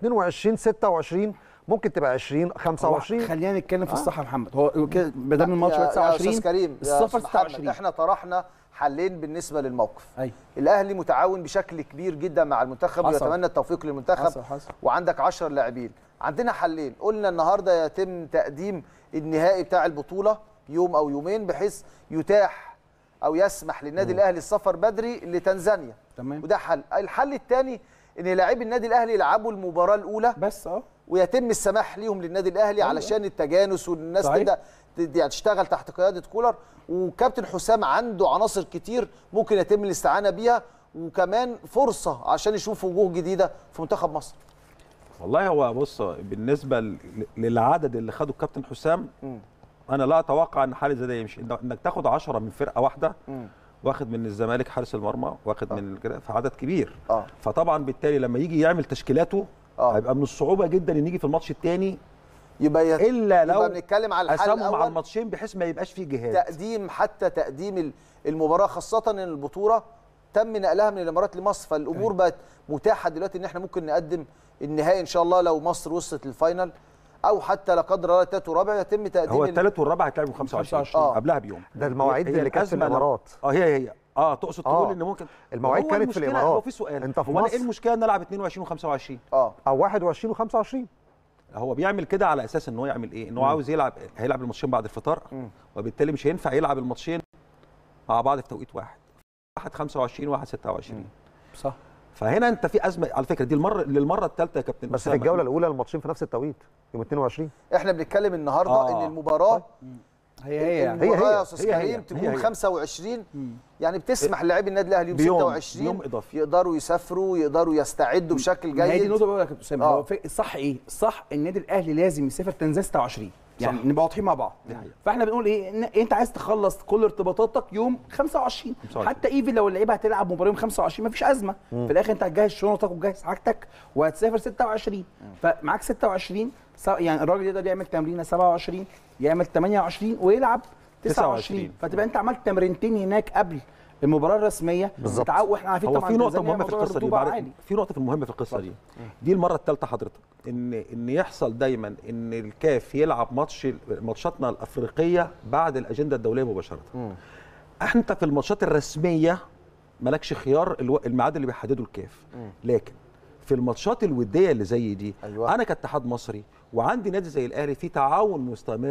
22 26 ممكن تبقى 20 هو 25 خلينا نتكلم في الصح يا محمد هو كده ما دام الماتش يا- بقى يا 29 استاذ كريم يا السفر أستاذ محمد، 26 احنا طرحنا حلين بالنسبه للموقف ايوه الاهلي متعاون بشكل كبير جدا مع المنتخب حصل. ويتمنى التوفيق للمنتخب حصل حصل وعندك 10 لاعبين عندنا حلين قلنا النهارده يتم تقديم النهائي بتاع البطوله يوم او يومين بحيث يتاح او يسمح للنادي الاهلي السفر بدري لتنزانيا تمام وده حل الحل الثاني ان لاعبي النادي الاهلي يلعبوا المباراه الاولى بس اه ويتم السماح ليهم للنادي الاهلي أيوة. علشان التجانس والناس صحيح. تبدا ت- يعني تشتغل تحت قياده كولر وكابتن حسام عنده عناصر كتير ممكن يتم الاستعانه بيها وكمان فرصه عشان يشوف وجوه جديده في منتخب مصر والله هو بص بالنسبه ل- للعدد اللي خده الكابتن حسام انا لا اتوقع ان حاله زي ده يمشي إن- انك تاخد 10 من فرقه واحده واخد من الزمالك حارس المرمى واخد من كده فعدد كبير اه فطبعا بالتالي لما يجي يعمل تشكيلاته اه هيبقى من الصعوبه جدا ان يجي في الماتش الثاني يبقى يت... الا لو يبقى بنتكلم على الحل قسمهم على الاول الماتشين بحيث ما يبقاش فيه جهاد تقديم حتى تقديم ال- المباراه خاصه ان البطوله تم نقلها من الامارات لمصر فالامور بقت متاحه دلوقتي ان احنا ممكن نقدم النهائي ان شاء الله لو مصر وصلت للفاينل او حتى لا قدر الله التالت والرابع يتم تقديم هو ال- الثالث والرابع هيتلعبوا 25 آه. قبلها بيوم ده المواعيد هي اللي كانت في الأزمة لو- الامارات اه هي هي اه تقصد آه. تقول ان ممكن المواعيد هو كانت في المشكلة- الإمارات. هو في سؤال أنت في هو أنا مصر. ايه المشكله ان العب 22 و25 اه او 21 و25 هو بيعمل كده على اساس ان هو يعمل ايه ان هو عاوز يلعب هيلعب الماتشين بعد الفطار وبالتالي مش هينفع يلعب الماتشين مع بعض في توقيت واحد واحد 25 وواحد 26 صح فهنا انت في ازمه على فكره دي المره للمره الثالثه يا كابتن بس في أسامة. الجوله الاولى الماتشين في نفس التوقيت يوم 22 احنا بنتكلم النهارده آه. ان المباراه هي هي يعني المباراه هي- يا استاذ هي- هي- كريم هي- تكون هي. 25 يعني بتسمح للاعبي النادي الاهلي يوم بيوم- 26 بيوم إضافي. يقدروا يسافروا يقدروا يستعدوا بشكل ما هي دي جيد النقطه بقول لك يا كابتن اسامه آه. هو في- الصح ايه؟ الصح النادي الاهلي لازم يسافر تنزانيا 26 يعني صح. نبقى واضحين مع بعض دي حقيقة. فاحنا بنقول ايه إن انت عايز تخلص كل ارتباطاتك يوم 25 25. حتى ايفن لو اللعيبه هتلعب مباراه يوم 25 مفيش ازمه في الاخر انت هتجهز شنطك وتجهز حاجتك وهتسافر 26 فمعاك 26 سا- يعني الراجل يقدر يعمل تمرينه 27 يعمل 28 ويلعب 29 29. فتبقى انت عملت تمرينتين هناك قبل المباراه الرسميه بالظبط. تتعو- واحنا عارفين هو طبعا في نقطه تنزانيا مهمه في موضوع القصه دي الرطوبة بعد- عالي. في نقطه في المهمه في القصه دي دي المره الثالثه حضرتك ان ان يحصل دايما ان الكاف يلعب ماتش ماتشاتنا الافريقيه بعد الاجنده الدوليه مباشره انت في الماتشات الرسميه مالكش خيار الو- الميعاد اللي بيحدده الكاف لكن في الماتشات الوديه اللي زي دي أيوة. انا كاتحاد مصري وعندي نادي زي الاهلي في تعاون مستمر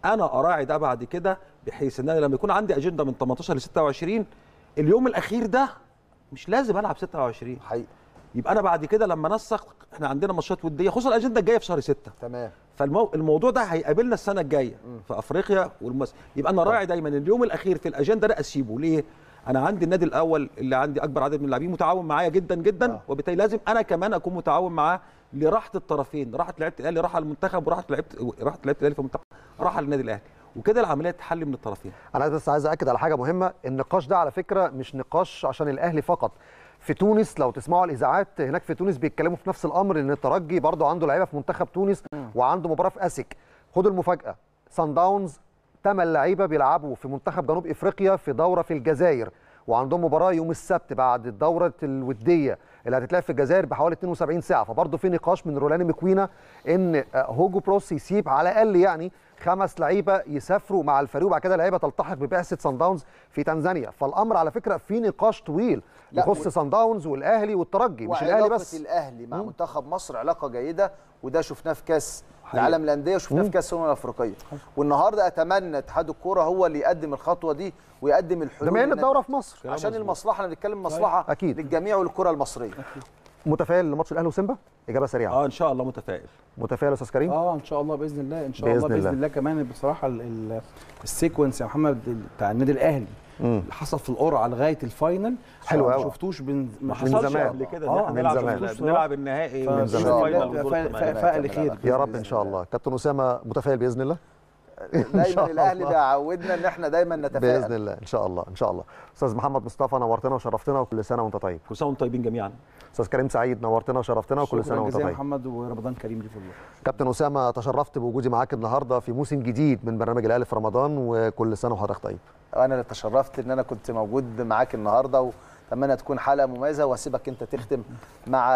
انا اراعي ده بعد كده بحيث ان انا لما يكون عندي اجنده من 18 ل 26 اليوم الاخير ده مش لازم العب 26 حقيقي يبقى انا بعد كده لما انسق احنا عندنا ماتشات وديه خصوصا الاجنده الجايه في شهر 6 تمام فالموضوع ده هيقابلنا السنه الجايه في افريقيا والمس يبقى انا راعي دايما اليوم الاخير في الاجنده ده اسيبه ليه انا عندي النادي الاول اللي عندي اكبر عدد من اللاعبين متعاون معايا جدا جدا آه. وبالتالي لازم انا كمان اكون متعاون معاه لراحه الطرفين راحه لعيبه الاهلي راحه المنتخب وراحه لعيبه راحه لعيبه الاهلي في المنتخب راحه للنادي الاهلي وكده العمليه تحل من الطرفين انا بس عايز اكد على حاجه مهمه النقاش ده على فكره مش نقاش عشان الاهلي فقط في تونس لو تسمعوا الاذاعات هناك في تونس بيتكلموا في نفس الامر ان الترجي برضه عنده لعيبه في منتخب تونس وعنده مباراه في اسك خدوا المفاجاه سان داونز ثمان لعيبه بيلعبوا في منتخب جنوب افريقيا في دوره في الجزائر وعندهم مباراه يوم السبت بعد الدوره الوديه اللي هتتلعب في الجزائر بحوالي 72 ساعه فبرضه في نقاش من رولاني مكوينا ان آه، هوجو بروس يسيب على الاقل يعني خمس لعيبه يسافروا مع الفريق وبعد كده لعيبه تلتحق ببعثه سان داونز في تنزانيا فالامر على فكره في نقاش طويل لا، يخص و- سان داونز والاهلي والترجي مش الاهلي وعلاقة بس الاهلي مع مم. منتخب مصر علاقه جيده وده شفناه في كاس حقيقي. العالم للانديه وشفناه في مم. كاس الامم الافريقيه والنهارده اتمنى اتحاد الكوره هو اللي يقدم الخطوه دي ويقدم الحلول بما ان للنادي- الدوره في مصر عشان المصلحه انا بنتكلم مصلحه أكيد. للجميع وللكره المصريه متفائل لماتش الاهلي وسيمبا اجابه سريعه اه ان شاء الله متفائل متفائل يا استاذ كريم اه ان شاء الله باذن الله ان شاء بإذن الله باذن الله. الله, كمان بصراحه ال- ال- السيكونس يا محمد بتاع النادي الاهلي مم. اللي حصل في القرعه لغايه الفاينل حلو ما أوي. شفتوش من ما من حصلش زمان. قبل كده آه، ان احنا من نلعب زمان. في- بنلعب النهائي من ونشوف زمان. الفاينل ودور ف- الثمانية. فائل خير يا رب ان شاء الله كابتن اسامه متفائل باذن الله دايما الاهلي الله. بيعودنا ان احنا دايما نتفائل باذن الله ان شاء الله ان شاء الله استاذ محمد مصطفى نورتنا وشرفتنا وكل سنه وانت طيب كل سنه وانتم طيبين جميعا استاذ كريم سعيد نورتنا وشرفتنا وكل سنه شكرا وانت جزيلا يا طيب محمد ورمضان كريم ليك والله كابتن اسامه تشرفت بوجودي معاك النهارده في موسم جديد من برنامج الاهلي في رمضان وكل سنه وحضرتك طيب انا اللي تشرفت ان انا كنت موجود معاك النهارده واتمنى تكون حلقه مميزه واسيبك انت تختم مع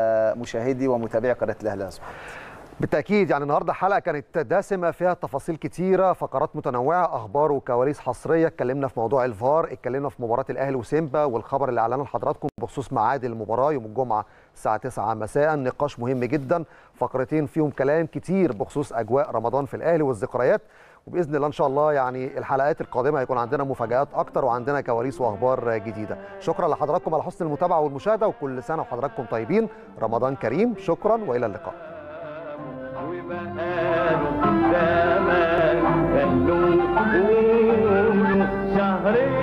مشاهدي ومتابعي قناه الاهلي اصبح بالتاكيد يعني النهارده حلقه كانت دسمه فيها تفاصيل كتيره فقرات متنوعه اخبار وكواليس حصريه اتكلمنا في موضوع الفار اتكلمنا في مباراه الاهلي وسيمبا والخبر اللي اعلنه لحضراتكم بخصوص ميعاد المباراه يوم الجمعه الساعه 9 مساء نقاش مهم جدا فقرتين فيهم كلام كتير بخصوص اجواء رمضان في الاهلي والذكريات وباذن الله ان شاء الله يعني الحلقات القادمه هيكون عندنا مفاجات اكتر وعندنا كواليس واخبار جديده شكرا لحضراتكم على حسن المتابعه والمشاهده وكل سنه وحضراتكم طيبين رمضان كريم شكرا والى اللقاء وبقاله زمان قالوا قولوا شهرين